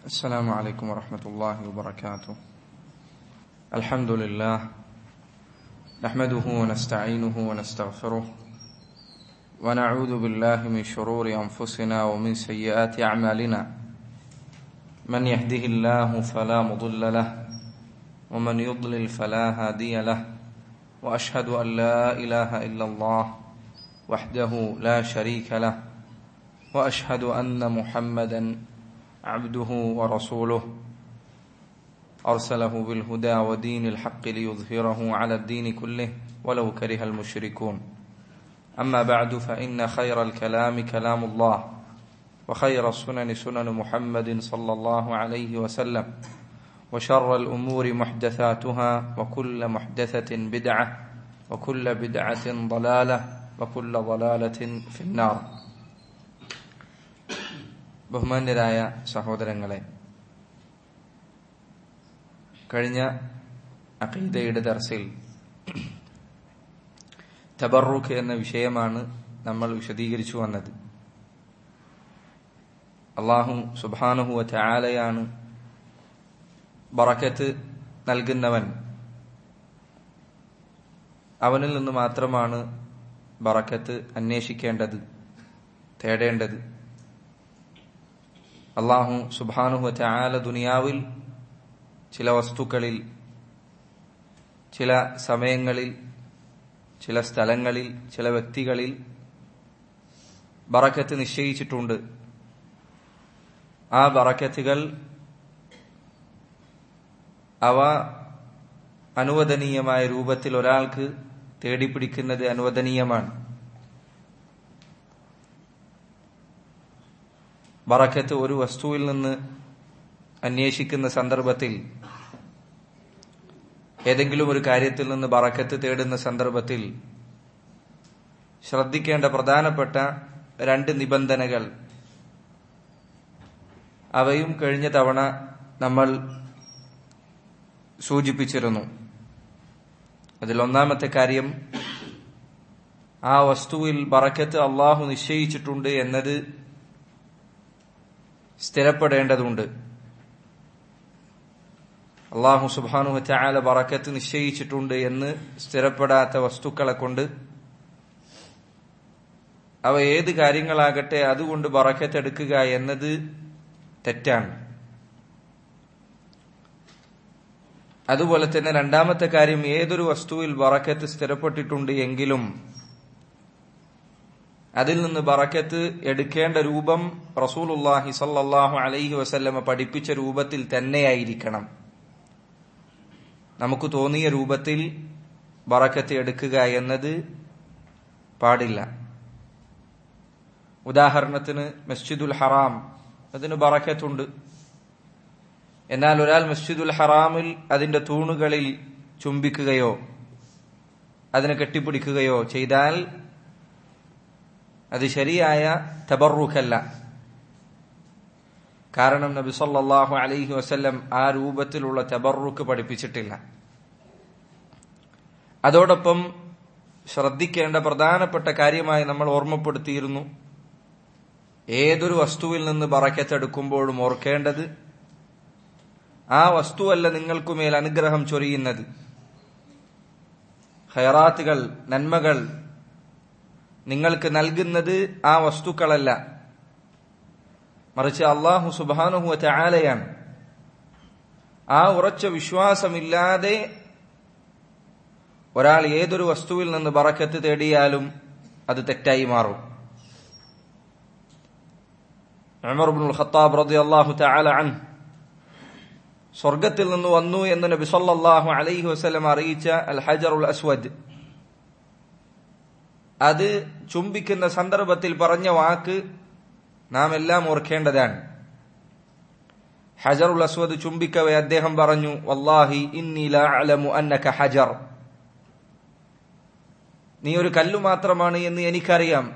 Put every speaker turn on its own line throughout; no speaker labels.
السلام عليكم ورحمة الله وبركاته الحمد لله نحمده ونستعينه ونستغفره ونعوذ بالله من شرور أنفسنا ومن سيئات أعمالنا من يهده الله فلا مضل له ومن يضلل فلا هادي له وأشهد أن لا إله إلا الله وحده لا شريك له وأشهد أن محمدا عبده ورسوله أرسله بالهدى ودين الحق ليظهره على الدين كله ولو كره المشركون أما بعد فإن خير الكلام كلام الله وخير السنن سنن محمد صلى الله عليه وسلم وشر الأمور محدثاتها وكل محدثة بدعة وكل بدعة ضلالة وكل ضلالة في النار ബഹുമാന്യരായ സഹോദരങ്ങളെ കഴിഞ്ഞ അഖീദയുടെ ദർസിൽ തബറുഖ് എന്ന വിഷയമാണ് നമ്മൾ വിശദീകരിച്ചു വന്നത് അള്ളാഹു സുബാനുഹുവ ചാലയാണ് ബറക്കത്ത് നൽകുന്നവൻ അവനിൽ നിന്ന് മാത്രമാണ് ബറക്കത്ത് അന്വേഷിക്കേണ്ടത് തേടേണ്ടത് അള്ളാഹു സുബാനുഹു ചാല ദുനിയാവിൽ ചില വസ്തുക്കളിൽ ചില സമയങ്ങളിൽ ചില സ്ഥലങ്ങളിൽ ചില വ്യക്തികളിൽ ബറക്കത്ത് നിശ്ചയിച്ചിട്ടുണ്ട് ആ ബറക്കത്തുകൾ അവ അനുവദനീയമായ രൂപത്തിൽ ഒരാൾക്ക് തേടിപ്പിടിക്കുന്നത് അനുവദനീയമാണ് ബറക്കത്ത് ഒരു വസ്തുവിൽ നിന്ന് അന്വേഷിക്കുന്ന സന്ദർഭത്തിൽ ഏതെങ്കിലും ഒരു കാര്യത്തിൽ നിന്ന് ബറക്കത്ത് തേടുന്ന സന്ദർഭത്തിൽ ശ്രദ്ധിക്കേണ്ട പ്രധാനപ്പെട്ട രണ്ട് നിബന്ധനകൾ അവയും കഴിഞ്ഞ തവണ നമ്മൾ സൂചിപ്പിച്ചിരുന്നു അതിൽ ഒന്നാമത്തെ കാര്യം ആ വസ്തുവിൽ ബറക്കത്ത് അള്ളാഹു നിശ്ചയിച്ചിട്ടുണ്ട് എന്നത് സ്ഥിരപ്പെടേണ്ടതുണ്ട് അള്ളാഹു സുബാനു ചായാല ബറക്കത്ത് നിശ്ചയിച്ചിട്ടുണ്ട് എന്ന് സ്ഥിരപ്പെടാത്ത വസ്തുക്കളെ കൊണ്ട് അവ ഏത് കാര്യങ്ങളാകട്ടെ അതുകൊണ്ട് ബറക്കത്ത് എടുക്കുക എന്നത് തെറ്റാണ് അതുപോലെ തന്നെ രണ്ടാമത്തെ കാര്യം ഏതൊരു വസ്തുവിൽ ബറക്കത്ത് സ്ഥിരപ്പെട്ടിട്ടുണ്ട് എങ്കിലും അതിൽ നിന്ന് ബറക്കത്ത് എടുക്കേണ്ട രൂപം റസൂലുല്ലാഹി സല്ലാഹു അലൈഹി വസല്ലമ പഠിപ്പിച്ച രൂപത്തിൽ തന്നെയായിരിക്കണം നമുക്ക് തോന്നിയ രൂപത്തിൽ ബറക്കത്ത് എടുക്കുക എന്നത് പാടില്ല ഉദാഹരണത്തിന് മസ്ജിദുൽ ഹറാം അതിന് ബറക്കത്തുണ്ട് എന്നാൽ ഒരാൾ മസ്ജിദുൽ ഹറാമിൽ അതിന്റെ തൂണുകളിൽ ചുംബിക്കുകയോ അതിനെ കെട്ടിപ്പിടിക്കുകയോ ചെയ്താൽ അത് ശരിയായ തബറുഖല്ല കാരണം നബി സല്ലാഹു അലൈഹി വസ്ല്ലം ആ രൂപത്തിലുള്ള തബറുക്ക് പഠിപ്പിച്ചിട്ടില്ല അതോടൊപ്പം ശ്രദ്ധിക്കേണ്ട പ്രധാനപ്പെട്ട കാര്യമായി നമ്മൾ ഓർമ്മപ്പെടുത്തിയിരുന്നു ഏതൊരു വസ്തുവിൽ നിന്ന് ബറക്കത്തെടുക്കുമ്പോഴും ഓർക്കേണ്ടത് ആ വസ്തുവല്ല നിങ്ങൾക്കുമേൽ അനുഗ്രഹം ചൊരിയുന്നത് ഹൈറാത്തുകൾ നന്മകൾ നിങ്ങൾക്ക് നൽകുന്നത് ആ വസ്തുക്കളല്ല മറിച്ച് അള്ളാഹു സുബാനുഹുവ ചാലയാണ് ആ ഉറച്ച വിശ്വാസമില്ലാതെ ഒരാൾ ഏതൊരു വസ്തുവിൽ നിന്ന് ബറക്കത്ത് തേടിയാലും അത് തെറ്റായി മാറും ഉമർബുൽ ഖത്താബ് റതി അള്ളാഹു ചാല അൻ സ്വർഗത്തിൽ നിന്ന് വന്നു എന്ന് നബി സല്ലാഹു അലൈഹി വസ്ലം അറിയിച്ച അൽ ഹജറുൽ അസ്വദ് അത് ചുംബിക്കുന്ന സന്ദർഭത്തിൽ പറഞ്ഞ വാക്ക് നാം എല്ലാം ഓർക്കേണ്ടതാണ് ഹജറുൽ അസ്വദ് ചുംബിക്കവേ അദ്ദേഹം പറഞ്ഞു വല്ലാഹി അലമു അന്നക ഹജർ നീ ഒരു കല്ലു മാത്രമാണ് എന്ന് എനിക്കറിയാം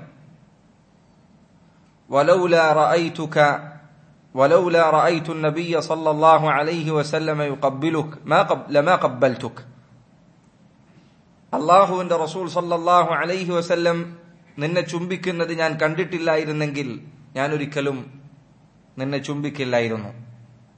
ولولا رأيتك ولولا رأيت النبي صلى الله عليه وسلم يقبلك ما قب لما قبلتك അള്ളാഹുവിന്റെ റസൂൽ സല്ലാഹു അലൈഹി വസല്ലം നിന്നെ ചുംബിക്കുന്നത് ഞാൻ കണ്ടിട്ടില്ലായിരുന്നെങ്കിൽ ഞാൻ ഒരിക്കലും നിന്നെ ചുംബിക്കില്ലായിരുന്നു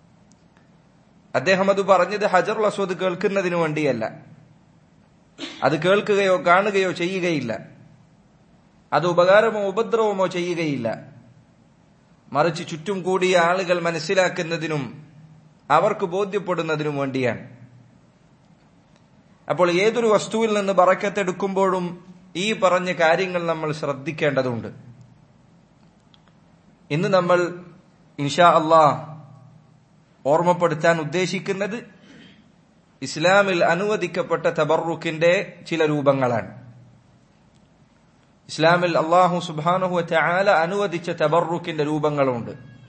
അദ്ദേഹം അത് പറഞ്ഞത് ഹജറുൽ അസ്വദ് കേൾക്കുന്നതിനു വേണ്ടിയല്ല അത് കേൾക്കുകയോ കാണുകയോ ചെയ്യുകയില്ല അത് ഉപകാരമോ ഉപദ്രവമോ ചെയ്യുകയില്ല മറിച്ച് ചുറ്റും കൂടിയ ആളുകൾ മനസ്സിലാക്കുന്നതിനും അവർക്ക് ബോധ്യപ്പെടുന്നതിനും വേണ്ടിയാണ് അപ്പോൾ ഏതൊരു വസ്തുവിൽ നിന്ന് ബറക്കത്തെടുക്കുമ്പോഴും ഈ പറഞ്ഞ കാര്യങ്ങൾ നമ്മൾ ശ്രദ്ധിക്കേണ്ടതുണ്ട് ഇന്ന് നമ്മൾ ഇൻഷാ അള്ളാഹ് ഓർമ്മപ്പെടുത്താൻ ഉദ്ദേശിക്കുന്നത് ഇസ്ലാമിൽ അനുവദിക്കപ്പെട്ട തബറുക്കിന്റെ ചില രൂപങ്ങളാണ് ഇസ്ലാമിൽ അള്ളാഹു സുബാനുഹു ചാല അനുവദിച്ച തബറുക്കിന്റെ രൂപങ്ങളുണ്ട്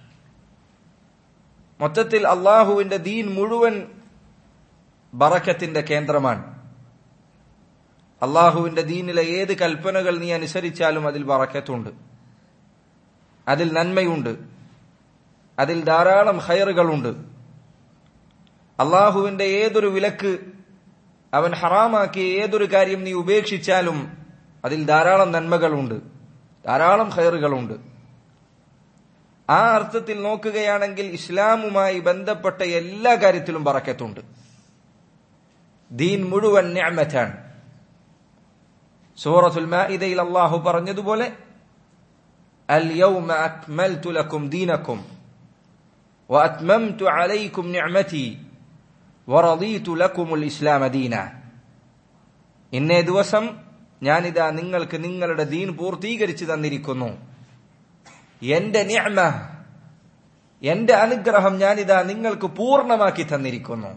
മൊത്തത്തിൽ അള്ളാഹുവിന്റെ ദീൻ മുഴുവൻ ബറക്കത്തിന്റെ കേന്ദ്രമാണ് അള്ളാഹുവിന്റെ ദീനിലെ ഏത് കൽപ്പനകൾ നീ അനുസരിച്ചാലും അതിൽ ബറക്കത്തുണ്ട് അതിൽ നന്മയുണ്ട് അതിൽ ധാരാളം ഹയറുകളുണ്ട് അള്ളാഹുവിന്റെ ഏതൊരു വിലക്ക് അവൻ ഹറാമാക്കിയ ഏതൊരു കാര്യം നീ ഉപേക്ഷിച്ചാലും അതിൽ ധാരാളം നന്മകളുണ്ട് ധാരാളം ഹയറുകളുണ്ട് ആ അർത്ഥത്തിൽ നോക്കുകയാണെങ്കിൽ ഇസ്ലാമുമായി ബന്ധപ്പെട്ട എല്ലാ കാര്യത്തിലും പറക്കത്തുണ്ട് ദീൻ മുഴുവൻ ഞാമറ്റാണ് സൂറത്തുൽ മാഇദയിൽ അള്ളാഹു പറഞ്ഞതുപോലെ اليوم أكملت لكم دينكم وأتممت عليكم نعمتي ورضيت لكم الإسلام دينا ഇന്നേ ദിവസം ഞാനിതാ നിങ്ങൾക്ക് നിങ്ങളുടെ ദീൻ പൂർത്തീകരിച്ചു തന്നിരിക്കുന്നു എന്റെ നിഅമ എന്റെ അനുഗ്രഹം ഞാനിതാ നിങ്ങൾക്ക് പൂർണ്ണമാക്കി തന്നിരിക്കുന്നു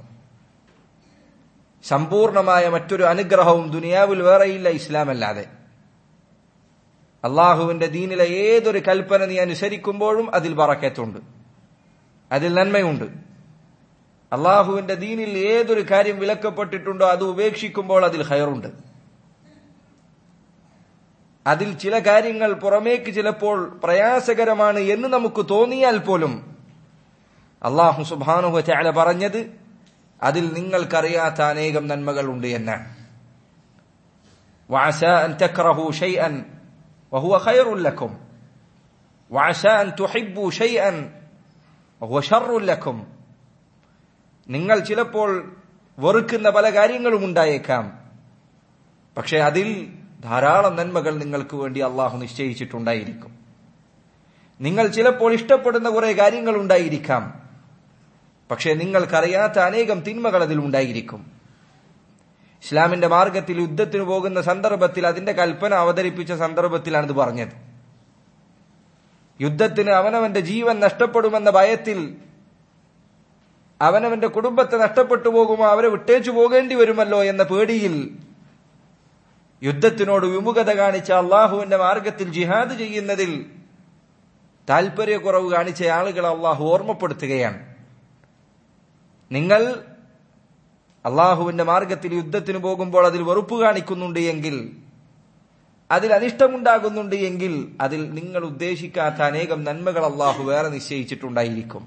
സമ്പൂർണമായ മറ്റൊരു അനുഗ്രഹവും ദുനിയാവിൽ വേറെയില്ല ഇസ്ലാമല്ലാതെ അള്ളാഹുവിന്റെ ദീനിലെ ഏതൊരു കൽപ്പന നീ അനുസരിക്കുമ്പോഴും അതിൽ പറക്കത്തുണ്ട് അതിൽ നന്മയുണ്ട് അള്ളാഹുവിന്റെ ദീനിൽ ഏതൊരു കാര്യം വിലക്കപ്പെട്ടിട്ടുണ്ടോ അത് ഉപേക്ഷിക്കുമ്പോൾ അതിൽ ഹയറുണ്ട് അതിൽ ചില കാര്യങ്ങൾ പുറമേക്ക് ചിലപ്പോൾ പ്രയാസകരമാണ് എന്ന് നമുക്ക് തോന്നിയാൽ പോലും അള്ളാഹു സുബാനുഹ ചാല പറഞ്ഞത് അതിൽ നിങ്ങൾക്കറിയാത്ത അനേകം നന്മകളുണ്ട് എന്നാണ് وعسى أن تكرهوا شيئا وهو خير لكم وعسى أن تحبوا شيئا وهو شر لكم നിങ്ങൾ ചിലപ്പോൾ വെറുക്കുന്ന പല കാര്യങ്ങളും ഉണ്ടായേക്കാം പക്ഷെ അതിൽ ധാരാളം നന്മകൾ നിങ്ങൾക്ക് വേണ്ടി അള്ളാഹു നിശ്ചയിച്ചിട്ടുണ്ടായിരിക്കും നിങ്ങൾ ചിലപ്പോൾ ഇഷ്ടപ്പെടുന്ന കുറെ കാര്യങ്ങൾ ഉണ്ടായിരിക്കാം പക്ഷെ നിങ്ങൾക്കറിയാത്ത അനേകം തിന്മകൾ അതിൽ ഉണ്ടായിരിക്കും ഇസ്ലാമിന്റെ മാർഗത്തിൽ യുദ്ധത്തിന് പോകുന്ന സന്ദർഭത്തിൽ അതിന്റെ കൽപ്പന അവതരിപ്പിച്ച സന്ദർഭത്തിലാണ് ഇത് പറഞ്ഞത് യുദ്ധത്തിന് അവനവന്റെ ജീവൻ നഷ്ടപ്പെടുമെന്ന ഭയത്തിൽ അവനവന്റെ കുടുംബത്തെ നഷ്ടപ്പെട്ടു പോകുമോ അവരെ വിട്ടേച്ചു പോകേണ്ടി വരുമല്ലോ എന്ന പേടിയിൽ യുദ്ധത്തിനോട് വിമുഖത കാണിച്ച അള്ളാഹുവിന്റെ മാർഗത്തിൽ ജിഹാദ് ചെയ്യുന്നതിൽ താല്പര്യക്കുറവ് കാണിച്ച ആളുകളെ അള്ളാഹു ഓർമ്മപ്പെടുത്തുകയാണ് നിങ്ങൾ അള്ളാഹുവിന്റെ മാർഗത്തിൽ യുദ്ധത്തിന് പോകുമ്പോൾ അതിൽ വെറുപ്പ് കാണിക്കുന്നുണ്ട് എങ്കിൽ അതിൽ അനിഷ്ടമുണ്ടാകുന്നുണ്ട് എങ്കിൽ അതിൽ നിങ്ങൾ ഉദ്ദേശിക്കാത്ത അനേകം നന്മകൾ അള്ളാഹു വേറെ നിശ്ചയിച്ചിട്ടുണ്ടായിരിക്കും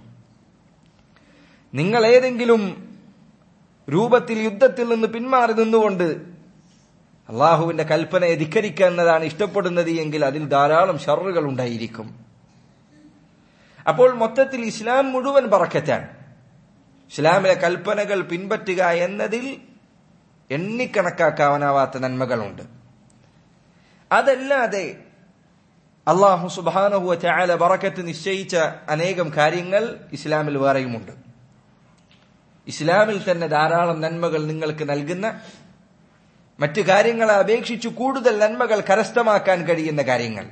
നിങ്ങൾ ഏതെങ്കിലും രൂപത്തിൽ യുദ്ധത്തിൽ നിന്ന് പിന്മാറി നിന്നുകൊണ്ട് അള്ളാഹുവിന്റെ കൽപ്പനയെ ധിക്കരിക്കുക എന്നതാണ് ഇഷ്ടപ്പെടുന്നത് എങ്കിൽ അതിൽ ധാരാളം ഷറുകൾ ഉണ്ടായിരിക്കും അപ്പോൾ മൊത്തത്തിൽ ഇസ്ലാം മുഴുവൻ പറക്കറ്റാണ് ഇസ്ലാമിലെ കൽപ്പനകൾ പിൻപറ്റുക എന്നതിൽ എണ്ണിക്കണക്കാക്കാവാനാവാത്ത നന്മകളുണ്ട് അതല്ലാതെ അള്ളാഹു സുബാനഹുവ ചായാല ബറക്കത്ത് നിശ്ചയിച്ച അനേകം കാര്യങ്ങൾ ഇസ്ലാമിൽ വേറെയുമുണ്ട് ഇസ്ലാമിൽ തന്നെ ധാരാളം നന്മകൾ നിങ്ങൾക്ക് നൽകുന്ന മറ്റു കാര്യങ്ങളെ അപേക്ഷിച്ച് കൂടുതൽ നന്മകൾ കരസ്ഥമാക്കാൻ കഴിയുന്ന കാര്യങ്ങൾ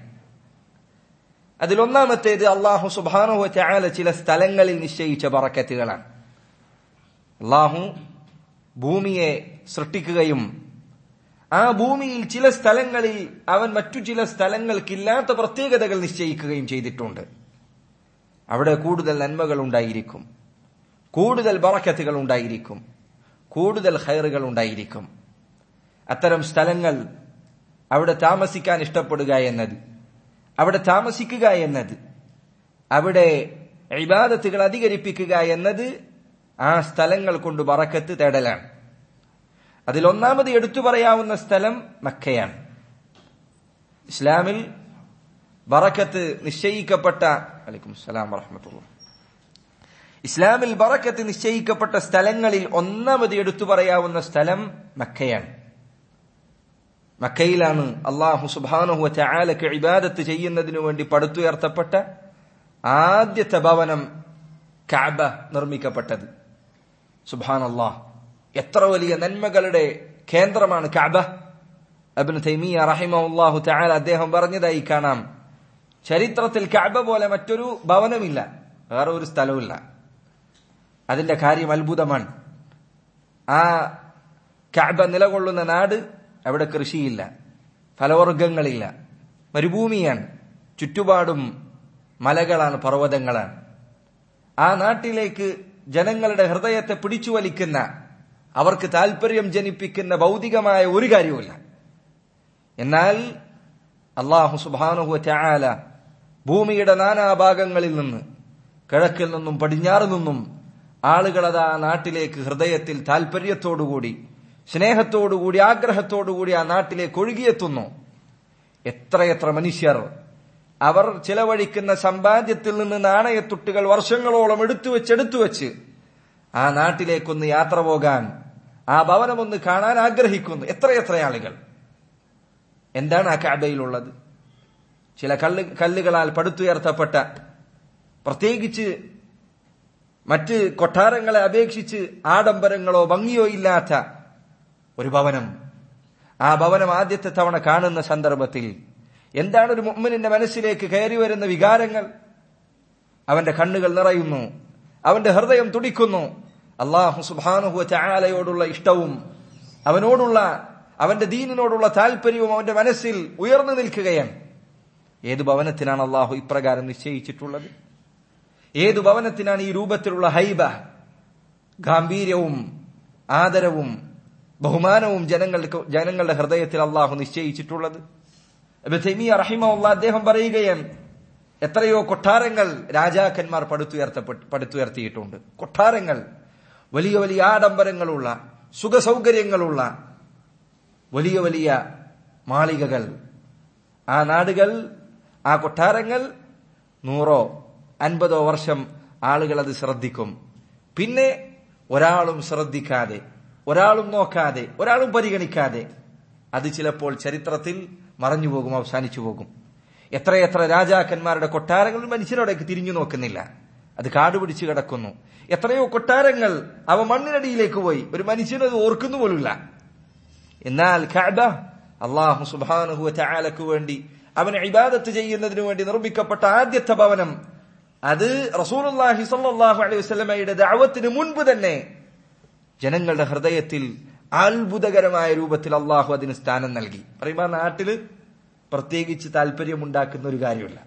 അതിലൊന്നാമത്തേത് അള്ളാഹു സുബാനുഹ ചായാല ചില സ്ഥലങ്ങളിൽ നിശ്ചയിച്ച പറക്കത്തുകളാണ് അള്ളാഹു ഭൂമിയെ സൃഷ്ടിക്കുകയും ആ ഭൂമിയിൽ ചില സ്ഥലങ്ങളിൽ അവൻ മറ്റു ചില സ്ഥലങ്ങൾക്കില്ലാത്ത പ്രത്യേകതകൾ നിശ്ചയിക്കുകയും ചെയ്തിട്ടുണ്ട് അവിടെ കൂടുതൽ നന്മകൾ ഉണ്ടായിരിക്കും കൂടുതൽ ബറക്കത്തുകൾ ഉണ്ടായിരിക്കും കൂടുതൽ ഹൈറുകൾ ഉണ്ടായിരിക്കും അത്തരം സ്ഥലങ്ങൾ അവിടെ താമസിക്കാൻ ഇഷ്ടപ്പെടുക എന്നത് അവിടെ താമസിക്കുക എന്നത് അവിടെ ഇബാദത്തുകൾ അധികരിപ്പിക്കുക എന്നത് ആ സ്ഥലങ്ങൾ കൊണ്ട് ബറക്കത്ത് തേടലാണ് അതിലൊന്നാമത് എടുത്തു പറയാവുന്ന സ്ഥലം മക്കയാണ് ഇസ്ലാമിൽ ബറക്കത്ത് നിശ്ചയിക്കപ്പെട്ട അലൈക്കും സലാം വറഹമത്തുള്ള ഇസ്ലാമിൽ ബറക്കത്ത് നിശ്ചയിക്കപ്പെട്ട സ്ഥലങ്ങളിൽ ഒന്നാമത് എടുത്തു പറയാവുന്ന സ്ഥലം മക്കയാണ് മക്കയിലാണ് അള്ളാഹു സുബാനുഹു ചാലക്ക് ഇബാദത്ത് ചെയ്യുന്നതിനു വേണ്ടി പടുത്തുയർത്തപ്പെട്ട ആദ്യത്തെ ഭവനം കാബ നിർമ്മിക്കപ്പെട്ടത് സുബാൻ അള്ളാഹ് എത്ര വലിയ നന്മകളുടെ കേന്ദ്രമാണ് കാബ അബ്നു തൈമിയ റഹിമഹുല്ലാഹു തആല അദ്ദേഹം പറഞ്ഞതായി കാണാം ചരിത്രത്തിൽ കാബ പോലെ മറ്റൊരു ഭവനമില്ല വേറെ ഒരു സ്ഥലവുമില്ല അതിന്റെ കാര്യം അത്ഭുതമാണ് ആ കാബ നിലകൊള്ളുന്ന നാട് അവിടെ കൃഷിയില്ല ഫലവർഗങ്ങളില്ല മരുഭൂമിയാണ് ചുറ്റുപാടും മലകളാണ് പർവ്വതങ്ങളാണ് ആ നാട്ടിലേക്ക് ജനങ്ങളുടെ ഹൃദയത്തെ പിടിച്ചു വലിക്കുന്ന അവർക്ക് താല്പര്യം ജനിപ്പിക്കുന്ന ഭൗതികമായ ഒരു കാര്യവുമില്ല എന്നാൽ അള്ളാഹു സുബാനുഹു ചായാല ഭൂമിയുടെ നാനാഭാഗങ്ങളിൽ നിന്ന് കിഴക്കിൽ നിന്നും പടിഞ്ഞാറ് നിന്നും ആളുകളത് ആ നാട്ടിലേക്ക് ഹൃദയത്തിൽ താല്പര്യത്തോടുകൂടി സ്നേഹത്തോടുകൂടി ആഗ്രഹത്തോടുകൂടി ആ നാട്ടിലേക്ക് ഒഴുകിയെത്തുന്നു എത്രയെത്ര മനുഷ്യർ അവർ ചിലവഴിക്കുന്ന സമ്പാദ്യത്തിൽ നിന്ന് നാണയത്തുട്ടുകൾ വർഷങ്ങളോളം എടുത്തു വെച്ച് എടുത്തു വെച്ച് ആ നാട്ടിലേക്കൊന്ന് യാത്ര പോകാൻ ആ ഭവനമൊന്ന് കാണാൻ ആഗ്രഹിക്കുന്നു എത്രയെത്ര ആളുകൾ എന്താണ് ആ കാബയിലുള്ളത് ചില കല്ല് കല്ലുകളാൽ പടുത്തുയർത്തപ്പെട്ട പ്രത്യേകിച്ച് മറ്റ് കൊട്ടാരങ്ങളെ അപേക്ഷിച്ച് ആഡംബരങ്ങളോ ഭംഗിയോ ഇല്ലാത്ത ഒരു ഭവനം ആ ഭവനം ആദ്യത്തെ തവണ കാണുന്ന സന്ദർഭത്തിൽ എന്താണ് ഒരു മുഅ്മിനിന്റെ മനസ്സിലേക്ക് കയറി വരുന്ന വികാരങ്ങൾ അവന്റെ കണ്ണുകൾ നിറയുന്നു അവന്റെ ഹൃദയം തുടിക്കുന്നു അള്ളാഹു സുബാനുഹു ചായാലയോടുള്ള ഇഷ്ടവും അവനോടുള്ള അവന്റെ ദീനിനോടുള്ള താല്പര്യവും അവന്റെ മനസ്സിൽ ഉയർന്നു നിൽക്കുകയാണ് ഏത് ഭവനത്തിനാണ് അള്ളാഹു ഇപ്രകാരം നിശ്ചയിച്ചിട്ടുള്ളത് ഏതു ഭവനത്തിനാണ് ഈ രൂപത്തിലുള്ള ഹൈബ ഗാംഭീര്യവും ആദരവും ബഹുമാനവും ജനങ്ങൾക്ക് ജനങ്ങളുടെ ഹൃദയത്തിൽ അള്ളാഹു നിശ്ചയിച്ചിട്ടുള്ളത് റഹിമുള്ള അദ്ദേഹം പറയുകയാണ് എത്രയോ കൊട്ടാരങ്ങൾ രാജാക്കന്മാർ പടുത്തുയർത്തപ്പെട്ട് പടുത്തുയർത്തിയിട്ടുണ്ട് കൊട്ടാരങ്ങൾ വലിയ വലിയ ആഡംബരങ്ങളുള്ള സുഖസൗകര്യങ്ങളുള്ള വലിയ വലിയ മാളികകൾ ആ നാടുകൾ ആ കൊട്ടാരങ്ങൾ നൂറോ അൻപതോ വർഷം ആളുകൾ അത് ശ്രദ്ധിക്കും പിന്നെ ഒരാളും ശ്രദ്ധിക്കാതെ ഒരാളും നോക്കാതെ ഒരാളും പരിഗണിക്കാതെ അത് ചിലപ്പോൾ ചരിത്രത്തിൽ മറഞ്ഞു പോകും അവസാനിച്ചു പോകും എത്രയെത്ര രാജാക്കന്മാരുടെ കൊട്ടാരങ്ങൾ മനുഷ്യരോടേക്ക് തിരിഞ്ഞു നോക്കുന്നില്ല അത് കാടുപിടിച്ച് കിടക്കുന്നു എത്രയോ കൊട്ടാരങ്ങൾ അവ മണ്ണിനടിയിലേക്ക് പോയി ഒരു മനുഷ്യനത് ഓർക്കുന്നു പോലുമില്ല എന്നാൽ കഅബ അള്ളാഹു സുബാനുഹുവ ചായാലക്ക് വേണ്ടി അവന് ഇബാദത്ത് ചെയ്യുന്നതിനു വേണ്ടി നിർമ്മിക്കപ്പെട്ട ആദ്യത്തെ ഭവനം അത് റസൂലുള്ളാഹി സ്വല്ലല്ലാഹു അലൈഹി വസല്ലമയുടെ ദഅവത്തിന് മുൻപ് തന്നെ ജനങ്ങളുടെ ഹൃദയത്തിൽ അത്ഭുതകരമായ രൂപത്തിൽ അള്ളാഹു അതിന് സ്ഥാനം നൽകി പറയുമ്പോ ആ നാട്ടില് പ്രത്യേകിച്ച് താല്പര്യമുണ്ടാക്കുന്ന ഒരു കാര്യമില്ല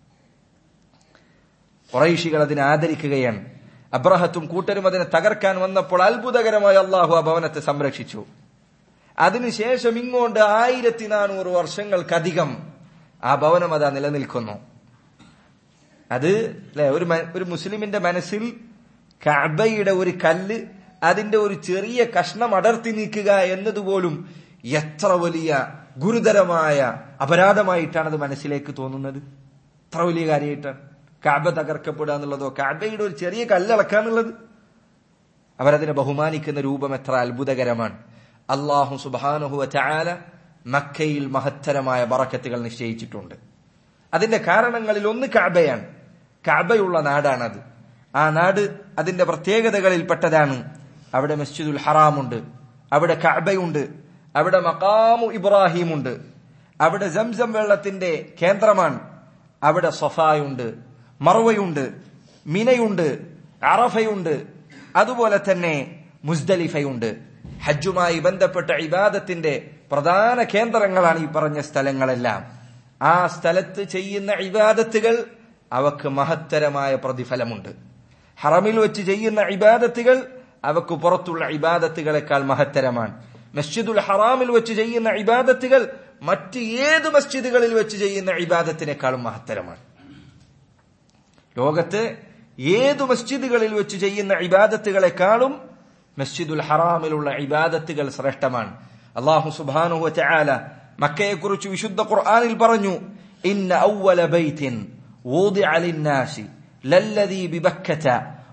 കുറൈശികൾ അതിനെ ആദരിക്കുകയാണ് അബ്രഹത്തും കൂട്ടരും അതിനെ തകർക്കാൻ വന്നപ്പോൾ അത്ഭുതകരമായി അള്ളാഹു ആ ഭവനത്തെ സംരക്ഷിച്ചു അതിനുശേഷം ഇങ്ങോട്ട് ആയിരത്തി നാനൂറ് വർഷങ്ങൾക്കധികം ആ ഭവനം അതാ നിലനിൽക്കുന്നു അത് അല്ലെ ഒരു ഒരു മുസ്ലിമിന്റെ മനസ്സിൽ കഅബയുടെ ഒരു കല്ല് അതിന്റെ ഒരു ചെറിയ കഷ്ണം അടർത്തി നീക്കുക എന്നതുപോലും എത്ര വലിയ ഗുരുതരമായ അപരാധമായിട്ടാണ് അത് മനസ്സിലേക്ക് തോന്നുന്നത് എത്ര വലിയ കാര്യമായിട്ടാണ് കാബ തകർക്കപ്പെടുക എന്നുള്ളതോ കാബയുടെ ഒരു ചെറിയ കല്ലിളക്കാന്നുള്ളത് അവരതിനെ ബഹുമാനിക്കുന്ന രൂപം എത്ര അത്ഭുതകരമാണ് അള്ളാഹു സുബാനുഹുവ ചായാല മക്കയിൽ മഹത്തരമായ ബറക്കത്തുകൾ നിശ്ചയിച്ചിട്ടുണ്ട് അതിന്റെ കാരണങ്ങളിൽ ഒന്ന് കാബയാണ് കാബയുള്ള നാടാണത് ആ നാട് അതിന്റെ പ്രത്യേകതകളിൽ പെട്ടതാണ് അവിടെ മസ്ജിദുൽ ഹറാമുണ്ട് അവിടെ കാബയുണ്ട് അവിടെ മക്കാമു ഇബ്രാഹിമുണ്ട് അവിടെ സംസം വെള്ളത്തിന്റെ കേന്ദ്രമാണ് അവിടെ സഫായുണ്ട് മറവയുണ്ട് മിനയുണ്ട് അറഫയുണ്ട് അതുപോലെ തന്നെ മുസ്ദലിഫയുണ്ട് ഹജ്ജുമായി ബന്ധപ്പെട്ട ഇബാദത്തിന്റെ പ്രധാന കേന്ദ്രങ്ങളാണ് ഈ പറഞ്ഞ സ്ഥലങ്ങളെല്ലാം ആ സ്ഥലത്ത് ചെയ്യുന്ന ഇബാദത്തുകൾ അവക്ക് മഹത്തരമായ പ്രതിഫലമുണ്ട് ഹറമിൽ വെച്ച് ചെയ്യുന്ന ഇബാദത്തുകൾ അവക്ക് പുറത്തുള്ള ഇബാദത്തുകളെക്കാൾ മഹത്തരമാണ് മസ്ജിദുൽ ഹറാമിൽ വെച്ച് ചെയ്യുന്ന ഇബാദത്തുകൾ മറ്റ് ഏത് മസ്ജിദുകളിൽ വെച്ച് ചെയ്യുന്ന ഇബാദത്തിനേക്കാളും മഹത്തരമാണ് ലോകത്ത് ഏതു മസ്ജിദുകളിൽ വെച്ച് ചെയ്യുന്ന ഇബാദത്തുകളെക്കാളും മസ്ജിദുൽ ഹറാമിലുള്ള ഇബാദത്തുകൾ ശ്രേഷ്ഠമാണ് അള്ളാഹു സുബാനുഹു ചായാല മക്കയെക്കുറിച്ച് വിശുദ്ധ ഖുർആാനിൽ പറഞ്ഞു ഇന്ന ഔവല ബൈത്തിൻ ഊദിഅ ലിന്നാസി ലല്ലദീ ബിബക്കത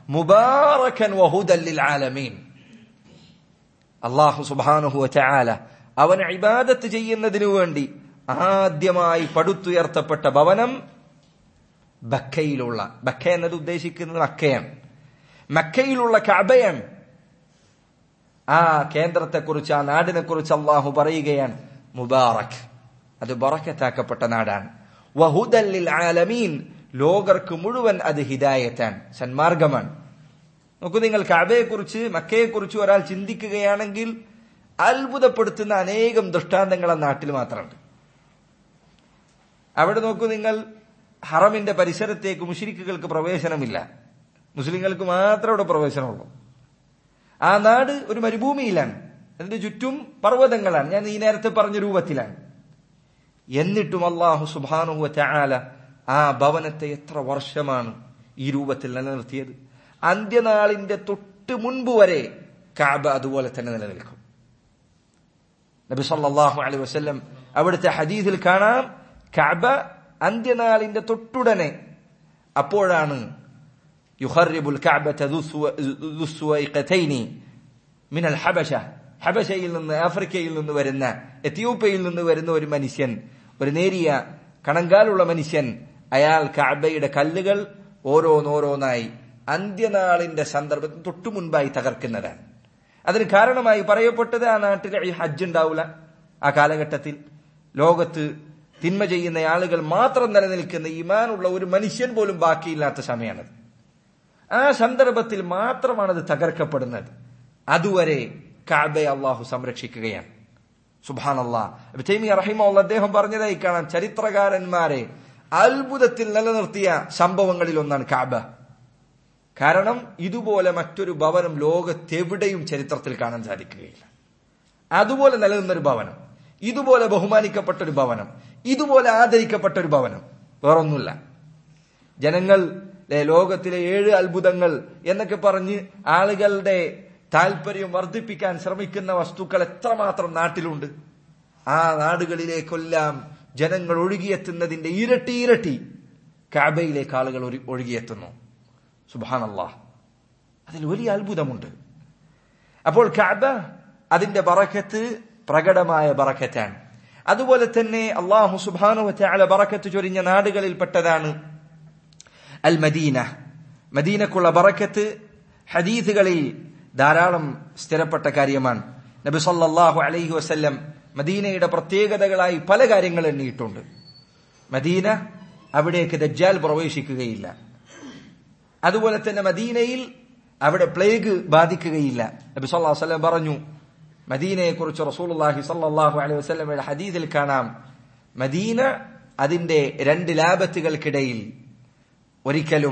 മുബാറകൻ വഹുദൻ ലിൽ ആലമീൻ അള്ളാഹു സുബ്ഹാനഹു വതആല അവൻ ഇബാദത്ത് ചെയ്യുന്നതിനു വേണ്ടി ആദ്യമായി പടുത്തുയർത്തപ്പെട്ട ഭവനം ബക്കയിലുള്ള ബക്ക എന്നത് ഉദ്ദേശിക്കുന്നത് മക്കയാണ് മക്കയിലുള്ള കഅബയാണ് ആ കേന്ദ്രത്തെക്കുറിച്ച് ആ നാടിനെ കുറിച്ച് അള്ളാഹു പറയുകയാണ് മുബാറക് അത് ബറക്കത്താക്കപ്പെട്ട നാടാണ് വഹുദല്ലിൽ ആലമീൻ ലോകർക്ക് മുഴുവൻ അത് ഹിദായത്താൻ സന്മാർഗമാണ് നോക്കൂ നിങ്ങൾ കഅബയെക്കുറിച്ച് മക്കയെക്കുറിച്ച് ഒരാൾ ചിന്തിക്കുകയാണെങ്കിൽ അത്ഭുതപ്പെടുത്തുന്ന അനേകം ദൃഷ്ടാന്തങ്ങൾ ആ നാട്ടിൽ മാത്രമുണ്ട് അവിടെ നോക്കൂ നിങ്ങൾ ഹറമിന്റെ പരിസരത്തേക്ക് മുഷിരിക്കുകൾക്ക് പ്രവേശനമില്ല മുസ്ലിങ്ങൾക്ക് മാത്രമേ അവിടെ പ്രവേശനമുള്ളൂ ആ നാട് ഒരു മരുഭൂമിയിലാണ് അതിന്റെ ചുറ്റും പർവ്വതങ്ങളാണ് ഞാൻ ഈ നേരത്തെ പറഞ്ഞ രൂപത്തിലാണ് എന്നിട്ടും അള്ളാഹു സുബാനുഹു ചാല ആ ഭവനത്തെ എത്ര വർഷമാണ് ഈ രൂപത്തിൽ നിലനിർത്തിയത് അന്ത്യനാളിന്റെ തൊട്ട് മുൻപ് വരെ കാബ അതുപോലെ തന്നെ നിലനിൽക്കും നബി സല്ലല്ലാഹു അലൈഹി വസല്ലം അവിടുത്തെ ഹദീസിൽ കാണാം കഅബ അന്ത്യനാളിന്റെ തൊട്ടുടനെ അപ്പോഴാണ് യുഹറിബുൽ കഅബത ദുസ്വൈഖതൈനി മിനൽ ഹബശ ഹബശയിൽ നിന്ന് ആഫ്രിക്കയിൽ നിന്ന് വരുന്ന എത്യോപ്യയിൽ നിന്ന് വരുന്ന ഒരു മനുഷ്യൻ ഒരു നേരിയ കണങ്കാലുള്ള മനുഷ്യൻ അയാൾ കഅബയുടെ കല്ലുകൾ ഓരോന്നോരോന്നായി അന്ത്യനാളിന്റെ സന്ദർഭത്തിൽ തൊട്ടു മുൻപായി തകർക്കുന്നതാണ് അതിന് കാരണമായി പറയപ്പെട്ടത് ആ നാട്ടിൽ ഈ ഹജ്ജ് ഉണ്ടാവില്ല ആ കാലഘട്ടത്തിൽ ലോകത്ത് തിന്മ ചെയ്യുന്ന ആളുകൾ മാത്രം നിലനിൽക്കുന്ന ഈമാനുള്ള ഒരു മനുഷ്യൻ പോലും ബാക്കിയില്ലാത്ത സമയമാണത് ആ സന്ദർഭത്തിൽ മാത്രമാണത് തകർക്കപ്പെടുന്നത് അതുവരെ കാബയെ അള്ളാഹു സംരക്ഷിക്കുകയാണ് സുബാൻ അള്ളാഹ് റഹിമുള്ള അദ്ദേഹം പറഞ്ഞതായി കാണാം ചരിത്രകാരന്മാരെ അത്ഭുതത്തിൽ നിലനിർത്തിയ സംഭവങ്ങളിൽ ഒന്നാണ് കാബ കാരണം ഇതുപോലെ മറ്റൊരു ഭവനം ലോകത്തെവിടെയും ചരിത്രത്തിൽ കാണാൻ സാധിക്കുകയില്ല അതുപോലെ നിലനിന്നൊരു ഭവനം ഇതുപോലെ ബഹുമാനിക്കപ്പെട്ട ഒരു ഭവനം ഇതുപോലെ ആദരിക്കപ്പെട്ട ഒരു ഭവനം വേറൊന്നുമില്ല ജനങ്ങൾ ലോകത്തിലെ ഏഴ് അത്ഭുതങ്ങൾ എന്നൊക്കെ പറഞ്ഞ് ആളുകളുടെ താല്പര്യം വർദ്ധിപ്പിക്കാൻ ശ്രമിക്കുന്ന വസ്തുക്കൾ എത്രമാത്രം നാട്ടിലുണ്ട് ആ നാടുകളിലേക്കെല്ലാം ജനങ്ങൾ ഒഴുകിയെത്തുന്നതിന്റെ ഇരട്ടി ഇരട്ടി കാബയിലേക്ക് ആളുകൾ ഒഴുകിയെത്തുന്നു സുബാനല്ലാ അതിൽ വലിയ അത്ഭുതമുണ്ട് അപ്പോൾ കാബ അതിന്റെ ബറക്കത്ത് പ്രകടമായ ബറക്കറ്റാണ് അതുപോലെ തന്നെ അള്ളാഹു സുബാനു വല ബറക്കത്ത് ചൊരിഞ്ഞ നാടുകളിൽപ്പെട്ടതാണ് അൽ മദീന മദീനക്കുള്ള ബറക്കത്ത് ഹദീസുകളിൽ ധാരാളം സ്ഥിരപ്പെട്ട കാര്യമാണ് നബി സല്ലല്ലാഹു അലൈഹി വസല്ലം മദീനയുടെ പ്രത്യേകതകളായി പല കാര്യങ്ങൾ എണ്ണിയിട്ടുണ്ട് മദീന അവിടേക്ക് ദജ്ജാൽ പ്രവേശിക്കുകയില്ല അതുപോലെ തന്നെ മദീനയിൽ അവിടെ പ്ലേഗ് ബാധിക്കുകയില്ല നബി സല്ലല്ലാഹു അലൈഹി വസല്ലം പറഞ്ഞു മദീനയെ കുറിച്ച് റസൂലുള്ളാഹി സല്ലല്ലാഹു അലൈഹി വസല്ലമയുടെ ഹദീസിൽ കാണാം മദീന അതിന്റെ രണ്ട് ലാബത്തുകൾക്കിടയിൽ ഒരിക്കലും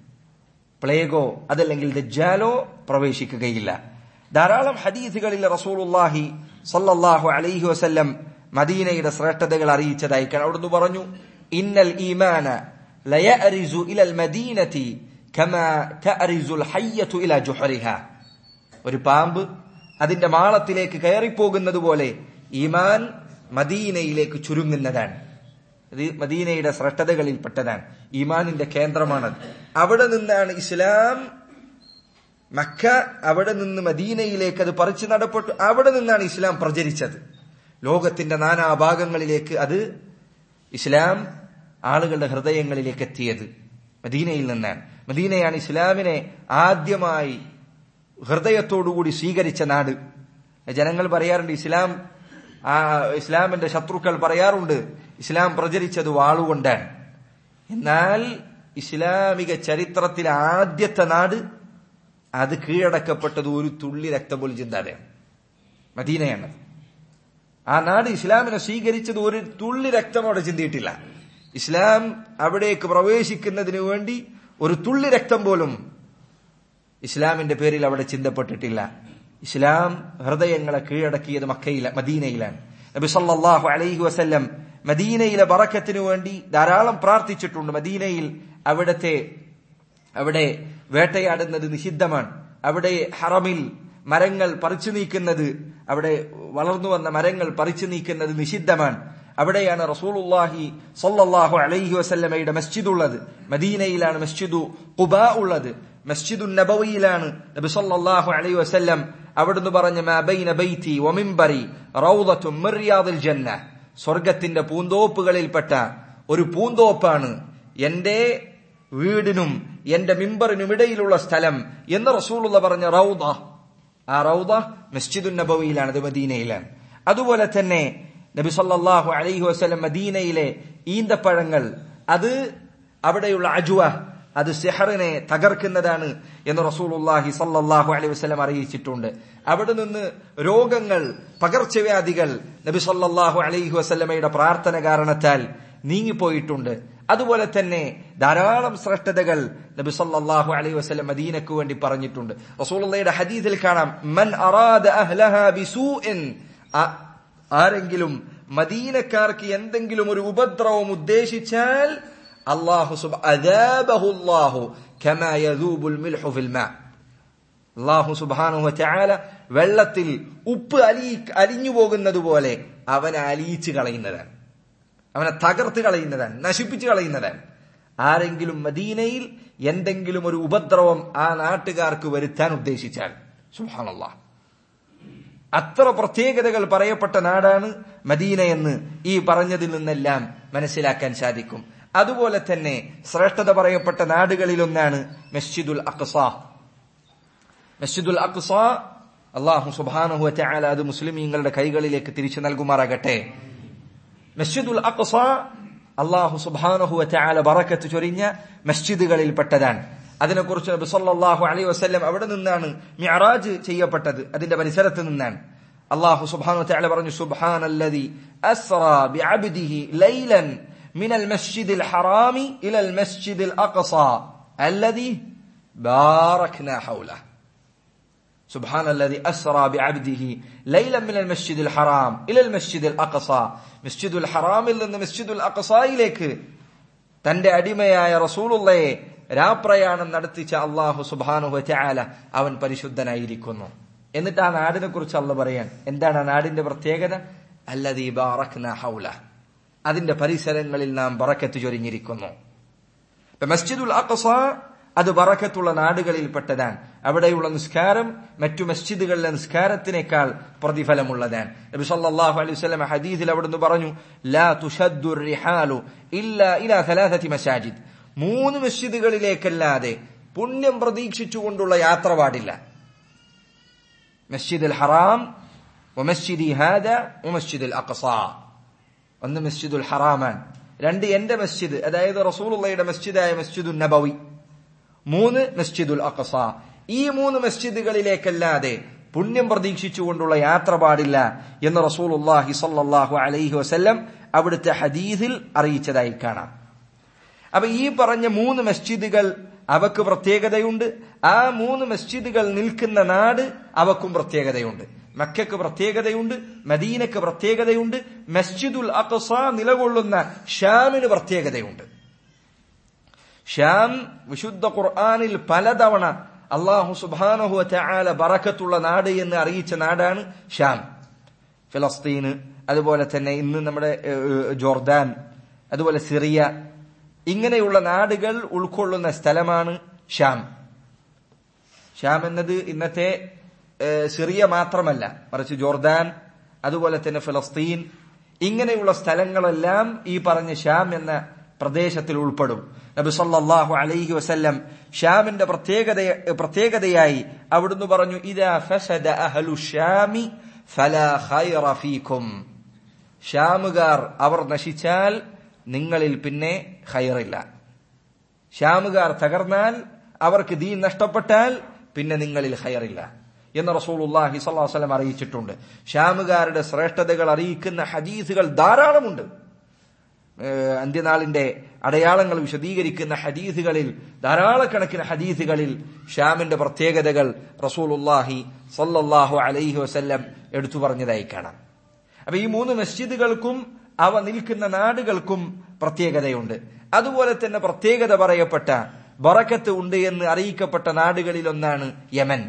പ്ലേഗോ അതല്ലെങ്കിൽ ദജ്ജാലോ പ്രവേശിക്കുകയില്ല ധാരാളം ഹദീസുകളിൽ റസൂലുള്ളാഹി സല്ലല്ലാഹു അലൈഹി വസല്ലം മദീനയുടെ ശ്രേഷ്ഠതകൾ അറിയിച്ചതായി അവിടുന്ന് പറഞ്ഞു ഇന്നൽ ഈമാന ലയഅരിസു ഇലൽ മദീനതി കമാ തഅരിസുൽ ഹയ്യതു ഇലാ ജുഹറിഹ ഒരു പാമ്പ് അതിന്റെ മാളത്തിലേക്ക് കയറിപ്പോകുന്നത് പോലെ ഈമാൻ മദീനയിലേക്ക് ചുരുങ്ങുന്നതാണ് ഇത് മദീനയുടെ ശ്രദ്ധതകളിൽപ്പെട്ടതാണ് ഈമാനിന്റെ കേന്ദ്രമാണത് അവിടെ നിന്നാണ് ഇസ്ലാം മക്ക അവിടെ നിന്ന് മദീനയിലേക്ക് അത് പറിച്ചു നടപ്പെട്ടു അവിടെ നിന്നാണ് ഇസ്ലാം പ്രചരിച്ചത് ലോകത്തിന്റെ നാനാഭാഗങ്ങളിലേക്ക് അത് ഇസ്ലാം ആളുകളുടെ ഹൃദയങ്ങളിലേക്ക് എത്തിയത് മദീനയിൽ നിന്നാണ് മദീനയാണ് ഇസ്ലാമിനെ ആദ്യമായി ഹൃദയത്തോടുകൂടി സ്വീകരിച്ച നാട് ജനങ്ങൾ പറയാറുണ്ട് ഇസ്ലാം ആ ഇസ്ലാമിന്റെ ശത്രുക്കൾ പറയാറുണ്ട് ഇസ്ലാം പ്രചരിച്ചത് വാളുകൊണ്ടാണ് എന്നാൽ ഇസ്ലാമിക ചരിത്രത്തിലെ ആദ്യത്തെ നാട് അത് കീഴടക്കപ്പെട്ടത് ഒരു തുള്ളി രക്തം പോലും ചിന്താതെയാണ് മദീനയാണ് ആ നാട് ഇസ്ലാമിനെ സ്വീകരിച്ചത് ഒരു തുള്ളി രക്തം അവിടെ ചിന്തിയിട്ടില്ല ഇസ്ലാം അവിടേക്ക് പ്രവേശിക്കുന്നതിന് വേണ്ടി ഒരു തുള്ളി രക്തം പോലും ഇസ്ലാമിന്റെ പേരിൽ അവിടെ ചിന്തപ്പെട്ടിട്ടില്ല ഇസ്ലാം ഹൃദയങ്ങളെ കീഴടക്കിയത് മക്കയില മദീനയിലാണ് നബി സല്ലല്ലാഹു അലൈഹി വസല്ലം മദീനയിലെ ബറക്കത്തിനു വേണ്ടി ധാരാളം പ്രാർത്ഥിച്ചിട്ടുണ്ട് മദീനയിൽ അവിടത്തെ അവിടെ വേട്ടയാടുന്നത് നിഷിദ്ധമാണ് അവിടെ ഹറമിൽ മരങ്ങൾ പറിച്ചു നീക്കുന്നത് അവിടെ വളർന്നു വന്ന മരങ്ങൾ പറിച്ചു നീക്കുന്നത് നിഷിദ്ധമാണ് അവിടെയാണ് റസൂലുള്ളാഹി സല്ലല്ലാഹു അലൈഹി വസല്ലമയുടെ മസ്ജിദ് ഉള്ളത് മദീനയിലാണ് മസ്ജിദു ഖുബാ ഉള്ളത് മസ്ജിദുൻ നബവിയിലാണ് നബി സല്ലല്ലാഹു അലൈഹി വസല്ലം അവിടുന്ന് പറഞ്ഞ മാ ബൈന ബൈതി വമിംബരി റൗദത്തും മിൻ റിയാദിൽ ജന്ന സ്വർഗത്തിന്റെ പൂന്തോപ്പുകളിൽപ്പെട്ട ഒരു പൂന്തോപ്പാണ് എന്റെ വീടിനും എന്റെ മിമ്പറിനും ഇടയിലുള്ള സ്ഥലം എന്ന് റസൂലുള്ള പറഞ്ഞ റൗദ ആ റൗദ മസ്ജിദുൻ നബവിയിലാണ് അത് മദീനയിലാണ് അതുപോലെ തന്നെ നബി സല്ലല്ലാഹു അലൈഹി വസല്ലം മദീനയിലെ ഈന്തപ്പഴങ്ങൾ അത് അവിടെയുള്ള അജുവ അത് സെഹറിനെ തകർക്കുന്നതാണ് എന്ന് റസൂലുള്ളാഹി സല്ലല്ലാഹു അലൈഹി വസല്ലം അറിയിച്ചിട്ടുണ്ട് അവിടെ നിന്ന് രോഗങ്ങൾ പകർച്ചവ്യാധികൾ നബി സല്ലല്ലാഹു അലൈഹി വസല്ലമയുടെ പ്രാർത്ഥന കാരണത്താൽ നീങ്ങിപ്പോയിട്ടുണ്ട് അതുപോലെ തന്നെ ധാരാളം ശ്രേഷ്ഠതകൾ നബി സല്ലല്ലാഹു അലൈഹി വസല്ലം മദീനക്ക് വേണ്ടി പറഞ്ഞിട്ടുണ്ട് റസൂലുള്ളാഹിയുടെ ഹദീസിൽ കാണാം മൻ അറാദ അഹ്ലഹാ ബിസൂഇൻ ആരെങ്കിലും മദീനക്കാർക്ക് എന്തെങ്കിലും ഒരു ഉപദ്രവം ഉദ്ദേശിച്ചാൽ അള്ളാഹു അള്ളാഹു അള്ളാഹു സുബാനു ചാല വെള്ളത്തിൽ ഉപ്പ് അലി അലിഞ്ഞു പോകുന്നത് പോലെ അവനെ അലിയിച്ച് കളയുന്നതാണ് അവനെ തകർത്ത് കളയുന്നതാണ് നശിപ്പിച്ചു കളയുന്നതാണ് ആരെങ്കിലും മദീനയിൽ എന്തെങ്കിലും ഒരു ഉപദ്രവം ആ നാട്ടുകാർക്ക് വരുത്താൻ ഉദ്ദേശിച്ചാൽ സുഹാനല്ലാ അത്ര പ്രത്യേകതകൾ പറയപ്പെട്ട നാടാണ് മദീന എന്ന് ഈ പറഞ്ഞതിൽ നിന്നെല്ലാം മനസ്സിലാക്കാൻ സാധിക്കും അതുപോലെ തന്നെ ശ്രേഷ്ഠത പറയപ്പെട്ട നാടുകളിലൊന്നാണ് മസ്ജിദുൽ അക്സ മസ്ജിദുൽ അക്സ അള്ളാഹു സുബാനുഹു ചാല അത് മുസ്ലിമീങ്ങളുടെ കൈകളിലേക്ക് തിരിച്ചു നൽകുമാറാകട്ടെ മസ്ജിദുൽ അക്സ അള്ളാഹു സുബാനുഹു ചാല ബറക്കത്ത് ചൊരിഞ്ഞ മസ്ജിദുകളിൽപ്പെട്ടതാണ് അതിനെക്കുറിച്ച് നബി സല്ലല്ലാഹു അലൈഹി വസല്ലം അവിടെ നിന്നാണ് മിഅറാജ് ചെയ്യപ്പെട്ടത് അതിന്റെ പരിസരത്ത് നിന്നാണ് അള്ളാഹു സുബ്ഹാനഹു വതആല പറഞ്ഞു സുബ്ഹാനല്ലദി അസ്റാ ബിഅബ്ദിഹി ലൈലൻ മിനൽ മസ്ജിദിൽ ഹറാമി ഇലൽ മസ്ജിദിൽ അഖ്സ അല്ലദി ബാറക്നാ ഹൗലഹു سبحان الذي أسرى بعبده ليلا من المسجد الحرام إلى المسجد الأقصى مسجد الحرام നിന്ന് مسجد الأقصى ഇലേക്ക് തന്റെ അടിമയായ റസൂലുള്ളയെ രാപ്രയാണം നടത്തിച്ച അള്ളാഹു സുബാനുഹു ചാല അവൻ പരിശുദ്ധനായിരിക്കുന്നു എന്നിട്ട് ആ നാടിനെ കുറിച്ച് അള്ള പറയാൻ എന്താണ് ആ നാടിന്റെ പ്രത്യേകത അല്ലതീ ബാറക്ന ഹൗല അതിന്റെ പരിസരങ്ങളിൽ നാം ബറക്കത്ത് ചൊരിഞ്ഞിരിക്കുന്നു മസ്ജിദുൽ അഖസ അത് ബറക്കത്തുള്ള നാടുകളിൽപ്പെട്ടതാണ് അവിടെയുള്ള നിസ്കാരം മറ്റു മസ്ജിദുകളിലെ നിസ്കാരത്തിനേക്കാൾ പ്രതിഫലമുള്ളതാണ് നബി സല്ലല്ലാഹു അലൈഹി വസല്ലം ഹദീസിൽ അവിടുന്ന് പറഞ്ഞു ലാ തുഷദ്ദു റിഹാലു ഇല്ലാ ഇലാ ഥലാഥതി മസാജിദ് മൂന്ന് മസ്ജിദുകളിലേക്കല്ലാതെ പുണ്യം പ്രതീക്ഷിച്ചുകൊണ്ടുള്ള യാത്ര പാടില്ല മസ്ജിദ് അൽ ഹറാം മസ്ജിദി ഹാദ മസ്ജിദ് അൽ അഖസ ഒന്ന് മസ്ജിദുൽ ഹറാമാൻ രണ്ട് എന്റെ മസ്ജിദ് അതായത് റസൂലുള്ളയുടെ മസ്ജിദായ മസ്ജിദുൽ നബവി മൂന്ന് മസ്ജിദുൽ അഖസ ഈ മൂന്ന് മസ്ജിദുകളിലേക്കല്ലാതെ പുണ്യം പ്രതീക്ഷിച്ചുകൊണ്ടുള്ള യാത്ര പാടില്ല എന്ന് റസൂലുള്ളാഹി സ്വല്ലല്ലാഹു അലൈഹി വസല്ലം അവിടുത്തെ ഹദീസിൽ അറിയിച്ചതായി കാണാം അപ്പൊ ഈ പറഞ്ഞ മൂന്ന് മസ്ജിദുകൾ അവക്ക് പ്രത്യേകതയുണ്ട് ആ മൂന്ന് മസ്ജിദുകൾ നിൽക്കുന്ന നാട് അവക്കും പ്രത്യേകതയുണ്ട് മക്കൾക്ക് പ്രത്യേകതയുണ്ട് മദീനക്ക് പ്രത്യേകതയുണ്ട് മസ്ജിദുൽ അഖസ നിലകൊള്ളുന്ന ഷാമിന് പ്രത്യേകതയുണ്ട് ഷാം വിശുദ്ധ ഖുർആാനിൽ പലതവണ അള്ളാഹു സുബാനഹു ചാല ബറക്കത്തുള്ള നാട് എന്ന് അറിയിച്ച നാടാണ് ഷാം ഫിലസ്തീന് അതുപോലെ തന്നെ ഇന്ന് നമ്മുടെ ജോർദാൻ അതുപോലെ സിറിയ ഇങ്ങനെയുള്ള നാടുകൾ ഉൾക്കൊള്ളുന്ന സ്ഥലമാണ് ഷാം ഷാം എന്നത് ഇന്നത്തെ സിറിയ മാത്രമല്ല മറിച്ച് ജോർദാൻ അതുപോലെ തന്നെ ഫലസ്തീൻ ഇങ്ങനെയുള്ള സ്ഥലങ്ങളെല്ലാം ഈ പറഞ്ഞ ഷാം എന്ന പ്രദേശത്തിൽ ഉൾപ്പെടും നബി സല്ലല്ലാഹു അലൈഹി വസല്ലം ഷാമിന്റെ പ്രത്യേകത പ്രത്യേകതയായി അവിടുന്ന് പറഞ്ഞു ഇദാ ഫസദ അഹ്ലു ഷാമി ഫലാ ഖൈറ ഫീകും ഷാമുകാർ അവർ നശിച്ചാൽ നിങ്ങളിൽ പിന്നെ ഖൈറില്ല ഷാമുകാർ തകർന്നാൽ അവർക്ക് ദീൻ നഷ്ടപ്പെട്ടാൽ പിന്നെ നിങ്ങളിൽ ഖൈറില്ല എന്ന് റസൂലുള്ളാഹി സ്വല്ലല്ലാഹു അലൈഹി വസല്ലം അറിയിച്ചിട്ടുണ്ട് ഷാമുകാരുടെ ശ്രേഷ്ഠതകൾ അറിയിക്കുന്ന ഹദീസുകൾ ധാരാളമുണ്ട് അന്ത്യനാളിന്റെ അടയാളങ്ങൾ വിശദീകരിക്കുന്ന ഹദീസുകളിൽ ധാരാളക്കണക്കിന് ഹദീസുകളിൽ ഷാമിന്റെ പ്രത്യേകതകൾ റസൂലുല്ലാഹി സല്ലല്ലാഹു അലൈഹി വസല്ലം എടുത്തു പറഞ്ഞതായി കാണാം അപ്പൊ ഈ മൂന്ന് മസ്ജിദുകൾക്കും അവ നിൽക്കുന്ന നാടുകൾക്കും പ്രത്യേകതയുണ്ട് അതുപോലെ തന്നെ പ്രത്യേകത പറയപ്പെട്ട ബറക്കത്ത് ഉണ്ട് എന്ന് അറിയിക്കപ്പെട്ട നാടുകളിൽ ഒന്നാണ് യമൻ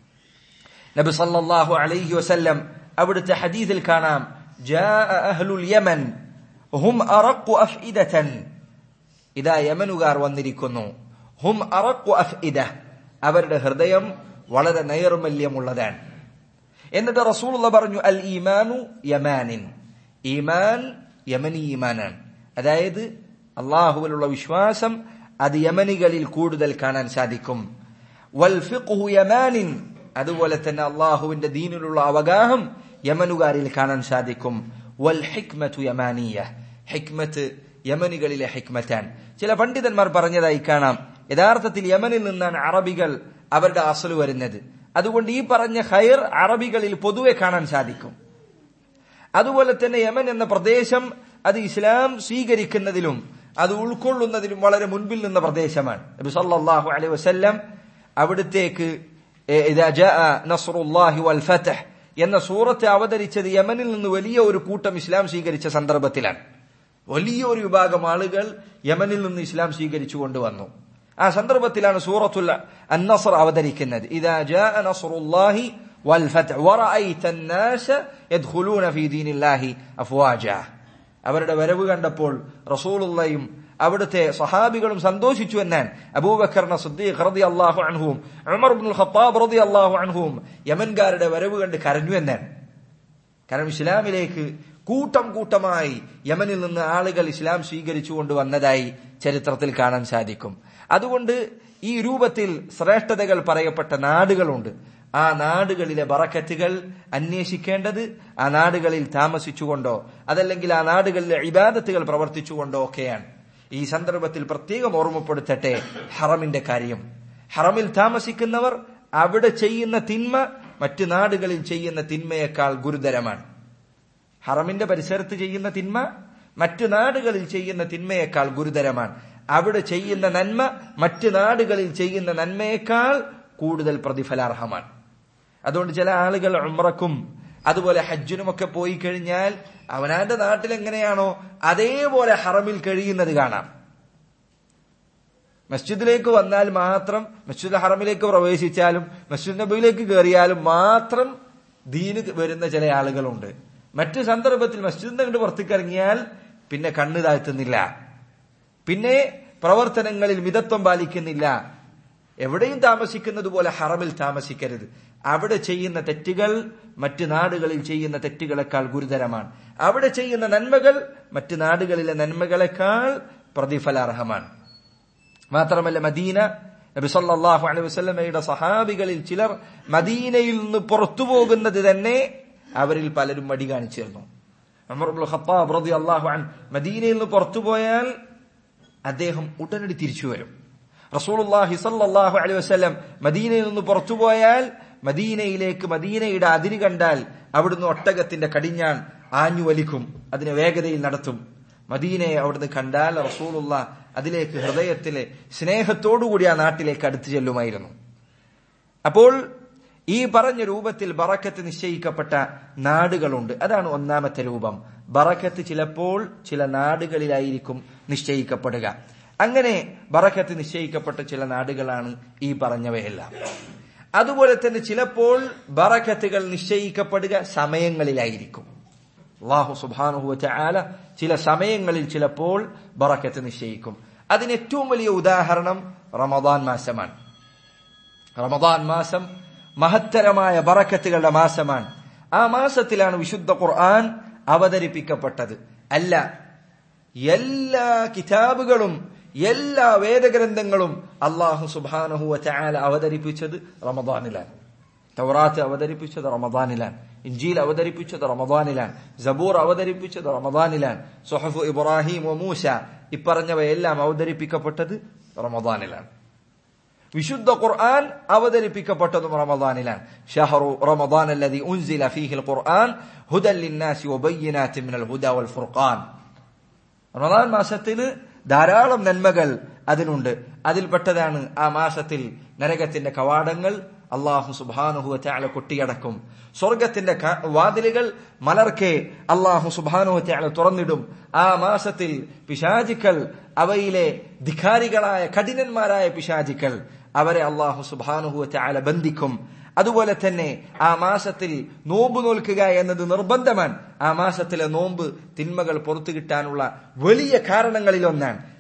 നബി സല്ലല്ലാഹു അലൈഹി വസല്ലം അവിടുത്തെ ഹദീസിൽ കാണാം ജാഅ അഹ്ലുൽ യമൻ ഹും അറഖു അഫ്ഇദതൻ ഇതാ യമനുകാർ വന്നിരിക്കുന്നു ഹും അറഖു അഫ്ഇദ
അവരുടെ ഹൃദയം വളരെ നൈർമല്യമുള്ളതാണ് എന്നിട്ട് റസൂലുള്ള പറഞ്ഞു അൽ ഈമാനു യമാനിൻ ഈമാൻ യമനി ഈമാനാണ് അതായത് അള്ളാഹുവിലുള്ള വിശ്വാസം അത് യമനികളിൽ കൂടുതൽ കാണാൻ സാധിക്കും വൽ ഫിഖ്ഹു യമാനിൻ അതുപോലെ തന്നെ അള്ളാഹുവിന്റെ ദീനിലുള്ള അവഗാഹം യമനുകാരിൽ കാണാൻ സാധിക്കും വൽ ഹിക്മത്തു യമാനിയ ഹിക്മത്ത് യമനികളിലെ ഹിക്മറ്റാൻ ചില പണ്ഡിതന്മാർ പറഞ്ഞതായി കാണാം യഥാർത്ഥത്തിൽ യമനിൽ നിന്നാണ് അറബികൾ അവരുടെ അസല് വരുന്നത് അതുകൊണ്ട് ഈ പറഞ്ഞ ഹൈർ അറബികളിൽ പൊതുവെ കാണാൻ സാധിക്കും അതുപോലെ തന്നെ യമൻ എന്ന പ്രദേശം അത് ഇസ്ലാം സ്വീകരിക്കുന്നതിലും അത് ഉൾക്കൊള്ളുന്നതിലും വളരെ മുൻപിൽ നിന്ന പ്രദേശമാണ് നബി സല്ലല്ലാഹു അലൈഹി വസല്ലം അവിടത്തേക്ക് ഇദാ ജാഅ നസ്റുല്ലാഹി വൽ ഫതഹ് എന്ന സൂറത്ത് അവതരിച്ചത് യമനിൽ നിന്ന് വലിയ ഒരു കൂട്ടം ഇസ്ലാം സ്വീകരിച്ച സന്ദർഭത്തിലാണ് വലിയ ഒരു വിഭാഗം ആളുകൾ യമനിൽ നിന്ന് ഇസ്ലാം സ്വീകരിച്ചു കൊണ്ടുവന്നു ആ സന്ദർഭത്തിലാണ് സൂറത്തുൽ അന്നസർ അവതരിക്കുന്നത് ഇദാ ജാഅ നസ്റുല്ലാഹി വൽ ഫതഹ് വറഅയ്ത الناس يدخلون في دين الله അഫ്വാജ അവരുടെ വരവ് കണ്ടപ്പോൾ റസൂലുള്ളയും അവിടുത്തെ സഹാബികളും സന്തോഷിച്ചു എന്നാൻ അബൂബക്കറിന സുദ്ദീഖ് റതി അള്ളാഹു അൻഹുവും ഉമർ ഇബ്നുൽ ഖത്താബ് റതി അള്ളാഹു അൻഹുവും യമൻകാരുടെ വരവ് കണ്ട് കരഞ്ഞു എന്നാൻ കാരണം ഇസ്ലാമിലേക്ക് കൂട്ടം കൂട്ടമായി യമനിൽ നിന്ന് ആളുകൾ ഇസ്ലാം സ്വീകരിച്ചു കൊണ്ടുവന്നതായി ചരിത്രത്തിൽ കാണാൻ സാധിക്കും അതുകൊണ്ട് ഈ രൂപത്തിൽ ശ്രേഷ്ഠതകൾ പറയപ്പെട്ട നാടുകളുണ്ട് ആ നാടുകളിലെ ബറക്കത്തുകൾ അന്വേഷിക്കേണ്ടത് ആ നാടുകളിൽ താമസിച്ചുകൊണ്ടോ അതല്ലെങ്കിൽ ആ നാടുകളിലെ ഇബാദത്തുകൾ പ്രവർത്തിച്ചുകൊണ്ടോ ഒക്കെയാണ് ഈ സന്ദർഭത്തിൽ പ്രത്യേകം ഓർമ്മപ്പെടുത്തട്ടെ ഹറമിന്റെ കാര്യം ഹറമിൽ താമസിക്കുന്നവർ അവിടെ ചെയ്യുന്ന തിന്മ മറ്റു നാടുകളിൽ ചെയ്യുന്ന തിന്മയേക്കാൾ ഗുരുതരമാണ് ഹറമിന്റെ പരിസരത്ത് ചെയ്യുന്ന തിന്മ മറ്റു നാടുകളിൽ ചെയ്യുന്ന തിന്മയേക്കാൾ ഗുരുതരമാണ് അവിടെ ചെയ്യുന്ന നന്മ മറ്റു നാടുകളിൽ ചെയ്യുന്ന നന്മയേക്കാൾ കൂടുതൽ പ്രതിഫലാർഹമാണ് അതുകൊണ്ട് ചില ആളുകൾ ഉമ്രക്കും അതുപോലെ ഹജ്ജിനുമൊക്കെ പോയി കഴിഞ്ഞാൽ അവനാന്റെ നാട്ടിൽ എങ്ങനെയാണോ അതേപോലെ ഹറമിൽ കഴിയുന്നത് കാണാം മസ്ജിദിലേക്ക് വന്നാൽ മാത്രം മസ്ജിദ് ഹറമിലേക്ക് പ്രവേശിച്ചാലും മസ്ജിദ് നബിയിലേക്ക് കയറിയാലും മാത്രം ദീന് വരുന്ന ചില ആളുകളുണ്ട് മറ്റു സന്ദർഭത്തിൽ മസ്ജിദിന്റെ കണ്ട് പുറത്തേക്ക് ഇറങ്ങിയാൽ പിന്നെ കണ്ണ് താഴ്ത്തുന്നില്ല പിന്നെ പ്രവർത്തനങ്ങളിൽ മിതത്വം പാലിക്കുന്നില്ല എവിടെയും താമസിക്കുന്നത് പോലെ ഹറമിൽ താമസിക്കരുത് അവിടെ ചെയ്യുന്ന തെറ്റുകൾ മറ്റു നാടുകളിൽ ചെയ്യുന്ന തെറ്റുകളെക്കാൾ ഗുരുതരമാണ് അവിടെ ചെയ്യുന്ന നന്മകൾ മറ്റു നാടുകളിലെ നന്മകളെക്കാൾ പ്രതിഫലാർഹമാണ് മാത്രമല്ല മദീന നബി സല്ലല്ലാഹു അലൈഹി വസല്ലമയുടെ സഹാബികളിൽ ചിലർ മദീനയിൽ നിന്ന് പുറത്തു പോകുന്നത് തന്നെ അവരിൽ പലരും മടി കാണിച്ചിരുന്നു ഉമർ ഇബ്നുൽ ഖത്താബ് റളിയല്ലാഹു അൻ മദീനയിൽ നിന്ന് പുറത്തു പോയാൽ അദ്ദേഹം ഉടനടി തിരിച്ചു വരും റസൂലുള്ളാഹി സല്ലല്ലാഹു അലൈഹി വസല്ലം മദീനയിൽ നിന്ന് പുറത്തു പോയാൽ മദീനയിലേക്ക് മദീനയുടെ അതിര് കണ്ടാൽ അവിടുന്ന് ഒട്ടകത്തിന്റെ കടിഞ്ഞാൻ ആഞ്ഞു വലിക്കും അതിനെ വേഗതയിൽ നടത്തും മദീനയെ അവിടുന്ന് കണ്ടാൽ റസൂലുള്ള അതിലേക്ക് ഹൃദയത്തിലെ സ്നേഹത്തോടുകൂടി ആ നാട്ടിലേക്ക് അടുത്തു ചെല്ലുമായിരുന്നു അപ്പോൾ ഈ പറഞ്ഞ രൂപത്തിൽ ബറക്കത്ത് നിശ്ചയിക്കപ്പെട്ട നാടുകളുണ്ട് അതാണ് ഒന്നാമത്തെ രൂപം ബറക്കത്ത് ചിലപ്പോൾ ചില നാടുകളിലായിരിക്കും നിശ്ചയിക്കപ്പെടുക അങ്ങനെ ബറക്കത്ത് നിശ്ചയിക്കപ്പെട്ട ചില നാടുകളാണ് ഈ പറഞ്ഞവയെല്ലാം അതുപോലെ തന്നെ ചിലപ്പോൾ ബറക്കത്തുകൾ നിശ്ചയിക്കപ്പെടുക സമയങ്ങളിലായിരിക്കും അള്ളാഹു സുബാനുഹുവ ആല ചില സമയങ്ങളിൽ ചിലപ്പോൾ ബറക്കത്ത് നിശ്ചയിക്കും അതിന് ഏറ്റവും വലിയ ഉദാഹരണം റമദാൻ മാസമാണ് റമദാൻ മാസം മഹത്തരമായ ബറക്കത്തുകളുടെ മാസമാണ് ആ മാസത്തിലാണ് വിശുദ്ധ ഖുർആൻ അവതരിപ്പിക്കപ്പെട്ടത് അല്ല എല്ലാ കിതാബുകളും എല്ലാ വേദഗ്രന്ഥങ്ങളും അള്ളാഹു സുബാനഹുവ ചായാല അവതരിപ്പിച്ചത് റമദാനിലാണ് തൗറാത്ത് അവതരിപ്പിച്ചത് റമദാനിലാണ് ഇഞ്ചീൽ അവതരിപ്പിച്ചത് റമദാനിലാണ് ജബൂർ അവതരിപ്പിച്ചത് റമദാനിലാണ് സൊഹഫു ഇബ്രാഹിം ഒ മൂസ ഇപ്പറഞ്ഞവയെല്ലാം അവതരിപ്പിക്കപ്പെട്ടത് റമദാനിലാണ് വിശുദ്ധ ഖുർആൻ അവതരിപ്പിക്കപ്പെട്ടതും റമദാനിലാണ് ഷഹറു റമദാൻ അല്ലദി ഉൻസില ഫീഹിൽ ഖുർആൻ ഹുദൻ ലിന്നാസി വബയ്യിനാത്തിൻ മിനൽ ഹുദ വൽ ഫുർഖാൻ റമദാൻ മാസത്തിൽ ധാരാളം നന്മകൾ അതിനുണ്ട് അതിൽപ്പെട്ടതാണ് ആ മാസത്തിൽ നരകത്തിന്റെ കവാടങ്ങൾ അള്ളാഹു സുബാനുഹു ചാല കൊട്ടിയടക്കും സ്വർഗത്തിന്റെ വാതിലുകൾ മലർക്കെ അള്ളാഹു സുബാനുഹു ചാല തുറന്നിടും ആ മാസത്തിൽ പിശാചിക്കൾ അവയിലെ ധിഖാരികളായ കഠിനന്മാരായ പിശാചിക്കൾ അവരെ അള്ളാഹു സുബാനുഹു ചാല ബന്ധിക്കും അതുപോലെ തന്നെ ആ മാസത്തിൽ നോമ്പ് നോൽക്കുക എന്നത് നിർബന്ധമാണ് ആ മാസത്തിലെ നോമ്പ് തിന്മകൾ പുറത്തു കിട്ടാനുള്ള വലിയ കാരണങ്ങളിൽ ഒന്നാണ്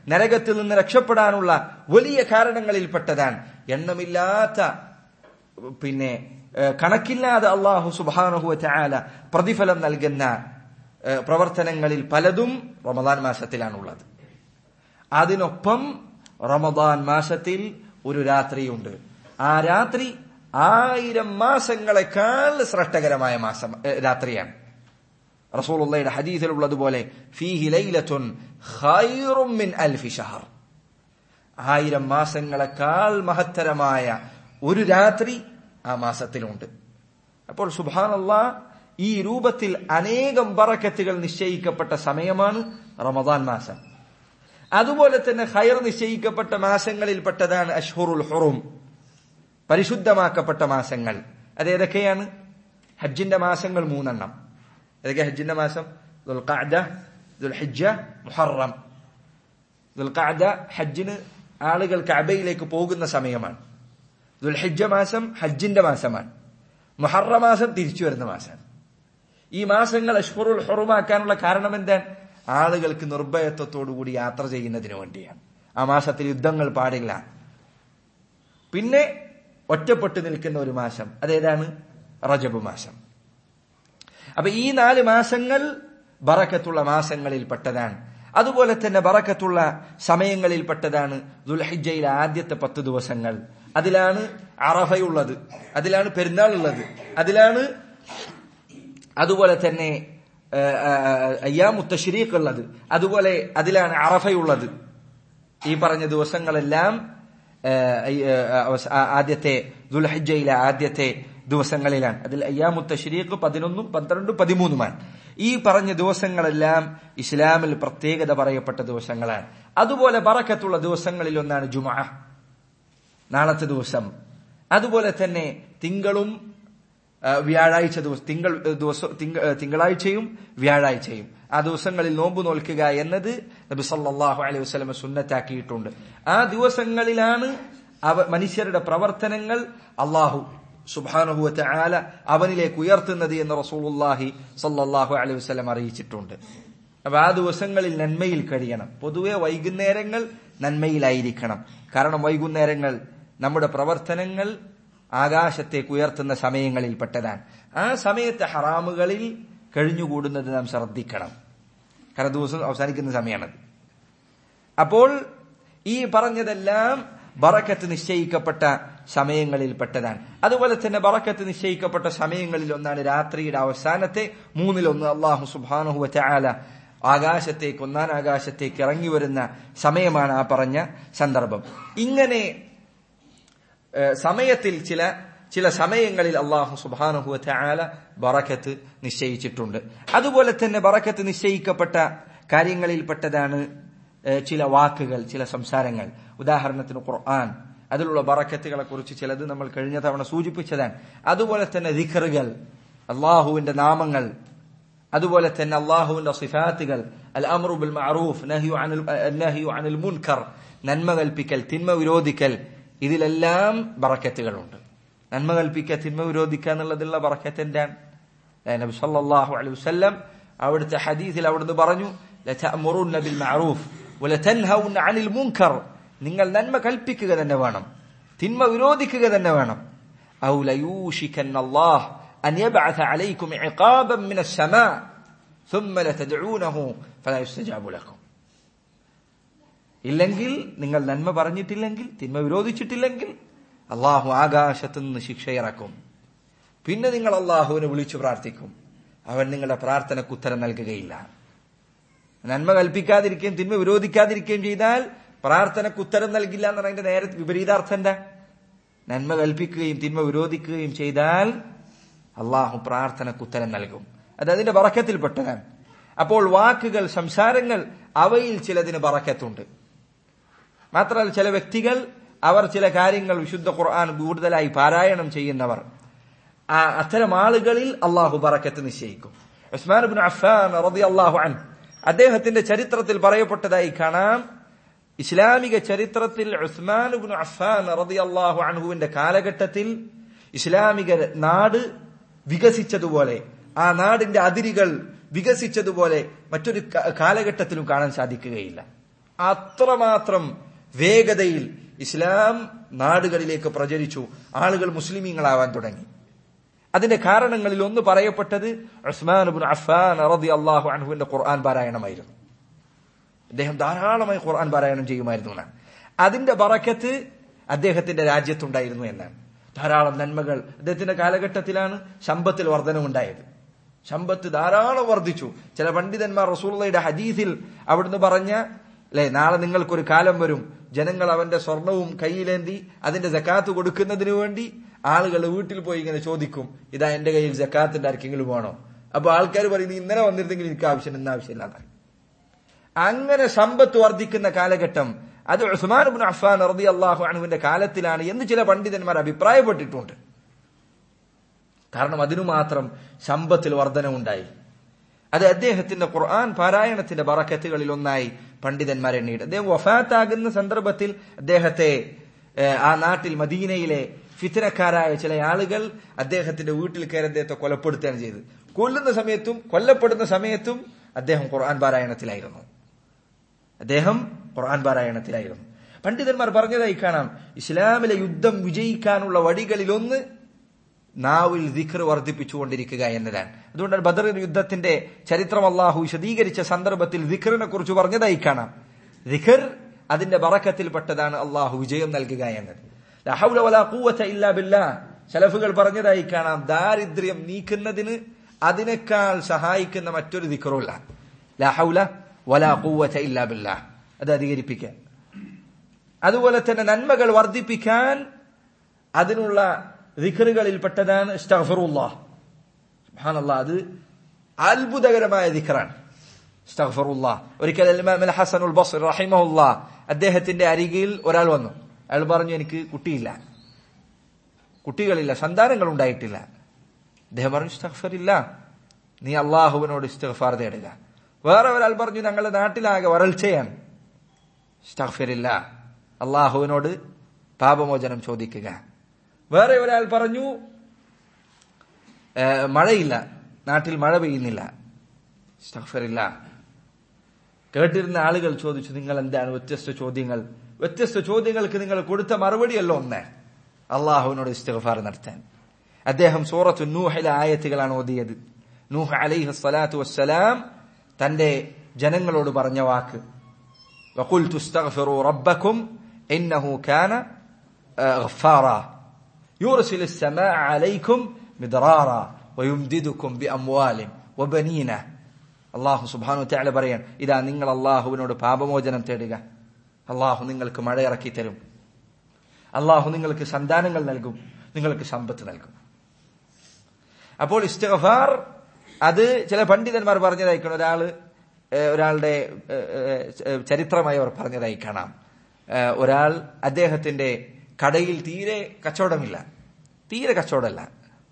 നരകത്തിൽ നിന്ന് രക്ഷപ്പെടാനുള്ള വലിയ കാരണങ്ങളിൽപ്പെട്ടതാണ് എണ്ണമില്ലാത്ത പിന്നെ ഏഹ്, കണക്കില്ലാതെ അള്ളാഹു സുബാനുഹുവ ചായാല പ്രതിഫലം നൽകുന്ന ഏഹ്, പ്രവർത്തനങ്ങളിൽ പലതും റമദാൻ മാസത്തിലാണുള്ളത് അതിനൊപ്പം റമദാൻ മാസത്തിൽ ഒരു രാത്രിയുണ്ട് ആ രാത്രി ആയിരം മാസങ്ങളെക്കാൾ ശ്രേഷ്ഠകരമായ മാസം ഏഹ്, രാത്രിയാണ് റസൂലുള്ളയുടെ ഹദീസിലുള്ളതുപോലെ ഫീഹി ലൈലത്തുൻ ഖൈറും മിൻ അൽഫി ഷഹർ ആയിരം മാസങ്ങളെക്കാൾ മഹത്തരമായ ഒരു രാത്രി ആ മാസത്തിലുണ്ട് അപ്പോൾ സുബാനല്ല ഈ രൂപത്തിൽ അനേകം ബറക്കത്തുകൾ നിശ്ചയിക്കപ്പെട്ട സമയമാണ് റമദാൻ മാസം അതുപോലെ തന്നെ ഹയർ നിശ്ചയിക്കപ്പെട്ട മാസങ്ങളിൽപ്പെട്ടതാണ് അഷ്ഹുറുൽ ഹുറും പരിശുദ്ധമാക്കപ്പെട്ട മാസങ്ങൾ അതേതൊക്കെയാണ് ഹജ്ജിന്റെ മാസങ്ങൾ മൂന്നെണ്ണം ഏതൊക്കെ ഹജ്ജിന്റെ മാസം ദുൽഖഅദ ദുൽഹിജ്ജ മുഹറം ദുൽഖഅദ ഹജ്ജിന് ആളുകൾ കഅബയിലേക്ക് പോകുന്ന സമയമാണ് ദുൽഹിജ്ജ മാസം ഹജ്ജിന്റെ മാസമാണ് മുഹറ മാസം തിരിച്ചു വരുന്ന മാസമാണ് ഈ മാസങ്ങൾ അഷ്ഫറുൽ ഹുറുമാക്കാനുള്ള കാരണം എന്താണ് ആളുകൾക്ക് നിർഭയത്വത്തോടുകൂടി യാത്ര ചെയ്യുന്നതിന് വേണ്ടിയാണ് ആ മാസത്തിൽ യുദ്ധങ്ങൾ പാടില്ല പിന്നെ ഒറ്റപ്പെട്ടു നിൽക്കുന്ന ഒരു മാസം അതേതാണ് റജബ് മാസം അപ്പൊ ഈ നാല് മാസങ്ങൾ ബറക്കത്തുള്ള മാസങ്ങളിൽപ്പെട്ടതാണ് അതുപോലെ തന്നെ ബറക്കത്തുള്ള സമയങ്ങളിൽപ്പെട്ടതാണ് ദുൽഹിജയിലെ ആദ്യത്തെ പത്ത് ദിവസങ്ങൾ അതിലാണ് അറഫയുള്ളത് അതിലാണ് പെരുന്നാൾ ഉള്ളത് അതിലാണ് അതുപോലെ തന്നെ അയ്യാമുത്തശ്രീഖ് ഉള്ളത് അതുപോലെ അതിലാണ് അറഫയുള്ളത് ഈ പറഞ്ഞ ദിവസങ്ങളെല്ലാം ആദ്യത്തെ ദുൽഹജ്ജയിലെ ആദ്യത്തെ ദിവസങ്ങളിലാണ് അതിൽ അയ്യാമുത്തശ്രീഖ് പതിനൊന്നും പന്ത്രണ്ടും പതിമൂന്നുമാണ് ഈ പറഞ്ഞ ദിവസങ്ങളെല്ലാം ഇസ്ലാമിൽ പ്രത്യേകത പറയപ്പെട്ട ദിവസങ്ങളാണ് അതുപോലെ ബറക്കത്തുള്ള ദിവസങ്ങളിൽ ഒന്നാണ് ജുമ നാളത്തെ ദിവസം അതുപോലെ തന്നെ തിങ്കളും വ്യാഴാഴ്ച ദിവസം തിങ്കൾ ദിവസം തിങ്കളാഴ്ചയും വ്യാഴാഴ്ചയും ആ ദിവസങ്ങളിൽ നോമ്പ് നോൽക്കുക എന്നത് നബി സല്ലാഹു അലൈഹി വസ്ലമ സുന്നത്താക്കിയിട്ടുണ്ട് ആ ദിവസങ്ങളിലാണ് അവ മനുഷ്യരുടെ പ്രവർത്തനങ്ങൾ അള്ളാഹു സുബാനുഭവത്തെ ആല അവനിലേക്ക് ഉയർത്തുന്നത് എന്ന് റസൂലുല്ലാഹി സല്ലാഹു അലൈഹി വസ്ലം അറിയിച്ചിട്ടുണ്ട് അപ്പൊ ആ ദിവസങ്ങളിൽ നന്മയിൽ കഴിയണം പൊതുവെ വൈകുന്നേരങ്ങൾ നന്മയിലായിരിക്കണം കാരണം വൈകുന്നേരങ്ങൾ നമ്മുടെ പ്രവർത്തനങ്ങൾ ആകാശത്തേക്ക് ഉയർത്തുന്ന സമയങ്ങളിൽപ്പെട്ടതാണ് ആ സമയത്തെ ഹറാമുകളിൽ കഴിഞ്ഞുകൂടുന്നത് നാം ശ്രദ്ധിക്കണം കാരണം ദിവസം അവസാനിക്കുന്ന സമയമാണത് അപ്പോൾ ഈ പറഞ്ഞതെല്ലാം ബറക്കത്ത് നിശ്ചയിക്കപ്പെട്ട സമയങ്ങളിൽപ്പെട്ടതാണ് അതുപോലെ തന്നെ ബറക്കത്ത് നിശ്ചയിക്കപ്പെട്ട സമയങ്ങളിൽ ഒന്നാണ് രാത്രിയുടെ അവസാനത്തെ മൂന്നിലൊന്ന് അള്ളാഹു സുബാനുഹു ചാല ആകാശത്തേക്ക് ഒന്നാം ആകാശത്തേക്ക് ഇറങ്ങി വരുന്ന സമയമാണ് ആ പറഞ്ഞ സന്ദർഭം ഇങ്ങനെ സമയത്തിൽ ചില ചില സമയങ്ങളിൽ അള്ളാഹു സുബാനുഹു ചാല ബറക്കത്ത് നിശ്ചയിച്ചിട്ടുണ്ട് അതുപോലെ തന്നെ ബറക്കത്ത് നിശ്ചയിക്കപ്പെട്ട കാര്യങ്ങളിൽപ്പെട്ടതാണ് ചില വാക്കുകൾ ചില സംസാരങ്ങൾ ഉദാഹരണത്തിന് ഖുർആൻ അതിലുള്ള ബറക്കത്തുകളെ കുറിച്ച് ചിലത് നമ്മൾ കഴിഞ്ഞ തവണ സൂചിപ്പിച്ചതാണ് അതുപോലെ തന്നെ ദിഖറുകൾ അള്ളാഹുവിന്റെ നാമങ്ങൾ അതുപോലെ തന്നെ അള്ളാഹുവിന്റെ സിഫാത്തുകൾ അൽ അമറുബുൽ മഅറൂഫ് നഹിയു അനിൽ നഹിയു അനിൽ മുൻകർ നന്മ കൽപ്പിക്കൽ തിന്മ വിരോധിക്കൽ ഇതിലെല്ലാം ബറക്കത്തുകളുണ്ട് നന്മ കൽപ്പിക്കുക തിന്മ വിരോധിക്കുക എന്നുള്ളതിലുള്ള ബറക്കത്ത് എന്താണ് നബി സല്ലല്ലാഹു അലൈഹി വസല്ലം അവിടുത്തെ ഹദീസിൽ അവിടുന്ന് പറഞ്ഞു ലതഅമുറുന്ന ബിൽ മഅറൂഫ് വലതൻഹൗന അനിൽ മുൻകർ നിങ്ങൾ നന്മ കൽപ്പിക്കുക തന്നെ വേണം തിന്മ വിരോധിക്കുക തന്നെ വേണം ഔ ലയൂഷിക്കൻ അല്ലാഹ് അൻ യബ്അഥ അലൈക്കും ഇഖാബൻ മിന السماء ثم لتدعونه فلا يستجاب لكم ഇല്ലെങ്കിൽ നിങ്ങൾ നന്മ പറഞ്ഞിട്ടില്ലെങ്കിൽ തിന്മ വിരോധിച്ചിട്ടില്ലെങ്കിൽ അള്ളാഹു ആകാശത്തു നിന്ന് ശിക്ഷയിറക്കും പിന്നെ നിങ്ങൾ അള്ളാഹുവിനെ വിളിച്ചു പ്രാർത്ഥിക്കും അവൻ നിങ്ങളുടെ പ്രാർത്ഥനയ്ക്ക് ഉത്തരം നൽകുകയില്ല നന്മ കൽപ്പിക്കാതിരിക്കുകയും തിന്മ വിരോധിക്കാതിരിക്കുകയും ചെയ്താൽ പ്രാർത്ഥനയ്ക്ക് ഉത്തരം നൽകില്ല എന്ന് പറഞ്ഞതിന്റെ നേരെ വിപരീതാർത്ഥം എന്താ നന്മ കൽപ്പിക്കുകയും തിന്മ വിരോധിക്കുകയും ചെയ്താൽ അള്ളാഹു പ്രാർത്ഥനയ്ക്ക് ഉത്തരം നൽകും അത് അതിന്റെ ബറക്കത്തിൽപ്പെട്ടതാണ് അപ്പോൾ വാക്കുകൾ സംസാരങ്ങൾ അവയിൽ ചിലതിന് ബറക്കത്തുണ്ട് മാത്രമല്ല ചില വ്യക്തികൾ അവർ ചില കാര്യങ്ങൾ വിശുദ്ധ ഖുർആൻ കൂടുതലായി പാരായണം ചെയ്യുന്നവർ ആ അത്തരം ആളുകളിൽ അള്ളാഹു ബറക്കത്ത് നിശ്ചയിക്കും ഉസ്മാൻ ബിൻ അഫാൻ റളിയല്ലാഹു അൻഹു അദ്ദേഹത്തിന്റെ ചരിത്രത്തിൽ പറയപ്പെട്ടതായി കാണാം ഇസ്ലാമിക ചരിത്രത്തിൽ ഉസ്മാൻ ബിൻ അഫാൻ റളിയല്ലാഹു അൻഹുവിന്റെ കാലഘട്ടത്തിൽ ഇസ്ലാമിക നാട് വികസിച്ചതുപോലെ ആ നാടിന്റെ അതിരുകൾ വികസിച്ചതുപോലെ മറ്റൊരു കാലഘട്ടത്തിലും കാണാൻ സാധിക്കുകയില്ല അത്രമാത്രം വേഗതയിൽ ഇസ്ലാം നാടുകളിലേക്ക് പ്രചരിച്ചു ആളുകൾ മുസ്ലിമീങ്ങളാവാൻ തുടങ്ങി അതിന്റെ കാരണങ്ങളിൽ ഒന്ന് പറയപ്പെട്ടത് ഉസ്മാൻ അഫ്ഫാൻ റതി അള്ളാഹു അൻഹുവിന്റെ ഖുർആൻ പാരായണമായിരുന്നു അദ്ദേഹം ധാരാളമായി ഖുർആൻ പാരായണം ചെയ്യുമായിരുന്നു എന്നാണ് അതിന്റെ ബറക്കത്ത് അദ്ദേഹത്തിന്റെ രാജ്യത്തുണ്ടായിരുന്നു എന്നാണ് ധാരാളം നന്മകൾ അദ്ദേഹത്തിന്റെ കാലഘട്ടത്തിലാണ് ശമ്പത്തിൽ വർധനമുണ്ടായത് ശമ്പത്ത് ധാരാളം വർദ്ധിച്ചു ചില പണ്ഡിതന്മാർ റസൂള്ളയുടെ ഹദീസിൽ അവിടുന്ന് പറഞ്ഞ അല്ലെ നാളെ നിങ്ങൾക്കൊരു കാലം വരും ജനങ്ങൾ അവന്റെ സ്വർണവും കയ്യിലേന്തി അതിന്റെ ജക്കാത്ത് കൊടുക്കുന്നതിന് വേണ്ടി ആളുകൾ വീട്ടിൽ പോയി ഇങ്ങനെ ചോദിക്കും ഇതാ എന്റെ കയ്യിൽ ജക്കാത്തിന്റെ ആർക്കെങ്കിലും വേണോ അപ്പൊ ആൾക്കാർ പറയും "നീ ഇന്നലെ വന്നിരുന്നെങ്കിൽ എനിക്ക് ആവശ്യം ഇന്ന് ആവശ്യമില്ലാതെ അങ്ങനെ സമ്പത്ത് വർദ്ധിക്കുന്ന കാലഘട്ടം അത് ഉസ്മാൻ ബിൻ അഫ്ഫാൻ റതി അള്ളാഹു അണുവിന്റെ കാലത്തിലാണ് എന്ന് ചില പണ്ഡിതന്മാർ അഭിപ്രായപ്പെട്ടിട്ടുണ്ട് കാരണം അതിനു മാത്രം സമ്പത്തിൽ വർധനമുണ്ടായി അത് അദ്ദേഹത്തിന്റെ ഖുർആൻ പാരായണത്തിന്റെ ബറക്കത്തുകളിൽ ഒന്നായി പണ്ഡിതന്മാർ എണ്ണിയിട്ട് അദ്ദേഹം വഫാത്താകുന്ന സന്ദർഭത്തിൽ അദ്ദേഹത്തെ ഏഹ്, ആ നാട്ടിൽ മദീനയിലെ ഫിത്തനക്കാരായ ചില ആളുകൾ അദ്ദേഹത്തിന്റെ വീട്ടിൽ കയറി അദ്ദേഹത്തെ കൊലപ്പെടുത്തുകയാണ് ചെയ്തത് കൊല്ലുന്ന സമയത്തും കൊല്ലപ്പെടുന്ന സമയത്തും അദ്ദേഹം ഖുർആൻ പാരായണത്തിലായിരുന്നു അദ്ദേഹം ഖുർആൻ പാരായണത്തിലായിരുന്നു പണ്ഡിതന്മാർ പറഞ്ഞതായി കാണാം ഇസ്ലാമിലെ യുദ്ധം വിജയിക്കാനുള്ള വഴികളിലൊന്ന് നാവിൽ ദിഖർ വർദ്ധിപ്പിച്ചുകൊണ്ടിരിക്കുക എന്നതാണ് അതുകൊണ്ടാണ് ബദർ യുദ്ധത്തിന്റെ ചരിത്രം അള്ളാഹു വിശദീകരിച്ച സന്ദർഭത്തിൽ ദിഖറിനെ കുറിച്ച് പറഞ്ഞതായി കാണാം ദിഖർ അതിന്റെ ബറക്കത്തിൽപ്പെട്ടതാണ് അള്ളാഹു വിജയം നൽകുക എന്നത് ലാ ഹൗല വലാ ഖുവത ഇല്ലാ ബില്ലാഹ്. സലഫുകൾ പറഞ്ഞതായി കാണാം ദാരിദ്ര്യം നീക്കുന്നതിന് അതിനേക്കാൾ സഹായിക്കുന്ന മറ്റൊരു ദിക്കറുമില്ല ലാ ഹൗല വലാ ഖുവത ഇല്ലാ ബില്ലാഹ്. അത് അധികരിപ്പിക്കുക അതുപോലെ തന്നെ നന്മകൾ വർദ്ധിപ്പിക്കാൻ അതിനുള്ള ദിക്കറുകളിൽ പെട്ടതാണ് ഇസ്തഗ്ഫിറുല്ലാഹ് സുബ്ഹാനല്ലാഹ് അത് അത്ഭുതകരമായ ദിക്കറാണ് ഇസ്തഗ്ഫിറുല്ലാഹ് ഒരിക്കൽ ഇമാം അൽ ഹസനുൽ ബസ്രി റഹിമഹുല്ലാഹ് അദ്ദേഹത്തിന്റെ അരികിൽ ഒരാൾ വന്നു അയാൾ പറഞ്ഞു എനിക്ക് കുട്ടിയില്ല കുട്ടികളില്ല സന്താനങ്ങൾ ഉണ്ടായിട്ടില്ല അദ്ദേഹം പറഞ്ഞു ഇസ്തഗ്ഫറില്ല നീ അള്ളാഹുവിനോട് ഇസ്തഗ്ഫാർ തേടുക വേറെ ഒരാൾ പറഞ്ഞു ഞങ്ങളുടെ നാട്ടിലാകെ വരൾച്ചയാണ് ഇസ്തഗ്ഫിറില്ല അള്ളാഹുവിനോട് പാപമോചനം ചോദിക്കുക വേറെ ഒരാൾ പറഞ്ഞു "ഏ, മഴയില്ല നാട്ടിൽ മഴ പെയ്യുന്നില്ല ഇസ്തഗ്ഫിറില്ല കേട്ടിരുന്ന ആളുകൾ ചോദിച്ചു നിങ്ങൾ എന്താണ് വ്യത്യസ്ത ചോദ്യങ്ങൾ വ്യത്യസ്ത ചോദ്യങ്ങൾക്ക് നിങ്ങൾ കൊടുത്ത മറുപടിയല്ല ഒന്ന് അള്ളാഹുവിനോട് ഇസ്തഗ്ഫാർ നടത്താൻ അദ്ദേഹം സൂറത്തു നൂഹിലെ ആയത്തുകളാണ് ഓതിയത് നൂഹ് അലൈഹി സ്വലാത്തു വസ്സലാം തന്റെ ജനങ്ങളോട് പറഞ്ഞ വാക്ക് وقلت استغفروا ربكم إنه كان آه، غفارا يرسل السماء عليكم مدرارا ويمددكم بأموال وبنين അള്ളാഹു സുബാനു തയാളെ പറയാൻ ഇതാ നിങ്ങൾ അള്ളാഹുവിനോട് പാപമോചനം തേടുക അള്ളാഹു നിങ്ങൾക്ക് മഴ ഇറക്കി തരും അള്ളാഹു നിങ്ങൾക്ക് സന്താനങ്ങൾ നൽകും നിങ്ങൾക്ക് സമ്പത്ത് നൽകും അപ്പോൾ ഇസ്തഗഫാർ അത് ചില പണ്ഡിതന്മാർ പറഞ്ഞതായിക്കണം ഒരാള് ഏഹ്, ഒരാളുടെ ഏഹ്, ഏഹ്, ചരിത്രമായി അവർ പറഞ്ഞതായി കാണാം ഏഹ്, ഒരാൾ അദ്ദേഹത്തിന്റെ കടയിൽ തീരെ കച്ചവടമില്ല തീരെ കച്ചവടമല്ല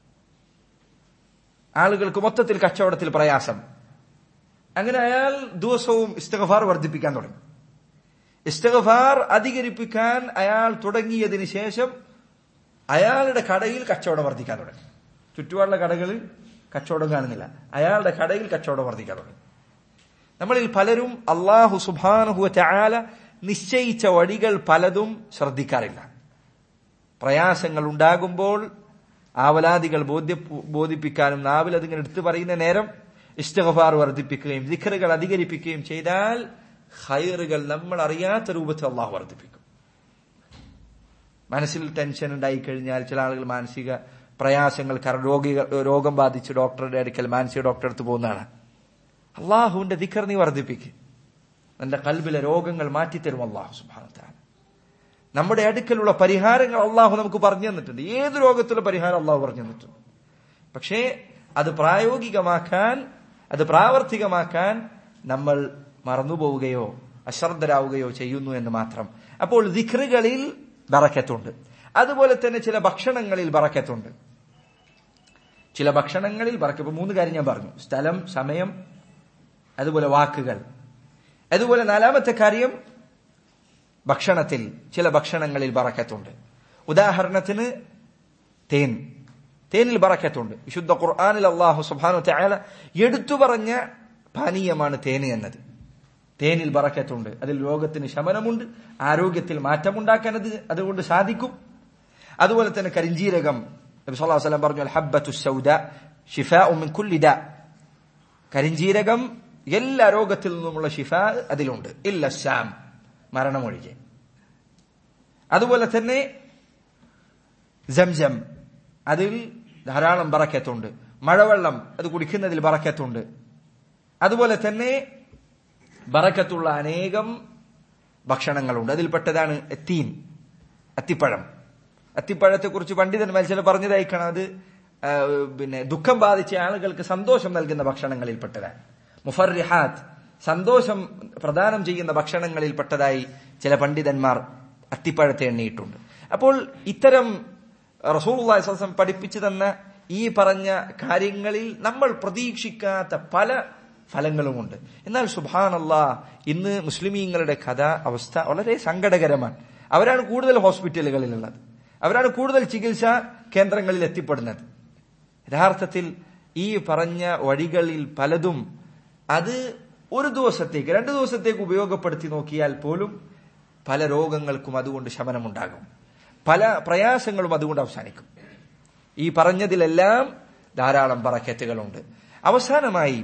ആളുകൾക്ക് മൊത്തത്തിൽ കച്ചവടത്തിൽ പ്രയാസം അങ്ങനെ അയാൾ ദിവസവും ഇസ്തഗഫാർ വർദ്ധിപ്പിക്കാൻ തുടങ്ങി ഇസ്തഗഫാർ അധികരിപ്പിക്കാൻ അയാൾ തുടങ്ങിയതിന് ശേഷം അയാളുടെ കടയിൽ കച്ചവടം വർദ്ധിക്കാൻ തുടങ്ങി ചുറ്റുപാടുള്ള കടകളിൽ കച്ചവടം കാണുന്നില്ല അയാളുടെ കടയിൽ കച്ചവടം വർദ്ധിക്കാൻ തുടങ്ങി നമ്മളിൽ പലരും അള്ളാഹു സുബാനുഹുവ ചായാല നിശ്ചയിച്ച വഴികൾ പലതും ശ്രദ്ധിക്കാറില്ല പ്രയാസങ്ങൾ ഉണ്ടാകുമ്പോൾ ആവലാദികൾ ബോധ്യ ബോധിപ്പിക്കാനും നാവിൽ അതിങ്ങനെ എടുത്തു പറയുന്ന നേരം ഇഷ്ടഗഫാർ വർദ്ധിപ്പിക്കുകയും ദിഖറുകൾ അധികരിപ്പിക്കുകയും ചെയ്താൽ ഹൈറുകൾ നമ്മൾ അറിയാത്ത രൂപത്തിൽ അള്ളാഹു വർദ്ധിപ്പിക്കും മനസ്സിൽ ടെൻഷൻ ഉണ്ടായി കഴിഞ്ഞാൽ ചില ആളുകൾ മാനസിക പ്രയാസങ്ങൾ കാരണം രോഗികൾ രോഗം ബാധിച്ച് ഡോക്ടറുടെ അടുക്കൽ മാനസിക ഡോക്ടറെ അടുത്ത് പോകുന്നതാണ് അള്ളാഹുവിന്റെ ദിക്കർ നീ വർദ്ധിപ്പിക്കും നിന്റെ കൽബിലെ രോഗങ്ങൾ മാറ്റിത്തരും അള്ളാഹു സുബാന നമ്മുടെ അടുക്കലുള്ള പരിഹാരങ്ങൾ അള്ളാഹു നമുക്ക് പറഞ്ഞു തന്നിട്ടുണ്ട് ഏത് രോഗത്തിലുള്ള പരിഹാരം അള്ളാഹു പറഞ്ഞു തന്നിട്ടുണ്ട് പക്ഷേ അത് പ്രായോഗികമാക്കാൻ അത് പ്രാവർത്തികമാക്കാൻ നമ്മൾ മറന്നുപോവുകയോ അശ്രദ്ധരാവുകയോ ചെയ്യുന്നു എന്ന് മാത്രം അപ്പോൾ ദിഖറുകളിൽ ബറക്കത്തുണ്ട് അതുപോലെ തന്നെ ചില ഭക്ഷണങ്ങളിൽ ബറക്കത്തുണ്ട് ചില ഭക്ഷണങ്ങളിൽ ബറക്ക ഇപ്പൊ മൂന്ന് കാര്യം ഞാൻ പറഞ്ഞു സ്ഥലം സമയം അതുപോലെ വാക്കുകൾ അതുപോലെ നാലാമത്തെ കാര്യം ഭക്ഷണത്തിൽ ചില ഭക്ഷണങ്ങളിൽ ബറക്കത്തുണ്ട് ഉദാഹരണത്തിന് തേൻ തേനിൽ ബറക്കത്തുണ്ട് വിശുദ്ധ ഖുർആാനിൽ അള്ളാഹു സുബാനു തയാല എടുത്തു പറഞ്ഞ പാനീയമാണ് തേന് എന്നത് തേനിൽ ബറക്കത്തുണ്ട് അതിൽ രോഗത്തിന് ശമനമുണ്ട് ആരോഗ്യത്തിൽ മാറ്റമുണ്ടാക്കാൻ അത് അതുകൊണ്ട് സാധിക്കും അതുപോലെ തന്നെ കരിഞ്ജീരകം നബി സല്ലല്ലാഹു അലൈഹി വസല്ലം പറഞ്ഞു അൽ ഹബ്ബത്തു സൗദ ഷിഫാഉ മിൻ കുല്ലി ദാ കരിഞ്ജീരകം എല്ലാ രോഗത്തിൽ നിന്നുമുള്ള ഷിഫ അതിലുണ്ട് ഇല്ല ശാം മരണമൊഴികെ അതുപോലെ തന്നെ സംസം അതിൽ ധാരാളം ബറക്കത്തുണ്ട് മഴവെള്ളം അത് കുടിക്കുന്നതിൽ ബറക്കത്തുണ്ട് അതുപോലെ തന്നെ ബറക്കത്തുള്ള അനേകം ഭക്ഷണങ്ങളുണ്ട് അതിൽപ്പെട്ടതാണ് എത്തീൻ അത്തിപ്പഴം അത്തിപ്പഴത്തെക്കുറിച്ച് പണ്ഡിതന്മാർ ചില പറഞ്ഞതായിക്കണം അത് ആ, പിന്നെ ദുഃഖം ബാധിച്ച ആളുകൾക്ക് സന്തോഷം നൽകുന്ന ഭക്ഷണങ്ങളിൽപ്പെട്ടതാണ് മുഫറിഹാത്ത് സന്തോഷം പ്രദാനം ചെയ്യുന്ന ഭക്ഷണങ്ങളിൽപ്പെട്ടതായി ചില പണ്ഡിതന്മാർ അത്തിപ്പഴത്തെ എണ്ണിയിട്ടുണ്ട് അപ്പോൾ ഇത്തരം റസൂലുള്ളാഹി സ്വല്ലല്ലാഹു അലൈഹി വസല്ലം പഠിപ്പിച്ചു തന്ന ഈ പറഞ്ഞ കാര്യങ്ങളിൽ നമ്മൾ പ്രതീക്ഷിക്കാത്ത പല ഫലങ്ങളുമുണ്ട് എന്നാൽ സുബാനല്ല ഇന്ന് മുസ്ലിമീങ്ങളുടെ കഥ അവസ്ഥ വളരെ സങ്കടകരമാണ് അവരാണ് കൂടുതൽ ഹോസ്പിറ്റലുകളിലുള്ളത് അവരാണ് കൂടുതൽ ചികിത്സാ കേന്ദ്രങ്ങളിൽ എത്തിപ്പെടുന്നത് യഥാർത്ഥത്തിൽ ഈ പറഞ്ഞ വഴികളിൽ പലതും അത് ഒരു ദിവസത്തേക്ക് രണ്ടു ദിവസത്തേക്ക് ഉപയോഗപ്പെടുത്തി നോക്കിയാൽ പോലും പല രോഗങ്ങൾക്കും അതുകൊണ്ട് ശമനമുണ്ടാകും പല പ്രയാസങ്ങളും അതുകൊണ്ട് അവസാനിക്കും ഈ പറഞ്ഞതിലെല്ലാം ധാരാളം പറക്കത്തുകളുണ്ട് അവസാനമായി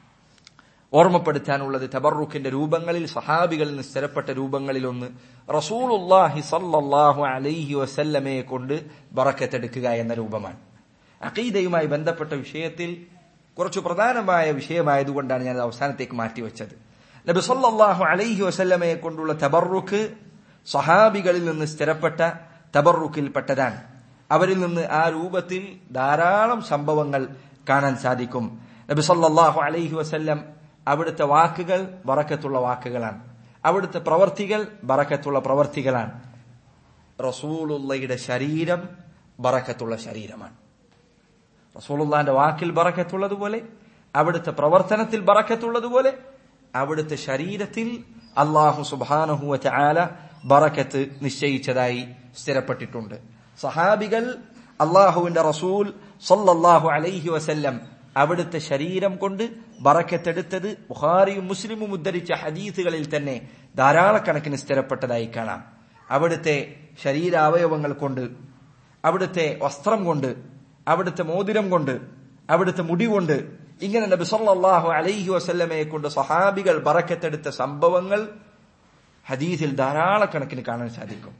ഓർമ്മപ്പെടുത്താനുള്ളത് തബറുക്കിന്റെ രൂപങ്ങളിൽ സഹാബികളിൽ നിന്ന് സ്ഥിരപ്പെട്ട രൂപങ്ങളിൽ ഒന്ന് റസൂലുല്ലാഹി സല്ലല്ലാഹു അലൈഹി വസല്ലമയെ കൊണ്ട് ബറക്കത്തെടുക്കുക എന്ന രൂപമാണ് അഖീദയുമായി ബന്ധപ്പെട്ട വിഷയത്തിൽ കുറച്ചു പ്രധാനമായ വിഷയമായതുകൊണ്ടാണ് ഞാൻ അത് അവസാനത്തേക്ക് മാറ്റിവെച്ചത് നബി സല്ലല്ലാഹു അലൈഹി വസല്ലമയെ കൊണ്ടുള്ള തബറുക്ക് സഹാബികളിൽ നിന്ന് സ്ഥിരപ്പെട്ട തബറുക്കിൽപ്പെട്ടതാണ് അവരിൽ നിന്ന് ആ രൂപത്തിൽ ധാരാളം സംഭവങ്ങൾ കാണാൻ സാധിക്കും നബി സല്ലല്ലാഹു അലൈഹി വസല്ലം അവിടുത്തെ വാക്കുകൾ ബറക്കത്തുള്ള വാക്കുകളാണ് അവിടുത്തെ പ്രവർത്തികൾ ബറക്കത്തുള്ള പ്രവർത്തികളാണ് റസൂലുള്ളയുടെ ശരീരം ബറക്കത്തുള്ള ശരീരമാണ് റസൂലുള്ളാന്റെ വാക്കിൽ ബറക്കത്തുള്ളതുപോലെ അവിടുത്തെ പ്രവർത്തനത്തിൽ ബറക്കത്തുള്ളതുപോലെ അവിടുത്തെ ശരീരത്തിൽ അള്ളാഹു സുബാനഹുവ ചാല ബറക്കത്ത് നിശ്ചയിച്ചതായി സ്ഥിരപ്പെട്ടിട്ടുണ്ട് സഹാബികൾ അള്ളാഹുവിന്റെ റസൂൽ സല്ലല്ലാഹു അലൈഹി വസല്ലം അവിടുത്തെ ശരീരം കൊണ്ട് ബറക്കത്തെടുത്തത് ബുഹാരിയും മുസ്ലിമും ഉദ്ധരിച്ച ഹദീസുകളിൽ തന്നെ ധാരാളക്കണക്കിന് സ്ഥിരപ്പെട്ടതായി കാണാം അവിടുത്തെ ശരീരാവയവങ്ങൾ കൊണ്ട് അവിടുത്തെ വസ്ത്രം കൊണ്ട് അവിടുത്തെ മോതിരം കൊണ്ട് അവിടുത്തെ മുടി കൊണ്ട് ഇങ്ങനെ നബി സല്ലല്ലാഹു അലൈഹി വസല്ലമയെ കൊണ്ട് സഹാബികൾ ബറക്കത്തെടുത്ത സംഭവങ്ങൾ ഹദീസിൽ ധാരാളക്കണക്കിന് കാണാൻ സാധിക്കും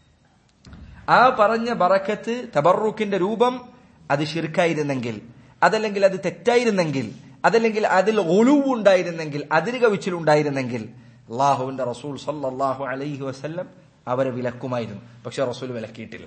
ആ പറഞ്ഞ ബറക്കത്ത് തബറുക്കിന്റെ രൂപം അത് ശിർക്കായിരുന്നെങ്കിൽ അതല്ലെങ്കിൽ അത് തെറ്റായിരുന്നെങ്കിൽ അതല്ലെങ്കിൽ അതിൽ ഒളിവുണ്ടായിരുന്നെങ്കിൽ അതിര് കവിച്ചിലുണ്ടായിരുന്നെങ്കിൽ അള്ളാഹുവിന്റെ റസൂൽ സല്ലല്ലാഹു അലൈഹി വസല്ലം അവരെ വിലക്കുമായിരുന്നു പക്ഷെ റസൂൽ വിലക്കിയിട്ടില്ല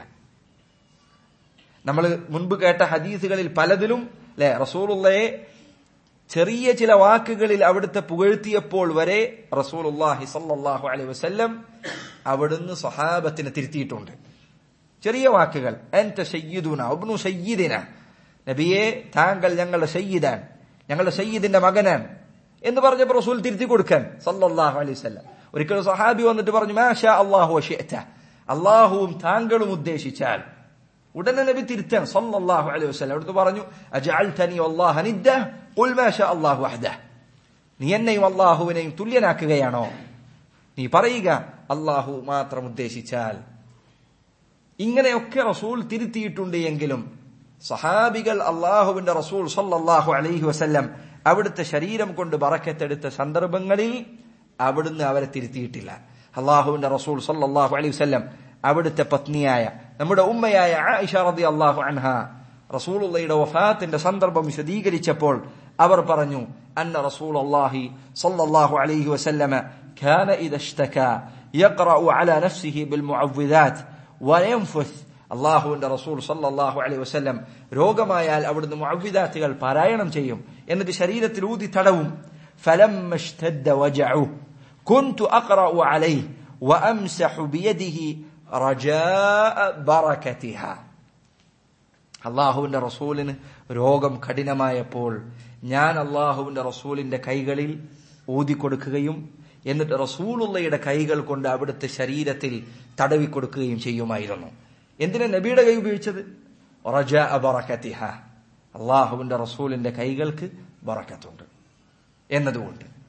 നമ്മൾ മുൻപ് കേട്ട ഹദീസുകളിൽ പലതിലും അല്ലെ റസൂലുള്ളയെ ചെറിയ ചില വാക്കുകളിൽ അവിടുത്തെ പുകഴ്ത്തിയപ്പോൾ വരെ റസൂലുള്ളാഹി സല്ലല്ലാഹു അലൈഹി വസല്ലം അവിടുന്ന് സഹാബത്തിനെ തിരുത്തിയിട്ടുണ്ട് ചെറിയ വാക്കുകൾ എന്റെ സയ്യിദുന ഒബ്നു സയ്യിദിന നബിയെ താങ്കൾ ഞങ്ങളുടെ സയ്യിദാൻ ഞങ്ങളുടെ സയ്യിദിന്റെ മകനാൻ എന്ന് പറഞ്ഞപ്പോൾ റസൂൽ തിരുത്തി കൊടുക്കാൻ സല്ലല്ലാഹു അലൈഹി വസല്ലം ഒരിക്കലും സഹാബി വന്നിട്ട് പറഞ്ഞു മാഷാ അള്ളാഹു വശിഅത അള്ളാഹുവും താങ്കളും ഉദ്ദേശിച്ചാൽ ഉടനെ നബി തിരുത്താൻ സല്ലല്ലാഹു അലൈഹി വസല്ലം അവിടുത്തെ പറഞ്ഞു അജഅൽതനി വല്ലാഹ നിദ്ദ ഖുൽ മാഷാ അല്ലാഹു വഹദ നീ എന്നെയും അള്ളാഹുവിനെയും തുല്യനാക്കുകയാണോ നീ പറയുക അള്ളാഹു മാത്രം ഉദ്ദേശിച്ചാൽ ഇങ്ങനെയൊക്കെ റസൂൽ തിരുത്തിയിട്ടുണ്ട് എങ്കിലും സഹാബികൾ അള്ളാഹുവിന്റെ റസൂൽ സല്ലല്ലാഹു അലൈഹി വസല്ലം അവിടുത്തെ ശരീരം കൊണ്ട് ബറക്കത്തെടുത്ത സന്ദർഭങ്ങളിൽ അവിടുന്ന് അവരെ തിരുത്തിയിട്ടില്ല അള്ളാഹുവിന്റെ റസൂൽ സല്ലല്ലാഹു അലൈഹി വസല്ലം അവിടുത്തെ പത്നിയായ നമ്മുടെ ഉമ്മയായ ആയിഷ റതി അള്ളാഹു അൻഹ റസൂലുള്ളയുടെ വഫാത്തിന്റെ സന്ദർഭം വിശദീകരിച്ചപ്പോൾ അവർ പറഞ്ഞു അന്ന റസൂൽ അള്ളാഹി സല്ലല്ലാഹു അലൈഹി വസല്ലമ كان إذا اشتكى يقرأ على نفسه بالمعوذات وينفث അള്ളാഹുവിന്റെ റസൂൽ സല്ലല്ലാഹു അലൈഹി വസല്ലം രോഗമായാൽ അവിടുന്ന് മുഅവ്വിദാത്തുകൾ പാരായണം ചെയ്യും എന്നിട്ട് ശരീരത്തിൽ ഊതി തടവും فلما اشتد وجعه كنت أقرأ عليه وأمسح بيده رجاء بركتها അള്ളാഹുവിന്റെ റസൂലിന് രോഗം കഠിനമായപ്പോൾ ഞാൻ അള്ളാഹുവിന്റെ റസൂലിന്റെ കൈകളിൽ ഊതിക്കൊടുക്കുകയും എന്നിട്ട് റസൂലുള്ളയുടെ കൈകൾ കൊണ്ട് അവിടുത്തെ ശരീരത്തിൽ തടവി കൊടുക്കുകയും ചെയ്യുമായിരുന്നു എന്തിനാ നബിയുടെ കൈ ഉപയോഗിച്ചത് ബറക്കത്തിഹ അള്ളാഹുവിന്റെ റസൂലിന്റെ കൈകൾക്ക് ബറക്കത്തുണ്ട് എന്നതുകൊണ്ട്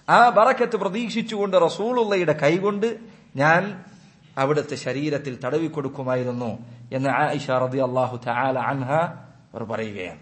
ആ ബറക്കത്ത് പ്രതീക്ഷിച്ചുകൊണ്ട് റസൂലുള്ളയുടെ കൈകൊണ്ട് ഞാൻ അവിടുത്തെ ശരീരത്തിൽ തടവി കൊടുക്കുമായിരുന്നു എന്ന് ആയിഷ റതി അള്ളാഹു തആല അൻഹ അവർ പറയുകയാണ്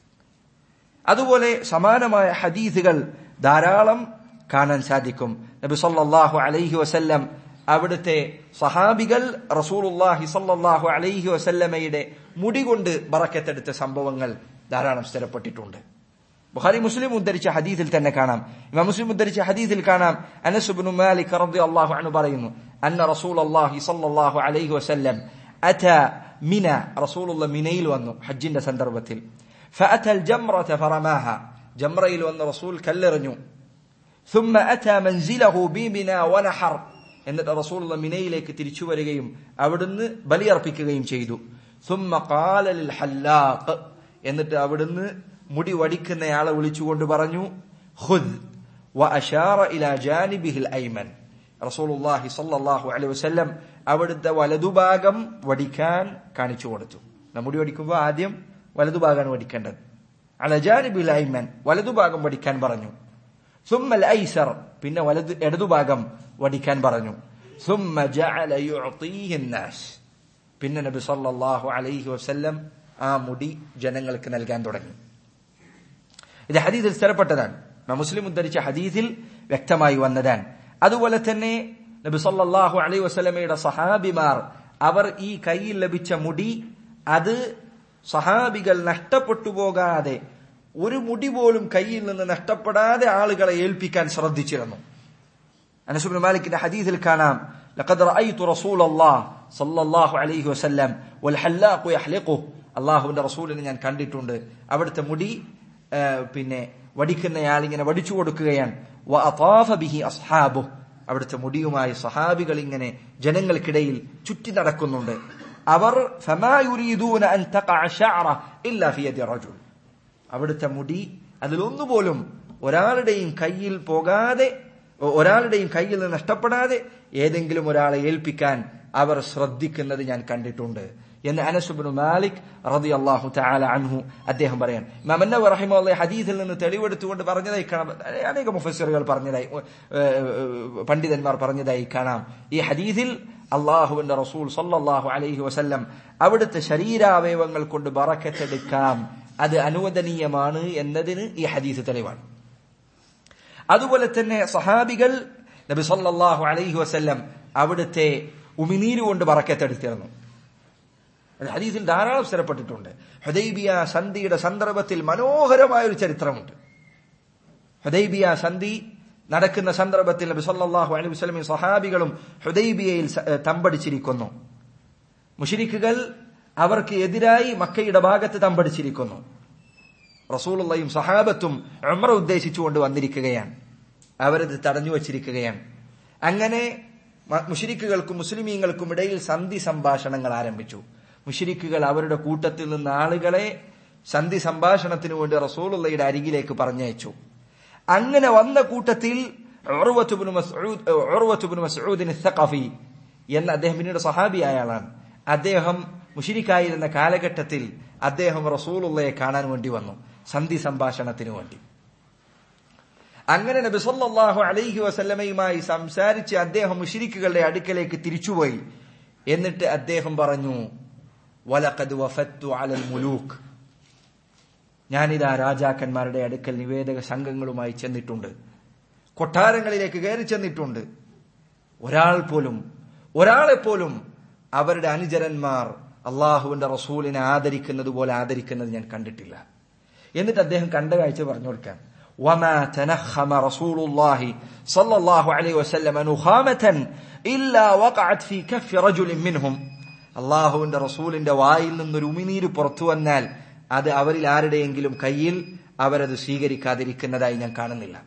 അതുപോലെ സമാനമായ ഹദീസുകൾ ധാരാളം കാണാൻ സാധിക്കും നബി സല്ലല്ലാഹു അലൈഹി വസല്ലം അവിടുത്തെ സഹാബികൾ റസൂലുള്ളാഹി സല്ലല്ലാഹു അലൈഹി വസല്ലമയുടെ മുടി കൊണ്ട് ബറക്കത്തെടുത്ത സംഭവങ്ങൾ ധാരാളം സ്ഥിരപ്പെട്ടിട്ടുണ്ട് ബുഖാരി മുസ്ലിം ഉദ്ധരിച്ച ഹദീസിൽ തന്നെ കാണാം ഇമാം മുസ്ലിം ഉദ്ധരിച്ച ഹദീസിൽ കാണാം അനസ് ഇബ്നു മാലിക് റളിയല്ലാഹു അൻഹു പറയുന്നു അന്ന റസൂലുള്ളാഹി സ്വല്ലല്ലാഹു അലൈഹി വസല്ലം അത മിന റസൂലുള്ള മിനയിൽ വന്നു ഹജ്ജിന്റെ സന്ദർഭത്തിൽ فأتى الجمرة فرماها ജംറയിൽ വന്ന റസൂൽ കല്ലെറിഞ്ഞു ثم أتى منزله بمنى ونحر എന്നിട്ട് റസൂൽ മിനയിലേക്ക് തിരിച്ചു വരികയും അവിടുന്ന് ബലിയർപ്പിക്കുകയും ചെയ്തു ثم قال للحلاق എന്നിട്ട് അവിടുന്ന് മുടി വടിക്കുന്നയാളെ വിളിച്ചുകൊണ്ട് പറഞ്ഞു ഖുദ് وأشار إلى جانبه الأيمن റസൂലുള്ളാഹി സ്വല്ലല്ലാഹു അലൈഹി വസല്ലം അവിടുത്തെ വലതുഭാഗം വടിക്കാൻ കാണിച്ചു കൊടുത്തു മുടി വടിക്കുമ്പോൾ ആദ്യം വലതുഭാഗമാണ് വടിക്കേണ്ടത് അലജാനിബിൽ ഐമൻ വലതുഭാഗം വടിക്കാൻ പറഞ്ഞു സുമ്മൽ ഐസർ പിന്നെ വലത് ഇടതുഭാഗം വടിക്കാൻ പറഞ്ഞു സുമ്മ ജഅല യുഅതീഹി الناس പിന്നെ നബി സല്ലല്ലാഹു അലൈഹി വസല്ലം ആ മുടി ജനങ്ങൾക്ക് നൽകാൻ തുടങ്ങി ഇത് ഹദീസിൽ സ്ഥിരപ്പെട്ടതാണ് മുസ്ലിം ഉദ്ധരിച്ച ഹദീസിൽ വ്യക്തമായി വന്നതാണ് അതുപോലെ തന്നെ നബി സല്ലല്ലാഹു അലൈഹി വസല്ലമയുടെ സഹാബിമാർ അവർ ഈ കയ്യിൽ ലഭിച്ച മുടി അത് സഹാബികൾ നഷ്ടപ്പെട്ടു പോകാതെ ഒരു മുടി പോലും കയ്യിൽ നിന്ന് നഷ്ടപ്പെടാതെ ആളുകളെ ഏൽപ്പിക്കാൻ ശ്രദ്ധിച്ചിരുന്നു അനസുബിൻ മാലിക്കിന്റെ ഹദീസിൽ കാണാം لقد رأيت رسول الله صلى الله عليه وسلم والحلاق يحلقه അള്ളാഹുവിന്റെ റസൂലിനെ ഞാൻ കണ്ടിട്ടുണ്ട് അവിടുത്തെ മുടി പിന്നെ വടിക്കുന്നയാൾ ഇങ്ങനെ വടിച്ചു കൊടുക്കുകയാണ് ബിഹി അസ്ഹാബു അവിടുത്തെ മുടിയുമായി സഹാബികൾ ഇങ്ങനെ ജനങ്ങൾക്കിടയിൽ ചുറ്റി നടക്കുന്നുണ്ട് അവർ അവിടുത്തെ മുടി അതിലൊന്നുപോലും ഒരാളുടെയും കയ്യിൽ പോകാതെ ഒരാളുടെയും കയ്യിൽ നിന്ന് നഷ്ടപ്പെടാതെ ഏതെങ്കിലും ഒരാളെ ഏൽപ്പിക്കാൻ അവർ ശ്രദ്ധിക്കുന്നത് ഞാൻ കണ്ടിട്ടുണ്ട് എന്ന് അനസുബിന് മാലിക് റതി അള്ളാഹു താല അൻഹു അദ്ദേഹം പറയാൻ മമന്ന റഹിമുള്ള ഹദീസിൽ നിന്ന് തെളിവെടുത്തുകൊണ്ട് പറഞ്ഞതായി കാണാം അനേക മുഫസറുകൾ പറഞ്ഞതായി പണ്ഡിതന്മാർ പറഞ്ഞതായി കാണാം ഈ ഹദീസിൽ അള്ളാഹുവിന്റെ റസൂൽ സല്ലാഹു അലൈഹി വസല്ലം അവിടുത്തെ ശരീരാവയവങ്ങൾ കൊണ്ട് ബറക്കത്തെടുക്കാം അത് അനുവദനീയമാണ് എന്നതിന് ഈ ഹദീസ് തെളിവാണ് അതുപോലെ തന്നെ സഹാബികൾ നബി സല്ലാഹു അലൈഹി വസല്ലം അവിടുത്തെ ഉമിനീര് കൊണ്ട് ബറക്കത്തെടുത്തിരുന്നു ഹദീസിൽ ധാരാളം സ്ഥിരപ്പെട്ടിട്ടുണ്ട് ഹുദൈബിയ സന്ധിയുടെ സന്ദർഭത്തിൽ മനോഹരമായ ഒരു ചരിത്രമുണ്ട് ഹുദൈബിയ സന്ധി നടക്കുന്ന സന്ദർഭത്തിൽ നബി സല്ലല്ലാഹു അലൈഹി വസല്ലമയും സഹാബികളും ഹുദൈബിയയിൽ തമ്പടിച്ചിരിക്കുന്നു മുഷിരിക്കുകൾ അവർക്ക് എതിരായി മക്കയുടെ ഭാഗത്ത് തമ്പടിച്ചിരിക്കുന്നു റസൂലുള്ളയും സഹാബത്തും ഉംറ ഉദ്ദേശിച്ചുകൊണ്ട് വന്നിരിക്കുകയാണ് അവരത് തടഞ്ഞു വച്ചിരിക്കുകയാണ് അങ്ങനെ മുഷിരിക്കുകൾക്കും മുസ്ലിമീങ്ങൾക്കും ഇടയിൽ സന്ധി സംഭാഷണങ്ങൾ ആരംഭിച്ചു മുഷിരിക്കുകൾ അവരുടെ കൂട്ടത്തിൽ നിന്ന് ആളുകളെ സന്ധി സംഭാഷണത്തിന് വേണ്ടി റസൂലുള്ളയുടെ അരികിലേക്ക് പറഞ്ഞയച്ചു അങ്ങനെ വന്ന കൂട്ടത്തിൽ എന്ന അദ്ദേഹം പിന്നീട് സഹാബിയായ ആളാണ് അദ്ദേഹം മുഷിരിക്കായിരുന്ന കാലഘട്ടത്തിൽ അദ്ദേഹം റസൂലുള്ളയെ കാണാൻ വേണ്ടി വന്നു സന്ധി സംഭാഷണത്തിന് വേണ്ടി അങ്ങനെ നബി സല്ലല്ലാഹു അലൈഹി വസല്ലമയുമായി സംസാരിച്ച് അദ്ദേഹം മുഷിരിക്കുകളുടെ അടുക്കലേക്ക് തിരിച്ചുപോയി എന്നിട്ട് അദ്ദേഹം പറഞ്ഞു വലഖദ് വഫത്തു അലൽ മുലൂക്ക് ഞാനിതാ രാജാക്കന്മാരുടെ അടുക്കൽ നിവേദക സംഘങ്ങളുമായി ചെന്നിട്ടുണ്ട് കൊട്ടാരങ്ങളിലേക്ക് കയറി ചെന്നിട്ടുണ്ട് ഒരാൾ പോലും ഒരാളെ പോലും അവരുടെ അനുചരന്മാർ അള്ളാഹുവിന്റെ റസൂലിനെ ആദരിക്കുന്നത് പോലെ ആദരിക്കുന്നത് ഞാൻ കണ്ടിട്ടില്ല എന്നിട്ട് അദ്ദേഹം കണ്ട കാഴ്ച പറഞ്ഞു കൊടുക്കാം وما تنخم رسول الله صلى الله عليه وسلم نخامة إلا وقعت في كف رجل منهم അള്ളാഹുവിന്റെ റസൂലിന്റെ വായിൽ നിന്നൊരു ഉമിനീര് പുറത്തു വന്നാൽ അത് അവരിൽ ആരുടെയെങ്കിലും കയ്യിൽ അവരത് സ്വീകരിക്കാതിരിക്കുന്നതായി ഞാൻ കാണുന്നില്ല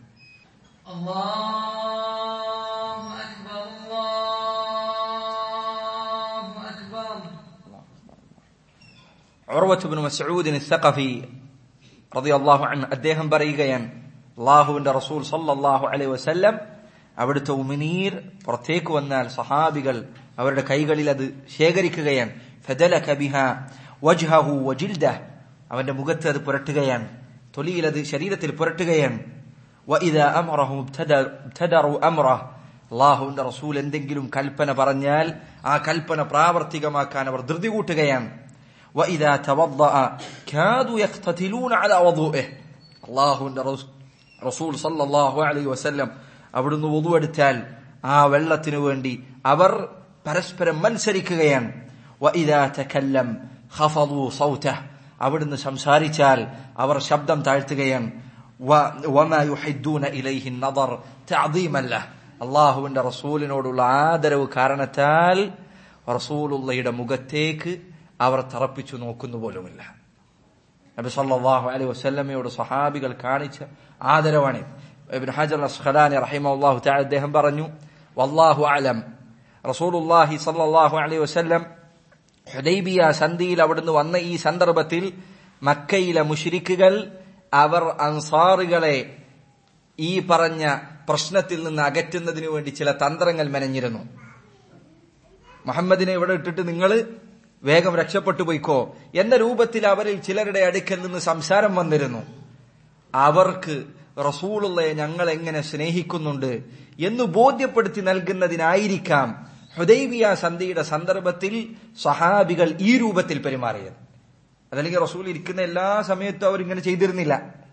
അദ്ദേഹം പറയുകയാണ് അള്ളാഹുവിന്റെ റസൂൽ സല്ലാഹു അലൈഹി വസല്ലം അവിടുത്തെ ഉമിനീർ പുറത്തേക്ക് വന്നാൽ സഹാബികൾ അവരുടെ കൈകളിൽ അത് ശേഖരിക്കുകയാണ് അവന്റെ മുഖത്ത് അത് പുരട്ടുകയാണ് തൊലിയിൽ അത് ശരീരത്തിൽ പുരട്ടുകയാണ് وإذا أمرهم ابتدروا أمره അള്ളാഹുവിന്റെ റസൂൽ എന്തെങ്കിലും കൽപ്പന പറഞ്ഞാൽ ആ കൽപ്പന പ്രാവർത്തികമാക്കാൻ അവർ ധൃതി കൂട്ടുകയാണ് وإذا توضأ كادوا يقتتلون على وضوئه അള്ളാഹുവിന്റെ റസൂൽ സല്ലല്ലാഹു അലൈഹി വസല്ലം അവിടുന്ന് വുളു എടുത്താൽ ആ വെള്ളത്തിനു വേണ്ടി അവർ പരസ്പരം മത്സരിക്കുകയാണ് وإذا تكلم خفضوا صوته അവിടുന്ന് സംസാരിച്ചാൽ അവർ ശബ്ദം താഴ്ത്തുകയാണ് وما يحدون إليه النظر تعظيما له അള്ളാഹുവിന്റെ റസൂലിനോടുള്ള ആദരവ് കാരണത്താൽ റസൂലുള്ളയുടെ മുഖത്തേക്ക് അവർ തറപ്പിച്ചു നോക്കുന്നു പോലുമില്ല നബി സല്ലല്ലാഹു അലൈഹി വസല്ലമയോട് സഹാബികൾ കാണിച്ച ആദരവാണ് ഇബ്നു ഹജർ അസ്ഖലാനി റഹിമഹുല്ലാഹു തആല അദ്ദേഹം പറഞ്ഞു വല്ലാഹു അലം റസൂലുള്ളാഹി സല്ലല്ലാഹു അലൈഹി വസല്ലം ഹുദൈബിയ സന്ധിയിൽ അവിടുന്ന് വന്ന ഈ സന്ദർഭത്തിൽ മക്കയിലെ മുശ്രിക്കുകൾ അവർ അൻസാറുകളെ ഈ പറഞ്ഞ പ്രശ്നത്തിൽ നിന്ന് അകറ്റുന്നതിന് വേണ്ടി ചില തന്ത്രങ്ങൾ മെനഞ്ഞിരുന്നു മുഹമ്മദിനെ ഇവിടെ ഇട്ടിട്ട് നിങ്ങൾ വേഗം രക്ഷപ്പെട്ടു പോയിക്കോ എന്ന രൂപത്തിൽ അവരിൽ ചിലരുടെ അടുക്കൽ നിന്ന് സംസാരം വന്നിരുന്നു അവർക്ക് റസൂളുള്ളയെ ഞങ്ങൾ എങ്ങനെ സ്നേഹിക്കുന്നുണ്ട് എന്ന് ബോധ്യപ്പെടുത്തി നൽകുന്നതിനായിരിക്കാം ഹുദൈബിയ സന്ധിയുടെ സന്ദർഭത്തിൽ സഹാബികൾ ഈ രൂപത്തിൽ പെരുമാറിയത് അതല്ലെങ്കിൽ റസൂൽ ഇരിക്കുന്ന എല്ലാ സമയത്തും അവരിങ്ങനെ ചെയ്തിരുന്നില്ല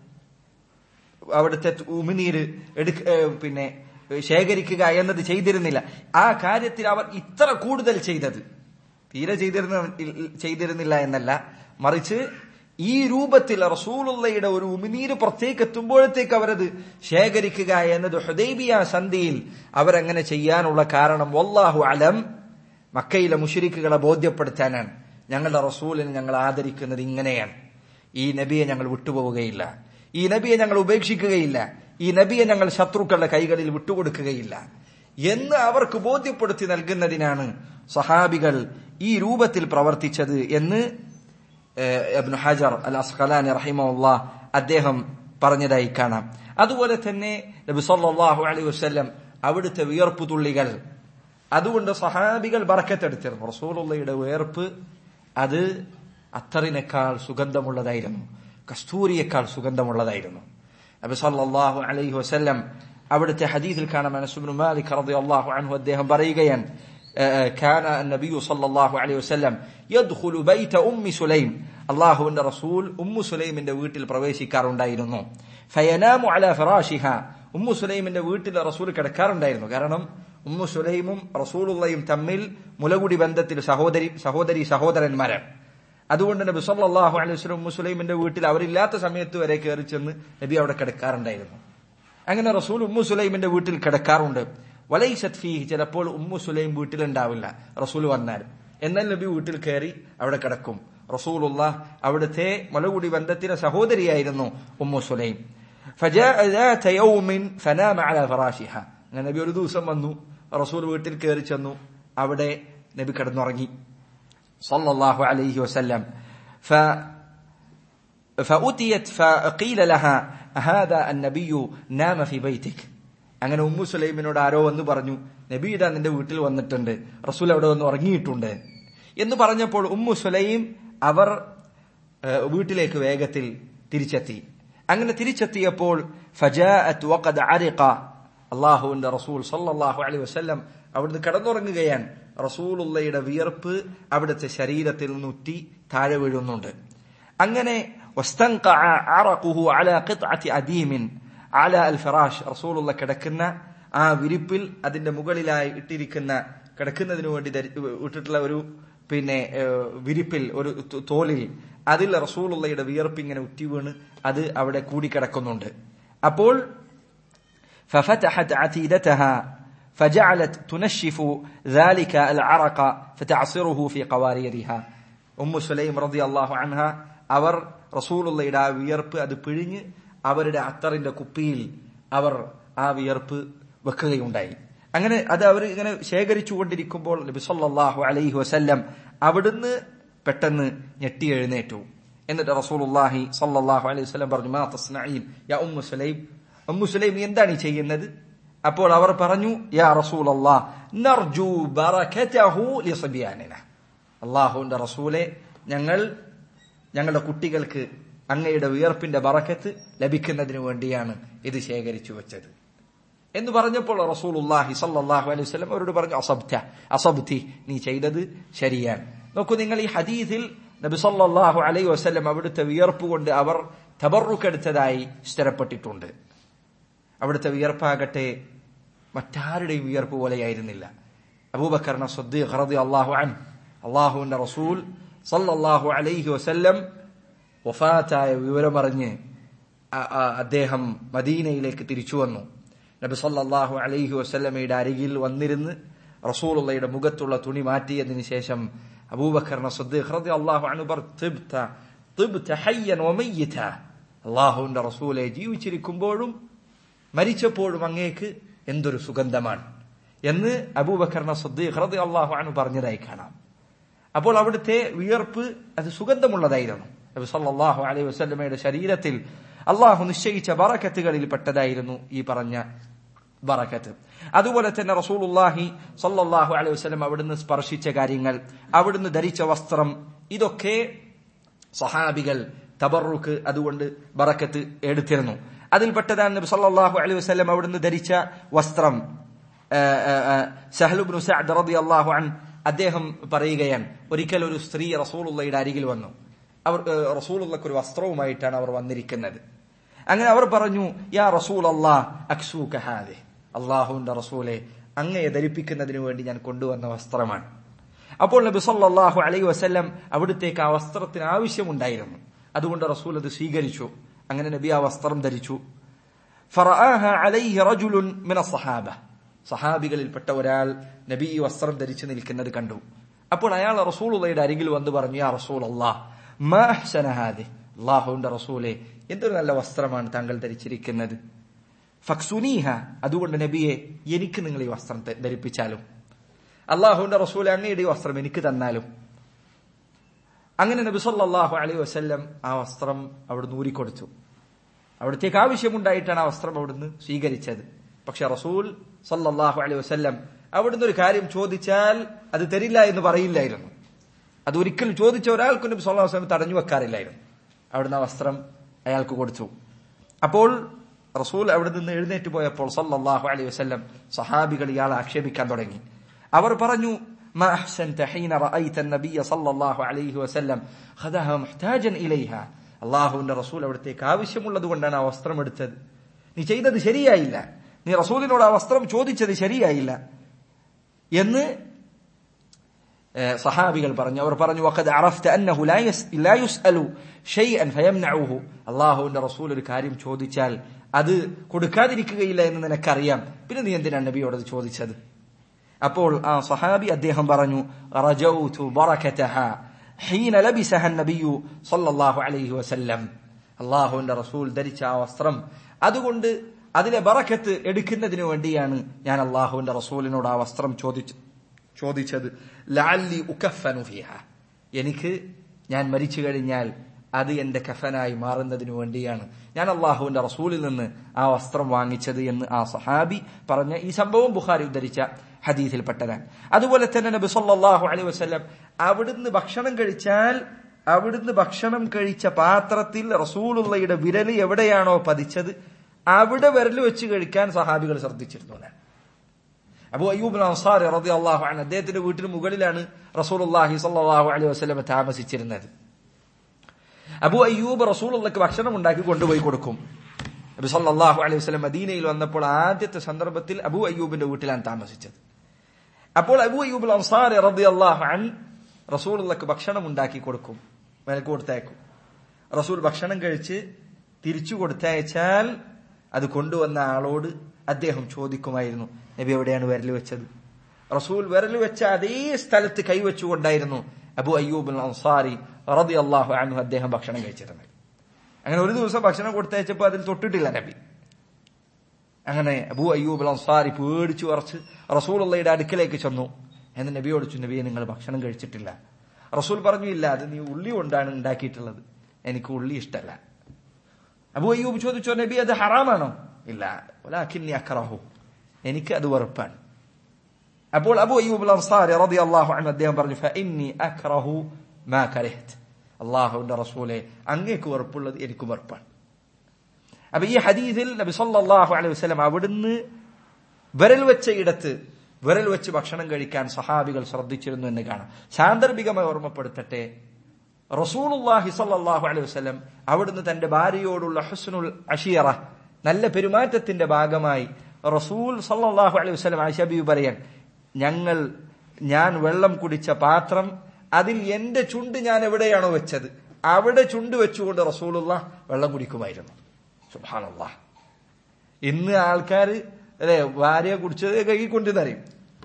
അവിടുത്തെ ഉമിനീര് എടുക്ക പിന്നെ ശേഖരിക്കുക എന്നത് ചെയ്തിരുന്നില്ല ആ കാര്യത്തിൽ അവർ ഇത്ര കൂടുതൽ ചെയ്തത് തീരെ ചെയ്തിരുന്ന ചെയ്തിരുന്നില്ല എന്നല്ല മറിച്ച് ഈ രൂപത്തിൽ റസൂലുള്ളയുടെ ഒരു ഉമിനീര് പുറത്തേക്ക് എത്തുമ്പോഴത്തേക്ക് അവരത് ശേഖരിക്കുക എന്നത് ഹുദൈബിയ സന്ധിയിൽ അവരങ്ങനെ ചെയ്യാനുള്ള കാരണം വല്ലാഹു അലം മക്കയിലെ മുഷരിക്കുകളെ ബോധ്യപ്പെടുത്താനാണ് ഞങ്ങളുടെ റസൂലിനെ ഞങ്ങൾ ആദരിക്കുന്നത് ഇങ്ങനെയാണ് ഈ നബിയെ ഞങ്ങൾ വിട്ടുപോവുകയില്ല ഈ നബിയെ ഞങ്ങൾ ഉപേക്ഷിക്കുകയില്ല ഈ നബിയെ ഞങ്ങൾ ശത്രുക്കളുടെ കൈകളിൽ വിട്ടുകൊടുക്കുകയില്ല എന്ന് അവർക്ക് ബോധ്യപ്പെടുത്തി നൽകുന്നതിനാണ് സഹാബികൾ ഈ രൂപത്തിൽ പ്രവർത്തിച്ചത് എന്ന് അബ്നു ഹജർ അൽ അസ്ഖലാനി റഹിമുള്ള അദ്ദേഹം പറഞ്ഞതായി കാണാം അതുപോലെ തന്നെ നബി സല്ലല്ലാഹു അലൈഹി വസല്ലം അവിടുത്തെ വിയർപ്പ് തുള്ളികൾ അതുകൊണ്ട് സഹാബികൾ ബറക്കത്തെടുത്തിരുന്നു റസൂലുള്ളയുടെ വിയർപ്പ് അത് അത്തറിനേക്കാൾ സുഗന്ധമുള്ളതായിരുന്നു കസ്തൂരിയേക്കാൾ സുഗന്ധമുള്ളതായിരുന്നു നബി സല്ലല്ലാഹു അലൈഹി വസല്ലം അവിടുത്തെ ഹദീസിൽ കാണാം അനസ് ഇബ്നു മാലിക് റളിയല്ലാഹു അൻഹു അദ്ദേഹം പറയുകയാണ് كان النبي صلى الله عليه وسلم يدخل بيت أم سليم അള്ളാഹുവിന്റെ റസൂൽ ഉമ്മു സുലൈമിന്റെ വീട്ടിൽ പ്രവേശിക്കാറുണ്ടായിരുന്നു ഫയനാമു അല ഫറാഷിഹ ഉമ്മു സുലൈമിന്റെ വീട്ടിൽ റസൂൽ കിടക്കാറുണ്ടായിരുന്നു കാരണം ഉമ്മു സുലൈമും റസൂലുള്ളയും തമ്മിൽ മുലകുടി ബന്ധത്തിൽ സഹോദരി സഹോദരി സഹോദരന്മാരാണ് അതുകൊണ്ട് നബി സല്ലല്ലാഹു അലൈഹി വസല്ലം ഉമ്മു സുലൈമിന്റെ വീട്ടിൽ അവരില്ലാത്ത സമയത്ത് വരെ കയറി ചെന്ന് നബി അവിടെ കിടക്കാറുണ്ടായിരുന്നു അങ്ങനെ റസൂൽ ഉമ്മു സുലൈമിന്റെ വീട്ടിൽ കിടക്കാറുണ്ട് വലൈസത് ഫീഹ് ചിലപ്പോൾ ഉമ്മു സുലൈം വീട്ടിലുണ്ടാവില്ല റസൂൽ വന്നാൽ എന്നാൽ നബി വീട്ടിൽ കയറി അവിടെ കിടക്കും റസൂലുള്ള അവിടുത്തെ മലകുടി ബന്ധത്തിലെ സഹോദരിയായിരുന്നു ഉമ്മു സുലൈം അങ്ങനെ നബി ഒരു ദിവസം വന്നു റസൂൽ വീട്ടിൽ കയറി ചെന്നു അവിടെ നബി കിടന്നുറങ്ങി സല്ലല്ലാഹു അലൈഹി വസല്ലം فأتيت فقيل لها هذا النبي نام في بيتك അങ്ങനെ ഉമ്മു സുലൈമിനോട് ആരോ വന്ന് പറഞ്ഞു നബി ഇതാ നിന്റെ വീട്ടിൽ വന്നിട്ടുണ്ട് റസൂൽ അവിടെ വന്ന് ഉറങ്ങിയിട്ടുണ്ട് എന്ന് പറഞ്ഞപ്പോൾ ഉമ്മു സുലൈം അവർ വീട്ടിലേക്ക് വേഗത്തിൽ തിരിച്ചെത്തി അങ്ങനെ തിരിച്ചെത്തിയപ്പോൾ അള്ളാഹുവിന്റെ റസൂൽ സല്ലാഹു അലൈഹി വസ്ല്ലം അവിടുന്ന് കിടന്നുറങ്ങുകയാണ് റസൂലുള്ളയുടെ വിയർപ്പ് അവിടുത്തെ ശരീരത്തിൽ നിന്നുറ്റി താഴെ വീഴുന്നുണ്ട് അങ്ങനെ അല അൽ ഫറാഷ് റസൂലുള്ള കിടക്കുന്ന ആ വിരിപ്പിൽ അതിന്റെ മുകളിലായി ഇട്ടിരിക്കുന്ന കിടക്കുന്നതിനു വേണ്ടി ഇട്ടിട്ടുള്ള ഒരു പിന്നെ വിരിപ്പിൽ ഒരു തോലിൽ അതിൽ റസൂലുള്ളയുടെ വിയർപ്പ് ഇങ്ങനെ ഉറ്റി വീണ് അത് അവിടെ കൂടിക്കിടക്കുന്നുണ്ട് അപ്പോൾ ففتحت عتيدتها فجعلت تنشف ذلك العرق فتعصره في قواريرها ഉമ്മ സുലൈം റതി അള്ളാഹു അൻഹ അവർ റസൂലുള്ളയുടെ ആ വിയർപ്പ് അത് പിഴിഞ്ഞ് അവരുടെ അത്തറിന്റെ കുപ്പിയിൽ അവർ ആ വിയർപ്പ് വെക്കുകയുണ്ടായി അങ്ങനെ അത് അവർ ഇങ്ങനെ ശേഖരിച്ചു കൊണ്ടിരിക്കുമ്പോൾ നബി സല്ലല്ലാഹു അലൈഹി വസല്ലം അവിടുന്ന് പെട്ടെന്ന് ഞെട്ടി എഴുന്നേറ്റു എന്നിട്ട് റസൂലുള്ളാഹി സല്ലല്ലാഹു അലൈഹി വസല്ലം പറഞ്ഞു മാ തസ്നഈൻ യാ ഉമ്മു സുലൈം ഉമ്മു സുലൈം നീ എന്താണ് ഈ ചെയ്യുന്നത് അപ്പോൾ അവർ പറഞ്ഞു യാ റസൂലല്ലാഹ് നർജു ബറകതഹു ലിസ്ബിയാനിന അള്ളാഹുവിന്റെ റസൂലെ ഞങ്ങൾ ഞങ്ങളുടെ കുട്ടികൾക്ക് അങ്ങയുടെ വിയർപ്പിന്റെ ബറക്കത്ത് ലഭിക്കുന്നതിന് വേണ്ടിയാണ് ഇത് ശേഖരിച്ചു വെച്ചത് എന്ന് പറഞ്ഞപ്പോൾ റസൂലുല്ലാഹി സല്ലല്ലാഹു അലൈഹി വസല്ലം അവരോട് പറഞ്ഞു അസബ്ത അസബ്തി നീ ചെയ്തത് ശരിയാണ് നോക്കൂ നിങ്ങൾ ഈ ഹദീസിൽ നബി സല്ലല്ലാഹു അലൈഹി വസല്ലം അവിടുത്തെ വിയർപ്പ് കൊണ്ട് അവർ തബറുക്കെടുത്തതായി സ്ഥിരപ്പെട്ടിട്ടുണ്ട് അവിടുത്തെ വിയർപ്പാകട്ടെ മറ്റാരുടെയും വിയർപ്പ് പോലെയായിരുന്നില്ല അബൂബക്കറിന സദ്ദീഖ് റളിയല്ലാഹു അള്ളാഹു അൻ അള്ളാഹുവിന്റെ റസൂൽ സല്ലല്ലാഹു അലൈഹി വസല്ലം വഫാത്തായ വിവരമറിഞ്ഞ് അ- അ- അദ്ദേഹം മദീനയിലേക്ക് തിരിച്ചു വന്നു നബി സല്ലല്ലാഹു അലൈഹി വസല്ലമയുടെ അരികിൽ വന്നിരുന്ന് റസൂലുള്ളയുടെ മുഖത്തുള്ള തുണി മാറ്റിയതിനു ശേഷം അബൂബക്കറിന സദ്ദീഖ് റളിയല്ലാഹു അൻഹു പറഞ്ഞു "തിബ്ത, തിബ്ത ഹയ്യൻ വമയ്യിത." അള്ളാഹുവിന്റെ റസൂലെ ജീവിച്ചിരിക്കുമ്പോഴും മരിച്ചപ്പോഴും അങ്ങേക്ക് എന്തൊരു സുഗന്ധമാണ് എന്ന് അബൂബക്കറിന സദ്ദീഖ് റളിയല്ലാഹു അൻഹു പറഞ്ഞതായി കാണാം അപ്പോൾ അവിടുത്തെ വിയർപ്പ് അത് സുഗന്ധമുള്ളതായിരുന്നു നബി സല്ലല്ലാഹു അലൈഹി വസല്ലമയുടെ ശരീരത്തിൽ അള്ളാഹു നിശ്ചയിച്ച ബറക്കത്തുകളിൽ പെട്ടതായിരുന്നു ഈ പറഞ്ഞ ബറക്കത്ത് അതുപോലെ തന്നെ റസൂലുള്ളാഹി സല്ലല്ലാഹു അലൈഹി വസല്ലം അവിടുന്ന് സ്പർശിച്ച കാര്യങ്ങൾ അവിടുന്ന് ധരിച്ച വസ്ത്രം ഇതൊക്കെ സഹാബികൾ തബറുക്ക് അതുകൊണ്ട് ബറക്കത്ത് എടുത്തിരുന്നു അതിൽപ്പെട്ടതാണ് നബി സല്ലല്ലാഹു അലൈഹി വസല്ലം അവിടുന്ന് ധരിച്ച വസ്ത്രം ആ, ആ, ആ, സഹ്ലുബ്നു സഅദ് റളിയല്ലാഹു അൻ അദ്ദേഹം പറയുകയാണ് ഒരിക്കൽ ഒരു സ്ത്രീ റസൂലുള്ളയുടെ അരികിൽ വന്നു അവർ ആ, റസൂലുള്ളക്ക് ഒരു വസ്ത്രവുമായിട്ടാണ് അവർ വന്നിരിക്കുന്നത് അങ്ങനെ അവർ പറഞ്ഞു യാ റസൂൽ അള്ളാഹ് അക്സൂക ഹാദെ അള്ളാഹുവിന്റെ റസൂലെ അങ്ങയെ ധരിപ്പിക്കുന്നതിന് വേണ്ടി ഞാൻ കൊണ്ടുവന്ന വസ്ത്രമാണ് അപ്പോൾ നബി സല്ലല്ലാഹു അലൈഹി വസല്ലം അവിടുത്തേക്ക് ആ വസ്ത്രത്തിന് ആവശ്യമുണ്ടായിരുന്നു അതുകൊണ്ട് റസൂൽ അത് സ്വീകരിച്ചു അങ്ങനെ നബി ആ വസ്ത്രം ധരിച്ചു ഫറആഹ അലൈഹി റജുലുൻ മിന സഹാബ സഹാബികളിൽപ്പെട്ട ഒരാൾ നബി ഈ വസ്ത്രം ധരിച്ചു നിൽക്കുന്നത് കണ്ടു അപ്പോൾ അയാൾ റസൂലുള്ളയുടെ അരികിൽ വന്ന് പറഞ്ഞു യാ റസൂൽ അള്ളാഹ് മാ അഹ്സന ഹാദി അള്ളാഹുവിന്റെ റസൂലെ എന്തൊരു നല്ല വസ്ത്രമാണ് താങ്കൾ ധരിച്ചിരിക്കുന്നത് ഫക്സുനീഹ അതുകൊണ്ട് നബിയെ എനിക്ക് നിങ്ങൾ ഈ വസ്ത്രം ധ- ധരിപ്പിച്ചാലും അള്ളാഹുവിന്റെ റസൂലെ അങ്ങയുടെ ഈ വസ്ത്രം എനിക്ക് തന്നാലും അങ്ങനെ നബി സല്ലല്ലാഹു അലൈഹി വസല്ലം ആ വസ്ത്രം അവിടുന്ന് ഊരിക്കൊടുത്തു അവിടത്തേക്ക് ആവശ്യമുണ്ടായിട്ടാണ് ആ വസ്ത്രം അവിടുന്ന് സ്വീകരിച്ചത് പക്ഷെ റസൂൽ സല്ലല്ലാഹു അലൈഹി വസല്ലം അവിടുന്ന് ഒരു കാര്യം ചോദിച്ചാൽ അത് തരില്ല എന്ന് പറയില്ലായിരുന്നു അത് ഒരിക്കലും ചോദിച്ച ഒരാൾക്കും നബി സല്ലല്ലാഹു അലൈഹി വസല്ലം തടഞ്ഞു വെക്കാറില്ലായിരുന്നു അവിടുന്ന് ആ വസ്ത്രം അയാൾക്ക് കൊടുത്തു അപ്പോൾ റസൂൽ അവിടെ നിന്ന് എഴുന്നേറ്റ് പോയപ്പോൾ സല്ലല്ലാഹു അലൈഹി വസല്ലം സഹാബികൾ ഇയാളെ ആക്ഷേപിക്കാൻ തുടങ്ങി അവർ പറഞ്ഞു ما أحسنت حين رأيت النبي صلى الله عليه وسلم خذها محتاجا إليها അള്ളാഹുവിന്റെ റസൂൽ അവിടത്തേക്ക് ആവശ്യമുള്ളത് കൊണ്ടാണ് ആ വസ്ത്രം എടുത്തത് നീ ചെയ്തത് ശരിയായില്ല നീ റസൂലിനോട് ആ വസ്ത്രം ചോദിച്ചത് ശരിയായില്ല എന്ന് ഏഹ്, സഹാബികൾ പറഞ്ഞു അവർ പറഞ്ഞു വഖദ് അറഫ്ത അന്നഹു ലാ യസ് ലാ യുസ്അലു ഷൈഅൻ ഫയംനഉഹു അല്ലാഹുവിന്റെ റസൂൽ ഒരു കാര്യം ചോദിച്ചാൽ അത് കൊടുക്കാതിരിക്കുകയില്ല എന്ന് നിനക്കറിയാം പിന്നെ നീ എന്തിനാണ് നബിയോട് അത് ചോദിച്ചത് അപ്പോൾ ആ സഹാബി അദ്ദേഹം പറഞ്ഞു റജൗതു ബറകതഹ ഹീന ലബിസഹ നബിയു സല്ലല്ലാഹു അലൈഹി വസല്ലം അള്ളാഹുവിന്റെ റസൂൽ ധരിച്ച ആ വസ്ത്രം അതുകൊണ്ട് അതിലെ ബറക്കത്ത് എടുക്കുന്നതിന് വേണ്ടിയാണ് ഞാൻ അള്ളാഹുവിന്റെ റസൂലിനോട് ആ വസ്ത്രം ചോദിച്ചു ചോദിച്ചത് ലാലി ഉക്കഫനു ഫിഹ എനിക്ക് ഞാൻ മരിച്ചു കഴിഞ്ഞാൽ അത് എന്റെ കഫനായി മാറുന്നതിന് വേണ്ടിയാണ് ഞാൻ അള്ളാഹുവിന്റെ റസൂലിൽ നിന്ന് ആ വസ്ത്രം വാങ്ങിച്ചത് എന്ന് ആ സഹാബി പറഞ്ഞ ഈ സംഭവം ബുഖാരി ഉദ്ധരിച്ച ഹദീസിൽപ്പെട്ടതാണ് അതുപോലെ തന്നെ നബി സല്ലല്ലാഹു അലൈഹി വസല്ലം അവിടുന്ന് ഭക്ഷണം കഴിച്ചാൽ അവിടുന്ന് ഭക്ഷണം കഴിച്ച പാത്രത്തിൽ റസൂലുള്ളയുടെ വിരല് എവിടെയാണോ പതിച്ചത് അവിടെ വിരൽ വെച്ച് കഴിക്കാൻ സഹാബികൾ ശ്രദ്ധിച്ചിരുന്നു എന്നാണ്. അബു അയ്യൂബ് അൻസാരി റളിയല്ലാഹു അൻഹു അദ്ദേഹത്തിന്റെ വീട്ടിന് മുകളിലാണ് റസൂലുള്ളാഹി സ്വല്ലല്ലാഹു അലൈഹി വസല്ലം താമസിച്ചിരുന്നത് അബു അയ്യൂബ് റസൂലുള്ളക്ക് ഭക്ഷണം ഉണ്ടാക്കി കൊണ്ടുപോയി കൊടുക്കും നബി സല്ലല്ലാഹു അലൈഹി വസല്ലം മദീനയിൽ വന്നപ്പോൾ ആദ്യത്തെ സന്ദർഭത്തിൽ അബു അയ്യൂബിന്റെ വീട്ടിലാണ് താമസിച്ചത് അപ്പോൾ അബു അയ്യൂബ് അൻസാരി റളിയല്ലാഹു അൻ റസൂലുള്ളക്ക് ഭക്ഷണം ഉണ്ടാക്കി കൊടുക്കും മേലേക്ക് കൊടുത്തയക്കും റസൂൽ ഭക്ഷണം കഴിച്ച് തിരിച്ചു കൊടുത്തയച്ചാൽ അത് കൊണ്ടുവന്ന ആളോട് അദ്ദേഹം ചോദിക്കുമായിരുന്നു നബി എവിടെയാണ് വിരൽ വെച്ചത് റസൂൽ വിരൽ വെച്ച അതേ സ്ഥലത്ത് കൈവച്ചുകൊണ്ടായിരുന്നു അബു അയ്യൂബ് അൻസാരി റതി അള്ളാഹു അൻഹു അദ്ദേഹം ഭക്ഷണം കഴിച്ചിരുന്നത് അങ്ങനെ ഒരു ദിവസം ഭക്ഷണം കൊടുത്തയച്ചപ്പോൾ അതിൽ തൊട്ടിട്ടില്ല നബി അങ്ങനെ അബൂ അയ്യൂബ് അൻസാരി പേടിച്ചു വറച്ച് റസൂലുള്ളയുടെ അടുക്കലേക്ക് ചെന്നു എന്ന് നബിയോട് ചോദിച്ചു നബിയെ നിങ്ങൾ ഭക്ഷണം കഴിച്ചിട്ടില്ല റസൂൽ പറഞ്ഞു ഇല്ല അത് നീ ഉള്ളി കൊണ്ടാണ് ഉണ്ടാക്കിയിട്ടുള്ളത് എനിക്ക് ഉള്ളി ഇഷ്ടമല്ല അബൂ അയ്യൂബ് ചോദിച്ചോ നബി അത് ഹറാമാണോ ഇല്ല വലാകിന്നി അക്റഹു എനിക്ക് അത് വെറുപ്പാണ് അപ്പോൾ അബൂ അയ്യൂബ് അൻസാരി റളിയല്ലാഹു അൻഹു അദ്ദേഹം പറഞ്ഞു ഫഇന്നി അക്റഹു മാ കരഹ്ത് അള്ളാഹുവിന്റെ റസൂലെ അങ്ങേക്ക് വെറുപ്പുള്ളത് എനിക്ക് വെറുപ്പാണ് അപ്പൊ ഈ ഹദീസിൽ നബി സല്ലല്ലാഹു അലൈഹി വസല്ലം അവിടുന്ന് വിരൽ വെച്ച ഇടത്ത് വിരൽ വെച്ച് ഭക്ഷണം കഴിക്കാൻ സഹാബികൾ ശ്രദ്ധിച്ചിരുന്നു എന്ന് കാണാം സാന്ദർഭികമായി ഓർമ്മപ്പെടുത്തട്ടെ റസൂലുള്ളാഹി സല്ലല്ലാഹു അലൈഹി വസല്ലം അവിടുന്ന് തന്റെ ഭാര്യയോടുള്ള ഹുസ്നുൽ അഷിയറ നല്ല പെരുമാറ്റത്തിന്റെ ഭാഗമായി റസൂൽ സല്ലല്ലാഹു അലൈഹി വസല്ലം ആയിഷബി പറയാൻ ഞങ്ങൾ ഞാൻ വെള്ളം കുടിച്ച പാത്രം അതിൽ എന്റെ ചുണ്ട് ഞാൻ എവിടെയാണോ വെച്ചത് അവിടെ ചുണ്ട് വെച്ചുകൊണ്ട് റസൂലുള്ള വെള്ളം കുടിക്കുമായിരുന്നു സുബ്ഹാനല്ലാ ഇന്ന് ആൾക്കാർ അല്ലെ ഭാര്യ കുടിച്ചത് കഴുകിക്കൊണ്ടിരുന്നറിയും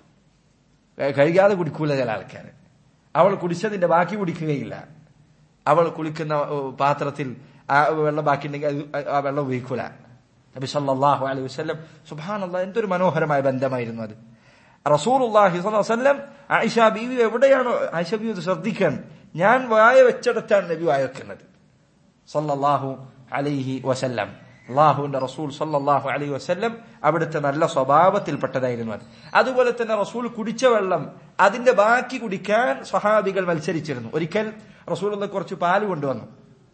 കഴുകാതെ കുടിക്കൂല ചില ആൾക്കാർ അവൾ കുടിച്ചതിന്റെ ബാക്കി കുടിക്കുകയില്ല അവൾ കുളിക്കുന്ന പാത്രത്തിൽ ആ വെള്ളം ബാക്കി ഉണ്ടെങ്കിൽ അത് ആ വെള്ളം ഉപയോഗിക്കൂല നബി സല്ലല്ലാഹു അലൈഹി വസല്ലം സുബ്ഹാനല്ലാഹ് എന്തൊരു മനോഹരമായ ബന്ധമായിരുന്നു അത് റസൂലുള്ളാഹി സ്വല്ലല്ലാഹു അലൈഹി വസല്ലം ആയിഷ ബീവി എവിടെയാണോ ആയിഷ ബീവി ഇത് ശ്രദ്ധിക്കാൻ ഞാൻ വായ വെച്ചിടത്താണ് നബി വായ വെക്കുന്നത് സല്ലല്ലാഹു അലൈഹി വസല്ലം അള്ളാഹുവിന്റെ റസൂൽ സല്ലല്ലാഹു അലൈഹി വസല്ലം അവിടുത്തെ നല്ല സ്വഭാവത്തിൽപ്പെട്ടതായിരുന്നു അത് അതുപോലെ തന്നെ റസൂൽ കുടിച്ച വെള്ളം അതിന്റെ ബാക്കി കുടിക്കാൻ സഹാബികൾ മത്സരിച്ചിരുന്നു ഒരിക്കൽ റസൂൽ കുറച്ച് പാല് കൊണ്ടുവന്നു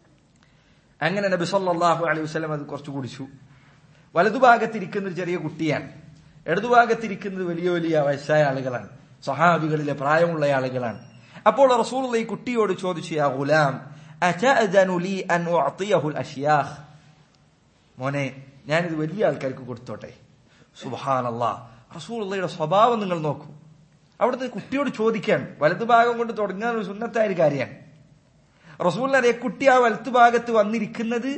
അങ്ങനെ നബി സല്ലല്ലാഹു അലൈഹി വസല്ലം അത് കുറച്ച് കുടിച്ചു വലതുഭാഗത്തിരിക്കുന്ന ഒരു ചെറിയ കുട്ടിയാണ് ഇടതുഭാഗത്തിരിക്കുന്നത് വലിയ വലിയ വയസ്സായ ആളുകളാണ് സഹാബികളിലെ പ്രായമുള്ള ആളുകളാണ് അപ്പോൾ റസൂൽ ഈ കുട്ടിയോട് ചോദിച്ചു യാ ഗുലാം അതഅദനു ലീ അൻ ഉഅതിയഹുൽ അഷ്യാഖ് മോനെ ഞാനിത് വലിയ ആൾക്കാർക്ക് കൊടുത്തോട്ടെ സുബാനല്ലാ റസൂലുള്ളയുടെ സ്വഭാവം നിങ്ങൾ നോക്കൂ അവിടുത്തെ കുട്ടിയോട് ചോദിക്കാൻ വലതുഭാഗം കൊണ്ട് തുടങ്ങാൻ ഒരു സുന്നത്തായ ഒരു കാര്യമാണ് റസൂലിനെ കുട്ടി ആ വലത്തുഭാഗത്ത് വന്നിരിക്കുന്നത്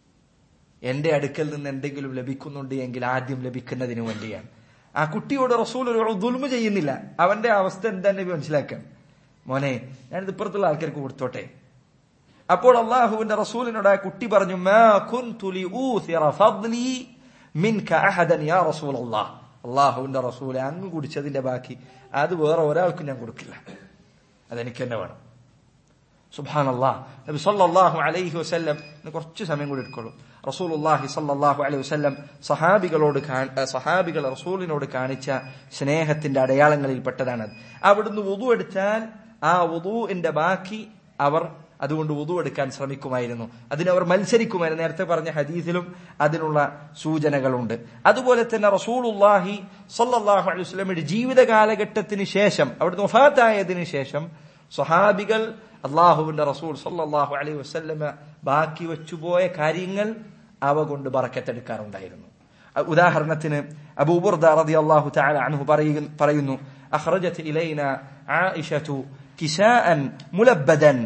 എന്റെ അടുക്കൽ നിന്ന് എന്തെങ്കിലും ലഭിക്കുന്നുണ്ട് എങ്കിൽ ആദ്യം ലഭിക്കുന്നതിന് വേണ്ടിയാണ് ആ കുട്ടിയോട് റസൂൽ ഒരു ദുൽമ ചെയ്യുന്നില്ല അവന്റെ അവസ്ഥ എന്താണെന്ന് മനസ്സിലാക്കാൻ മോനെ ഞാനിത് ഇപ്പുറത്തുള്ള ആൾക്കാർക്ക് കൊടുത്തോട്ടെ അപ്പോൾ അള്ളാഹുവിന്റെ റസൂലിനോട് ആ കുട്ടി പറഞ്ഞു മാ കുൻതു ലിഊസിറ ഫദ്ലി മിൻക അഹദൻ യാ റസൂലല്ലാഹ് അള്ളാഹുവിന്റെ റസൂലെ അങ്ങ് കുടിച്ചതിന്റെ ബാക്കി അത് വേറെ ഒരാൾക്കും ഞാൻ കൊടുക്കില്ല അതെനിക്ക് തന്നെ വേണം സുബ്ഹാനല്ലാഹ് നബി സല്ലല്ലാഹു അലൈഹി വസല്ലം കുറച്ച് സമയം കൂടി എടുക്കുള്ളൂ റസൂലുള്ളാഹി സല്ലല്ലാഹു അലൈഹി വസല്ലം സഹാബികളോട് സഹാബികൾ റസൂലിനോട് കാണിച്ച സ്നേഹത്തിന്റെ അടയാളങ്ങളിൽ പെട്ടതാണത് അവിടുന്ന് വുദു എടുത്താൽ ആ വുദുവിന്റെ ബാക്കി അവർ അതുകൊണ്ട് വുദു എടുക്കാൻ ശ്രമിക്കുമായിരുന്നു അതിനവർ മത്സരിക്കുമായിരുന്നു നേരത്തെ പറഞ്ഞ ഹദീസിലും അതിനുള്ള സൂചനകളുണ്ട് അതുപോലെ തന്നെ റസൂലുല്ലാഹി സല്ലല്ലാഹു അലൈഹി വസല്ലമയുടെ ജീവിത കാലഘട്ടത്തിന് ശേഷം അവിടുന്ന് വഫാത്തായതിനു ശേഷം സ്വഹാബികൾ അള്ളാഹുവിന്റെ റസൂൽ സല്ലല്ലാഹു അലൈഹി വസല്ലമ ബാക്കി വെച്ചുപോയ കാര്യങ്ങൾ അവ കൊണ്ട് ബറക്കത്തെടുക്കാറുണ്ടായിരുന്നു ഉദാഹരണത്തിന് അബൂബുർദ റളിയല്ലാഹു തആല അൻഹു പറയുന്നു അഖ്റജത് ഇലൈന ആയിഷതു കിസാഅൻ മുലബ്ബദൻ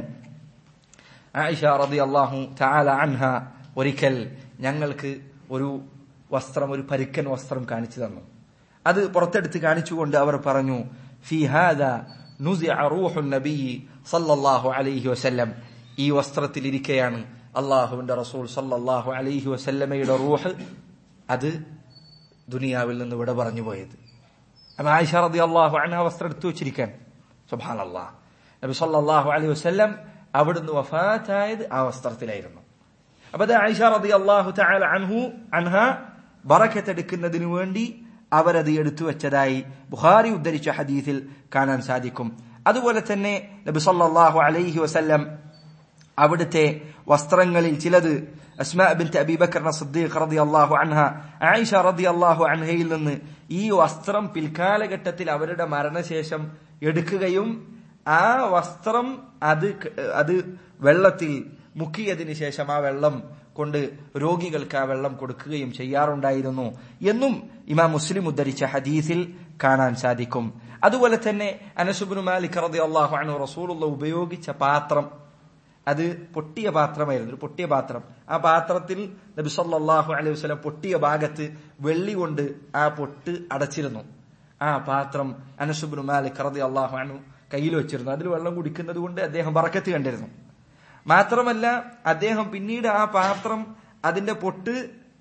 ആയിഷ റളിയല്ലാഹു തആല അൻഹ ഒരിക്കൽ ഞങ്ങൾക്ക് ഒരു വസ്ത്രം ഒരു പരുക്കൻ വസ്ത്രം കാണിച്ചു തന്നു അത് പുറത്തെടുത്ത് കാണിച്ചുകൊണ്ട് അവർ പറഞ്ഞു ഫി ഹാദ നുസിഅ റൂഹു നബി സല്ലല്ലാഹു അലൈഹി വസല്ലം ഈ വസ്ത്രത്തിൽ ഇരിക്കെയാണ് അള്ളാഹുവിന്റെ റസൂൽ സല്ലല്ലാഹു അലൈഹി വസല്ലമയുടെ റൂഹ് അത് ദുനിയാവിൽ നിന്ന് വിട പറഞ്ഞു പോയത് അപ്പൊ ആയിഷ റതി അള്ളാഹു അൻഹ വസ്ത്രം എടുത്തു വെച്ചിരിക്കാൻ സുബ്ഹാനല്ലാഹ് നബി സല്ലല്ലാഹു അലൈഹി വസല്ലം അവിടുന്ന് വഫാത്തായത് ആ വസ്ത്രത്തിലായിരുന്നു അപ്പൊ അത് ആയിഷ റതി അള്ളാഹു തആല അൻഹു അൻഹ ബറക്കത്തെടുക്കുന്നതിനു വേണ്ടി അവരത് എടുത്തു വെച്ചതായി ബുഖാരി ഉദ്ധരിച്ച ഹദീസിൽ കാണാൻ സാധിക്കും അതുപോലെ തന്നെ നബി സല്ലല്ലാഹു അലൈഹി വസല്ലം അവിടുത്തെ വസ്ത്രങ്ങളിൽ ചിലത് അസ്മാ ബിൻത് അബീബക്കർ സിദ്ദീഖ് റളിയല്ലാഹു അൻഹ ആയിഷ റളിയല്ലാഹു അൻഹയിൽ നിന്ന് ഈ വസ്ത്രം പിൽക്കാലഘട്ടത്തിൽ അവരുടെ മരണശേഷം എടുക്കുകയും ആ വസ്ത്രം അത് അത് വെള്ളത്തിൽ മുക്കിയതിന് ശേഷം ആ വെള്ളം കൊണ്ട് രോഗികൾക്ക് ആ വെള്ളം കൊടുക്കുകയും ചെയ്യാറുണ്ടായിരുന്നു എന്നും ഇമാം മുസ്ലിം ഉദ്ധരിച്ച ഹദീസിൽ കാണാൻ സാധിക്കും അതുപോലെ തന്നെ അനസുബിനു മാലിക് റതി അള്ളാഹു അനു റസൂലുള്ള ഉപയോഗിച്ച പാത്രം അത് പൊട്ടിയ പാത്രമായിരുന്നു ഒരു പൊട്ടിയ പാത്രം ആ പാത്രത്തിൽ നബി സല്ലല്ലാഹു അലൈഹി വസല്ലം പൊട്ടിയ ഭാഗത്ത് വെള്ളി കൊണ്ട് ആ പൊട്ട് അടച്ചിരുന്നു ആ പാത്രം അനസുബിനു മാലിക് റതി അള്ളാഹു അനു കയ്യിൽ വെച്ചിരുന്നു അതിൽ വെള്ളം കുടിക്കുന്നത് കൊണ്ട് അദ്ദേഹം പറക്കത്ത് കണ്ടിരുന്നു മാത്രമല്ല അദ്ദേഹം പിന്നീട് ആ പാത്രം അതിന്റെ പൊട്ട്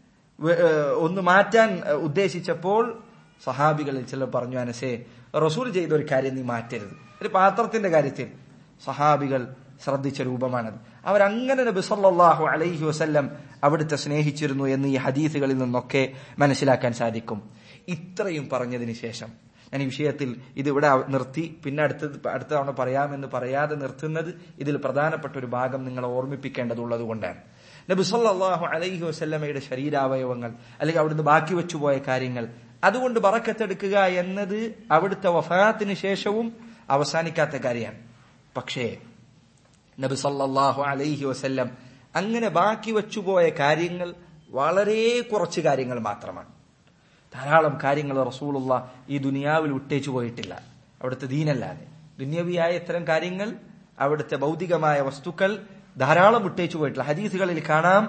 ഒന്ന് മാറ്റാൻ ഉദ്ദേശിച്ചപ്പോൾ സഹാബികളിൽ ചിലർ പറഞ്ഞു അനസേ റസൂൽ ചെയ്ത ഒരു കാര്യം നീ മാറ്റരുത് ഒരു പാത്രത്തിന്റെ കാര്യത്തിൽ സഹാബികൾ ശ്രദ്ധിച്ച രൂപമാണത് അവരങ്ങനെ നബി സല്ലല്ലാഹു അലൈഹി വസല്ലം അവിടുത്തെ സ്നേഹിച്ചിരുന്നു എന്ന് ഈ ഹദീസുകളിൽ നിന്നൊക്കെ മനസ്സിലാക്കാൻ സാധിക്കും ഇത്രയും പറഞ്ഞതിന് ശേഷം ഞാൻ ഈ വിഷയത്തിൽ ഇത് ഇവിടെ അവ- നിർത്തി പിന്നെ അടുത്ത അടുത്ത തവണ പറയാമെന്ന് പറയാതെ നിർത്തുന്നത് ഇതിൽ പ്രധാനപ്പെട്ട ഒരു ഭാഗം നിങ്ങളെ ഓർമ്മിപ്പിക്കേണ്ടതുള്ളത് കൊണ്ടാണ് നബി സല്ലല്ലാഹു അലൈഹി വസല്ലമയുടെ ശരീരാവയവങ്ങൾ അല്ലെങ്കിൽ അവിടുന്ന് ബാക്കി വെച്ചുപോയ കാര്യങ്ങൾ അതുകൊണ്ട് ബറക്കത്തെടുക്കുക എന്നത് അവിടുത്തെ വഫാത്തിന് ശേഷവും അവസാനിക്കാത്ത കാര്യമാണ് പക്ഷേ നബി സല്ലല്ലാഹു അലൈഹി വസല്ലം അങ്ങനെ ബാക്കി വെച്ചുപോയ കാര്യങ്ങൾ വളരെ കുറച്ച് കാര്യങ്ങൾ മാത്രമാണ് ധാരാളം കാര്യങ്ങൾ റസൂലുള്ള ഈ ദുനിയാവിൽ വിട്ടേച്ചു പോയിട്ടില്ല അവിടുത്തെ ദീനല്ലാതെ ദുന്യവിയായ ഇത്തരം കാര്യങ്ങൾ അവിടുത്തെ ഭൗതികമായ വസ്തുക്കൾ ധാരാളം വിട്ടേച്ചു പോയിട്ടില്ല ഹദീസുകളിൽ കാണാം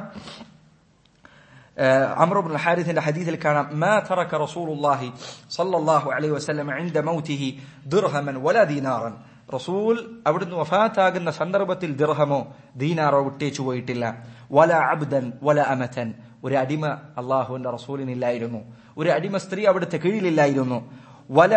عمرو بن الحارث الحديث الكلام ما ترك رسول الله صلى الله عليه وسلم عند موته درهما ولا دينارا റസൂൽ അവിടുന്ന് വഫാത്താകുന്ന സന്ദർഭത്തിൽ ദിർഹമോ ദീനാറോ വിട്ടേച്ചു പോയിട്ടില്ല വല അബ്ദൻ വല അമതൻ ഒരു അടിമ അള്ളാഹുവിന്റെ റസൂലിനില്ലായിരുന്നു ഒരു അടിമ സ്ത്രീ അവിടുത്തെ കീഴിലില്ലായിരുന്നു വല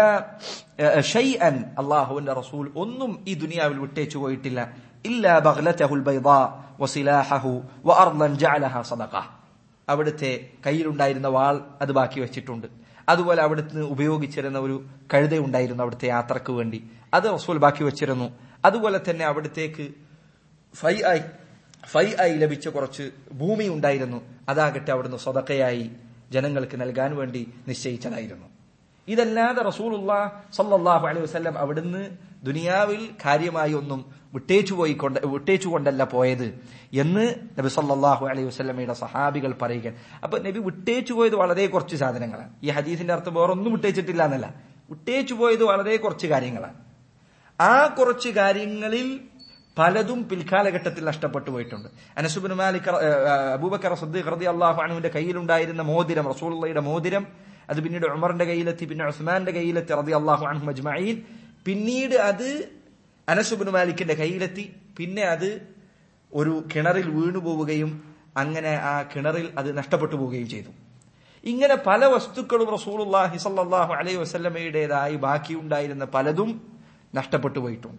ഷൈഅൻ അള്ളാഹുവിന്റെ റസൂൽ ഒന്നും ഈ ദുനിയാവിൽ വിട്ടേച്ചു പോയിട്ടില്ല ഇല്ലാ ബഗ്ലതഹുൽ ബൈദാ വസിലാഹഹു വഅർളൻ ജഅലഹ സദഖ അവിടുത്തെ കയ്യിലുണ്ടായിരുന്ന വാൾ അത് ബാക്കി വെച്ചിട്ടുണ്ട് അതുപോലെ അവിടുന്ന് ഉപയോഗിച്ചിരുന്ന ഒരു കഴുതയുണ്ടായിരുന്നു അവിടുത്തെ യാത്രക്ക് വേണ്ടി അത് റസൂൽ ബാക്കി വെച്ചിരുന്നു അതുപോലെ തന്നെ അവിടത്തേക്ക് ഫൈ ആയി ഫൈ ആയി ലഭിച്ച കുറച്ച് ഭൂമി ഉണ്ടായിരുന്നു അതാകട്ടെ അവിടുന്ന് സ്വതക്കയായി ജനങ്ങൾക്ക് നൽകാൻ വേണ്ടി നിശ്ചയിച്ചതായിരുന്നു ഇതല്ലാതെ റസൂലുള്ള സല്ലല്ലാഹു അലൈഹി വസല്ലം അവിടുന്ന് ദുനിയാവിൽ കാര്യമായി ഒന്നും വിട്ടേച്ചു പോയിക്കൊണ്ട് വിട്ടേച്ചുകൊണ്ടല്ല പോയത് എന്ന് നബി സല്ലല്ലാഹു അലൈഹി വസല്ലമയുടെ സഹാബികൾ പറയുക അപ്പൊ നബി വിട്ടേച്ചു പോയത് വളരെ കുറച്ച് സാധനങ്ങളാണ് ഈ ഹദീസിന്റെ അർത്ഥം വേറൊന്നും വിട്ടേച്ചിട്ടില്ല എന്നല്ല വിട്ടേച്ചു പോയത് വളരെ കുറച്ച് കാര്യങ്ങളാണ് ആ കുറച്ച് കാര്യങ്ങളിൽ പലതും പിൽക്കാലഘട്ടത്തിൽ നഷ്ടപ്പെട്ടു പോയിട്ടുണ്ട് അനസുബിൻ മാലിക് അബൂബക്കർ സദ്ദീഖ് റതി അള്ളാഹു അണുവിന്റെ കയ്യിലുണ്ടായിരുന്ന മോതിരം റസൂലുള്ളയുടെ മോതിരം അത് പിന്നീട് ഉമറിന്റെ കയ്യിലെത്തി പിന്നെ ഉസ്മാന്റെ കയ്യിലെത്തി റതി അള്ളാഹു അൻഹു മജ്മഈൻ പിന്നീട് അത് അനസുബിൻ മാലിക്കിന്റെ കയ്യിലെത്തി പിന്നെ അത് ഒരു കിണറിൽ വീണു പോവുകയും അങ്ങനെ ആ കിണറിൽ അത് നഷ്ടപ്പെട്ടു പോവുകയും ചെയ്തു ഇങ്ങനെ പല വസ്തുക്കളും റസൂലുള്ളാഹി സല്ലല്ലാഹു അലൈഹി വസല്ലമയുടേതായി ബാക്കിയുണ്ടായിരുന്ന പലതും നഷ്ടപ്പെട്ടു പോയിട്ടുണ്ട്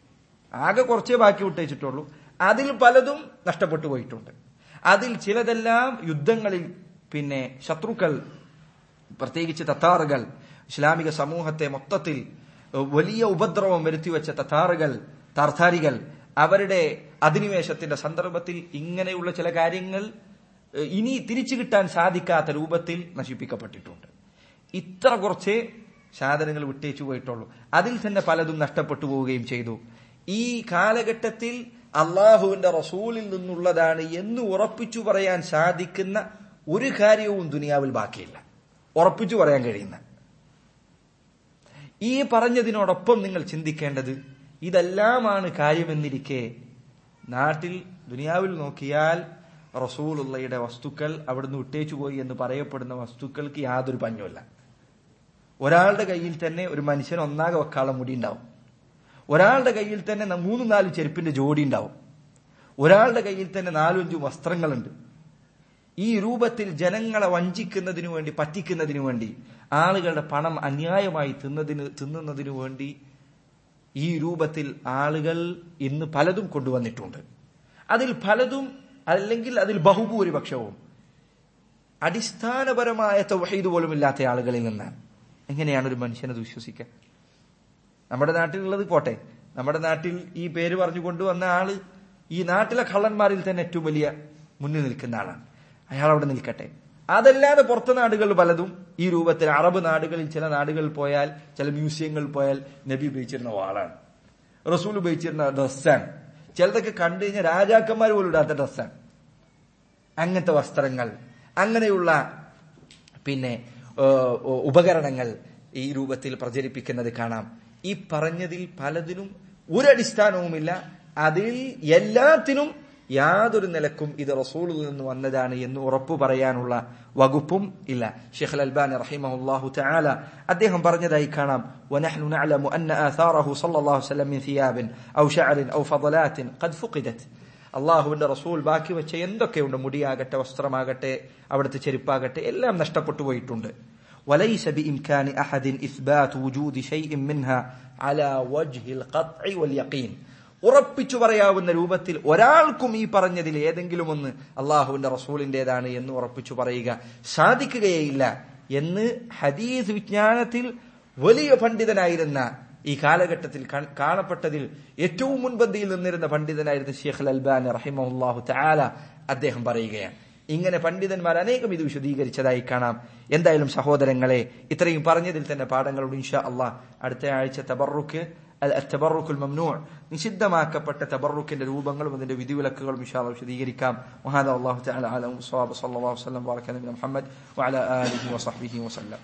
ആകെ കുറച്ചേ ബാക്കി വിട്ടേച്ചിട്ടുള്ളൂ അതിൽ പലതും നഷ്ടപ്പെട്ടു പോയിട്ടുണ്ട് അതിൽ ചിലതെല്ലാം യുദ്ധങ്ങളിൽ പിന്നെ ശത്രുക്കൾ പ്രത്യേകിച്ച് തത്താറുകൾ ഇസ്ലാമിക സമൂഹത്തെ മൊത്തത്തിൽ വലിയ ഉപദ്രവം വരുത്തിവെച്ച തത്താറുകൾ താർത്താരികൾ അവരുടെ അധിനിവേശത്തിന്റെ സന്ദർഭത്തിൽ ഇങ്ങനെയുള്ള ചില കാര്യങ്ങൾ ഏഹ്, ഇനി തിരിച്ചു കിട്ടാൻ സാധിക്കാത്ത രൂപത്തിൽ നശിപ്പിക്കപ്പെട്ടിട്ടുണ്ട് ഇത്ര കുറച്ചേ സാധനങ്ങൾ വിട്ടേച്ചു പോയിട്ടുള്ളൂ അതിൽ തന്നെ പലതും നഷ്ടപ്പെട്ടു പോവുകയും ചെയ്തു ഈ കാലഘട്ടത്തിൽ അള്ളാഹുവിന്റെ റസൂലിൽ നിന്നുള്ളതാണ് എന്ന് ഉറപ്പിച്ചു പറയാൻ സാധിക്കുന്ന ഒരു കാര്യവും ദുനിയാവിൽ ബാക്കിയില്ല ഉറപ്പിച്ചു പറയാൻ കഴിയുന്ന ഈ പറഞ്ഞതിനോടൊപ്പം നിങ്ങൾ ചിന്തിക്കേണ്ടത് ഇതെല്ലാമാണ് കാര്യമെന്നിരിക്കെ നാട്ടിൽ ദുനിയാവിൽ നോക്കിയാൽ റസൂലുള്ളയുടെ വസ്തുക്കൾ അവിടുന്ന് വിട്ടേച്ചു പോയി എന്ന് പറയപ്പെടുന്ന വസ്തുക്കൾക്ക് യാതൊരു പഞ്ഞുമില്ല ഒരാളുടെ കയ്യിൽ തന്നെ ഒരു മനുഷ്യൻ ഒന്നാകെ വെക്കാളം മുടി ഉണ്ടാവും ഒരാളുടെ കയ്യിൽ തന്നെ ന- മൂന്ന് നാല് ചെരുപ്പിന്റെ ജോഡി ഉണ്ടാവും ഒരാളുടെ കയ്യിൽ തന്നെ നാലും അഞ്ചും വസ്ത്രങ്ങളുണ്ട് ഈ രൂപത്തിൽ ജനങ്ങളെ വഞ്ചിക്കുന്നതിനു വേണ്ടി പറ്റിക്കുന്നതിനു വേണ്ടി ആളുകളുടെ പണം അന്യായമായി തിന്നതിന് തിന്നുന്നതിനു വേണ്ടി ഈ രൂപത്തിൽ ആളുകൾ ഇന്ന് പലതും കൊണ്ടുവന്നിട്ടുണ്ട് അതിൽ പലതും അല്ലെങ്കിൽ അതിൽ ബഹുഭൂരിപക്ഷവും അടിസ്ഥാനപരമായ തൗഹീദ് പോലും ഇല്ലാത്ത ആളുകളിൽ നിന്നാണ് എങ്ങനെയാണ് ഒരു മനുഷ്യനത് വിശ്വസിക്കുക നമ്മുടെ നാട്ടിലുള്ളത് പോട്ടെ നമ്മുടെ നാട്ടിൽ ഈ പേര് പറഞ്ഞു കൊണ്ടുവന്ന ആള് ഈ നാട്ടിലെ കള്ളന്മാരിൽ തന്നെ ഏറ്റവും വലിയ മുന്നിൽ നിൽക്കുന്ന ആളാണ് അയാൾ അവിടെ നിൽക്കട്ടെ അതല്ലാതെ പുറത്തെ നാടുകൾ പലതും ഈ രൂപത്തിൽ അറബ് നാടുകളിൽ ചില നാടുകളിൽ പോയാൽ ചില മ്യൂസിയങ്ങളിൽ പോയാൽ നബി ഉപയോഗിച്ചിരുന്ന വാളാണ് റസൂൽ ഉപയോഗിച്ചിരുന്ന ഡ്രസ്സാണ് ചിലതൊക്കെ കണ്ടു കഴിഞ്ഞാൽ രാജാക്കന്മാർ പോലും ഇടാത്ത ഡ്രസ്സാണ് അങ്ങനത്തെ വസ്ത്രങ്ങൾ അങ്ങനെയുള്ള പിന്നെ ഏഹ്, ഉപകരണങ്ങൾ ഈ രൂപത്തിൽ പ്രചരിപ്പിക്കുന്നത് കാണാം ഈ പറഞ്ഞതിൽ പലതിനും ഒരടിസ്ഥാനവുമില്ല അതിൽ എല്ലാത്തിനും യാതൊരു നിലക്കും ഇത് റസൂലിൽ നിന്ന് വന്നതാണ് എന്ന് ഉറപ്പു പറയാനുള്ള വകുപ്പും ഇല്ല ഷെഖ് അൽബാനി റഹിമഹുല്ലാഹു തആല അദ്ദേഹം പറഞ്ഞതായി കാണാം ونحن نعلم أن آثاره صلى الله عليه وسلم من ثياب أو شعر أو فضلات قد فقدت അള്ളാഹുവിന്റെ റസൂൽ ബാക്കി വെച്ച എന്തൊക്കെയുണ്ട് മുടിയാകട്ടെ വസ്ത്രമാകട്ടെ അവിടുത്തെ ചെരുപ്പാകട്ടെ എല്ലാം നഷ്ടപ്പെട്ടു പോയിട്ടുണ്ട് وليس بإمكان أحد إثبات وجود شيء منها على وجه القطع واليقين ഉറപ്പിച്ചു പറയാവുന്ന രൂപത്തിൽ ഒരാൾക്കും ഈ പറഞ്ഞതിൽ ഏതെങ്കിലും ഒന്ന് അള്ളാഹുവിന്റെ റസൂലിന്റേതാണ് എന്ന് ഉറപ്പിച്ചു പറയുക സാധിക്കുകയില്ല എന്ന് ഹദീസ് വിജ്ഞാനത്തിൽ വലിയ പണ്ഡിതനായിരുന്ന ഈ കാലഘട്ടത്തിൽ കാ- കാണപ്പെട്ടതിൽ ഏറ്റവും മുൻപന്തിയിൽ നിന്നിരുന്ന പണ്ഡിതനായിരുന്ന ഷെയ്ഖ് അൽബാൻ റഹിമഹുല്ലാഹു തആല അദ്ദേഹം പറയുകയാണ് ഇങ്ങനെ പണ്ഡിതന്മാർ അനേകം ഇത് വിശദീകരിച്ചതായി കാണാം എന്തായാലും സഹോദരങ്ങളെ ഇത്രയും പറഞ്ഞതിൽ തന്നെ പാഠങ്ങളുണ്ട് ഇൻഷാ അള്ളാഹ് അടുത്ത ആഴ്ച തബറുക്ക് തബറുക്കുൽ മംനൂ നിഷിദ്ധമാക്കപ്പെട്ട തബറുക്കിന്റെ രൂപങ്ങളും അതിന്റെ വിധിവിലക്കുകളും ഇൻഷാ അള്ളാഹ് വിശദീകരിക്കാം വഹാദ അള്ളാഹു തആല അലം സ്വല്ലല്ലാഹു അലൈഹി വസല്ലം വബറക നബിന മുഹമ്മദ് വഅല ആലിഹി വസഹ്ബിഹി വസല്ലം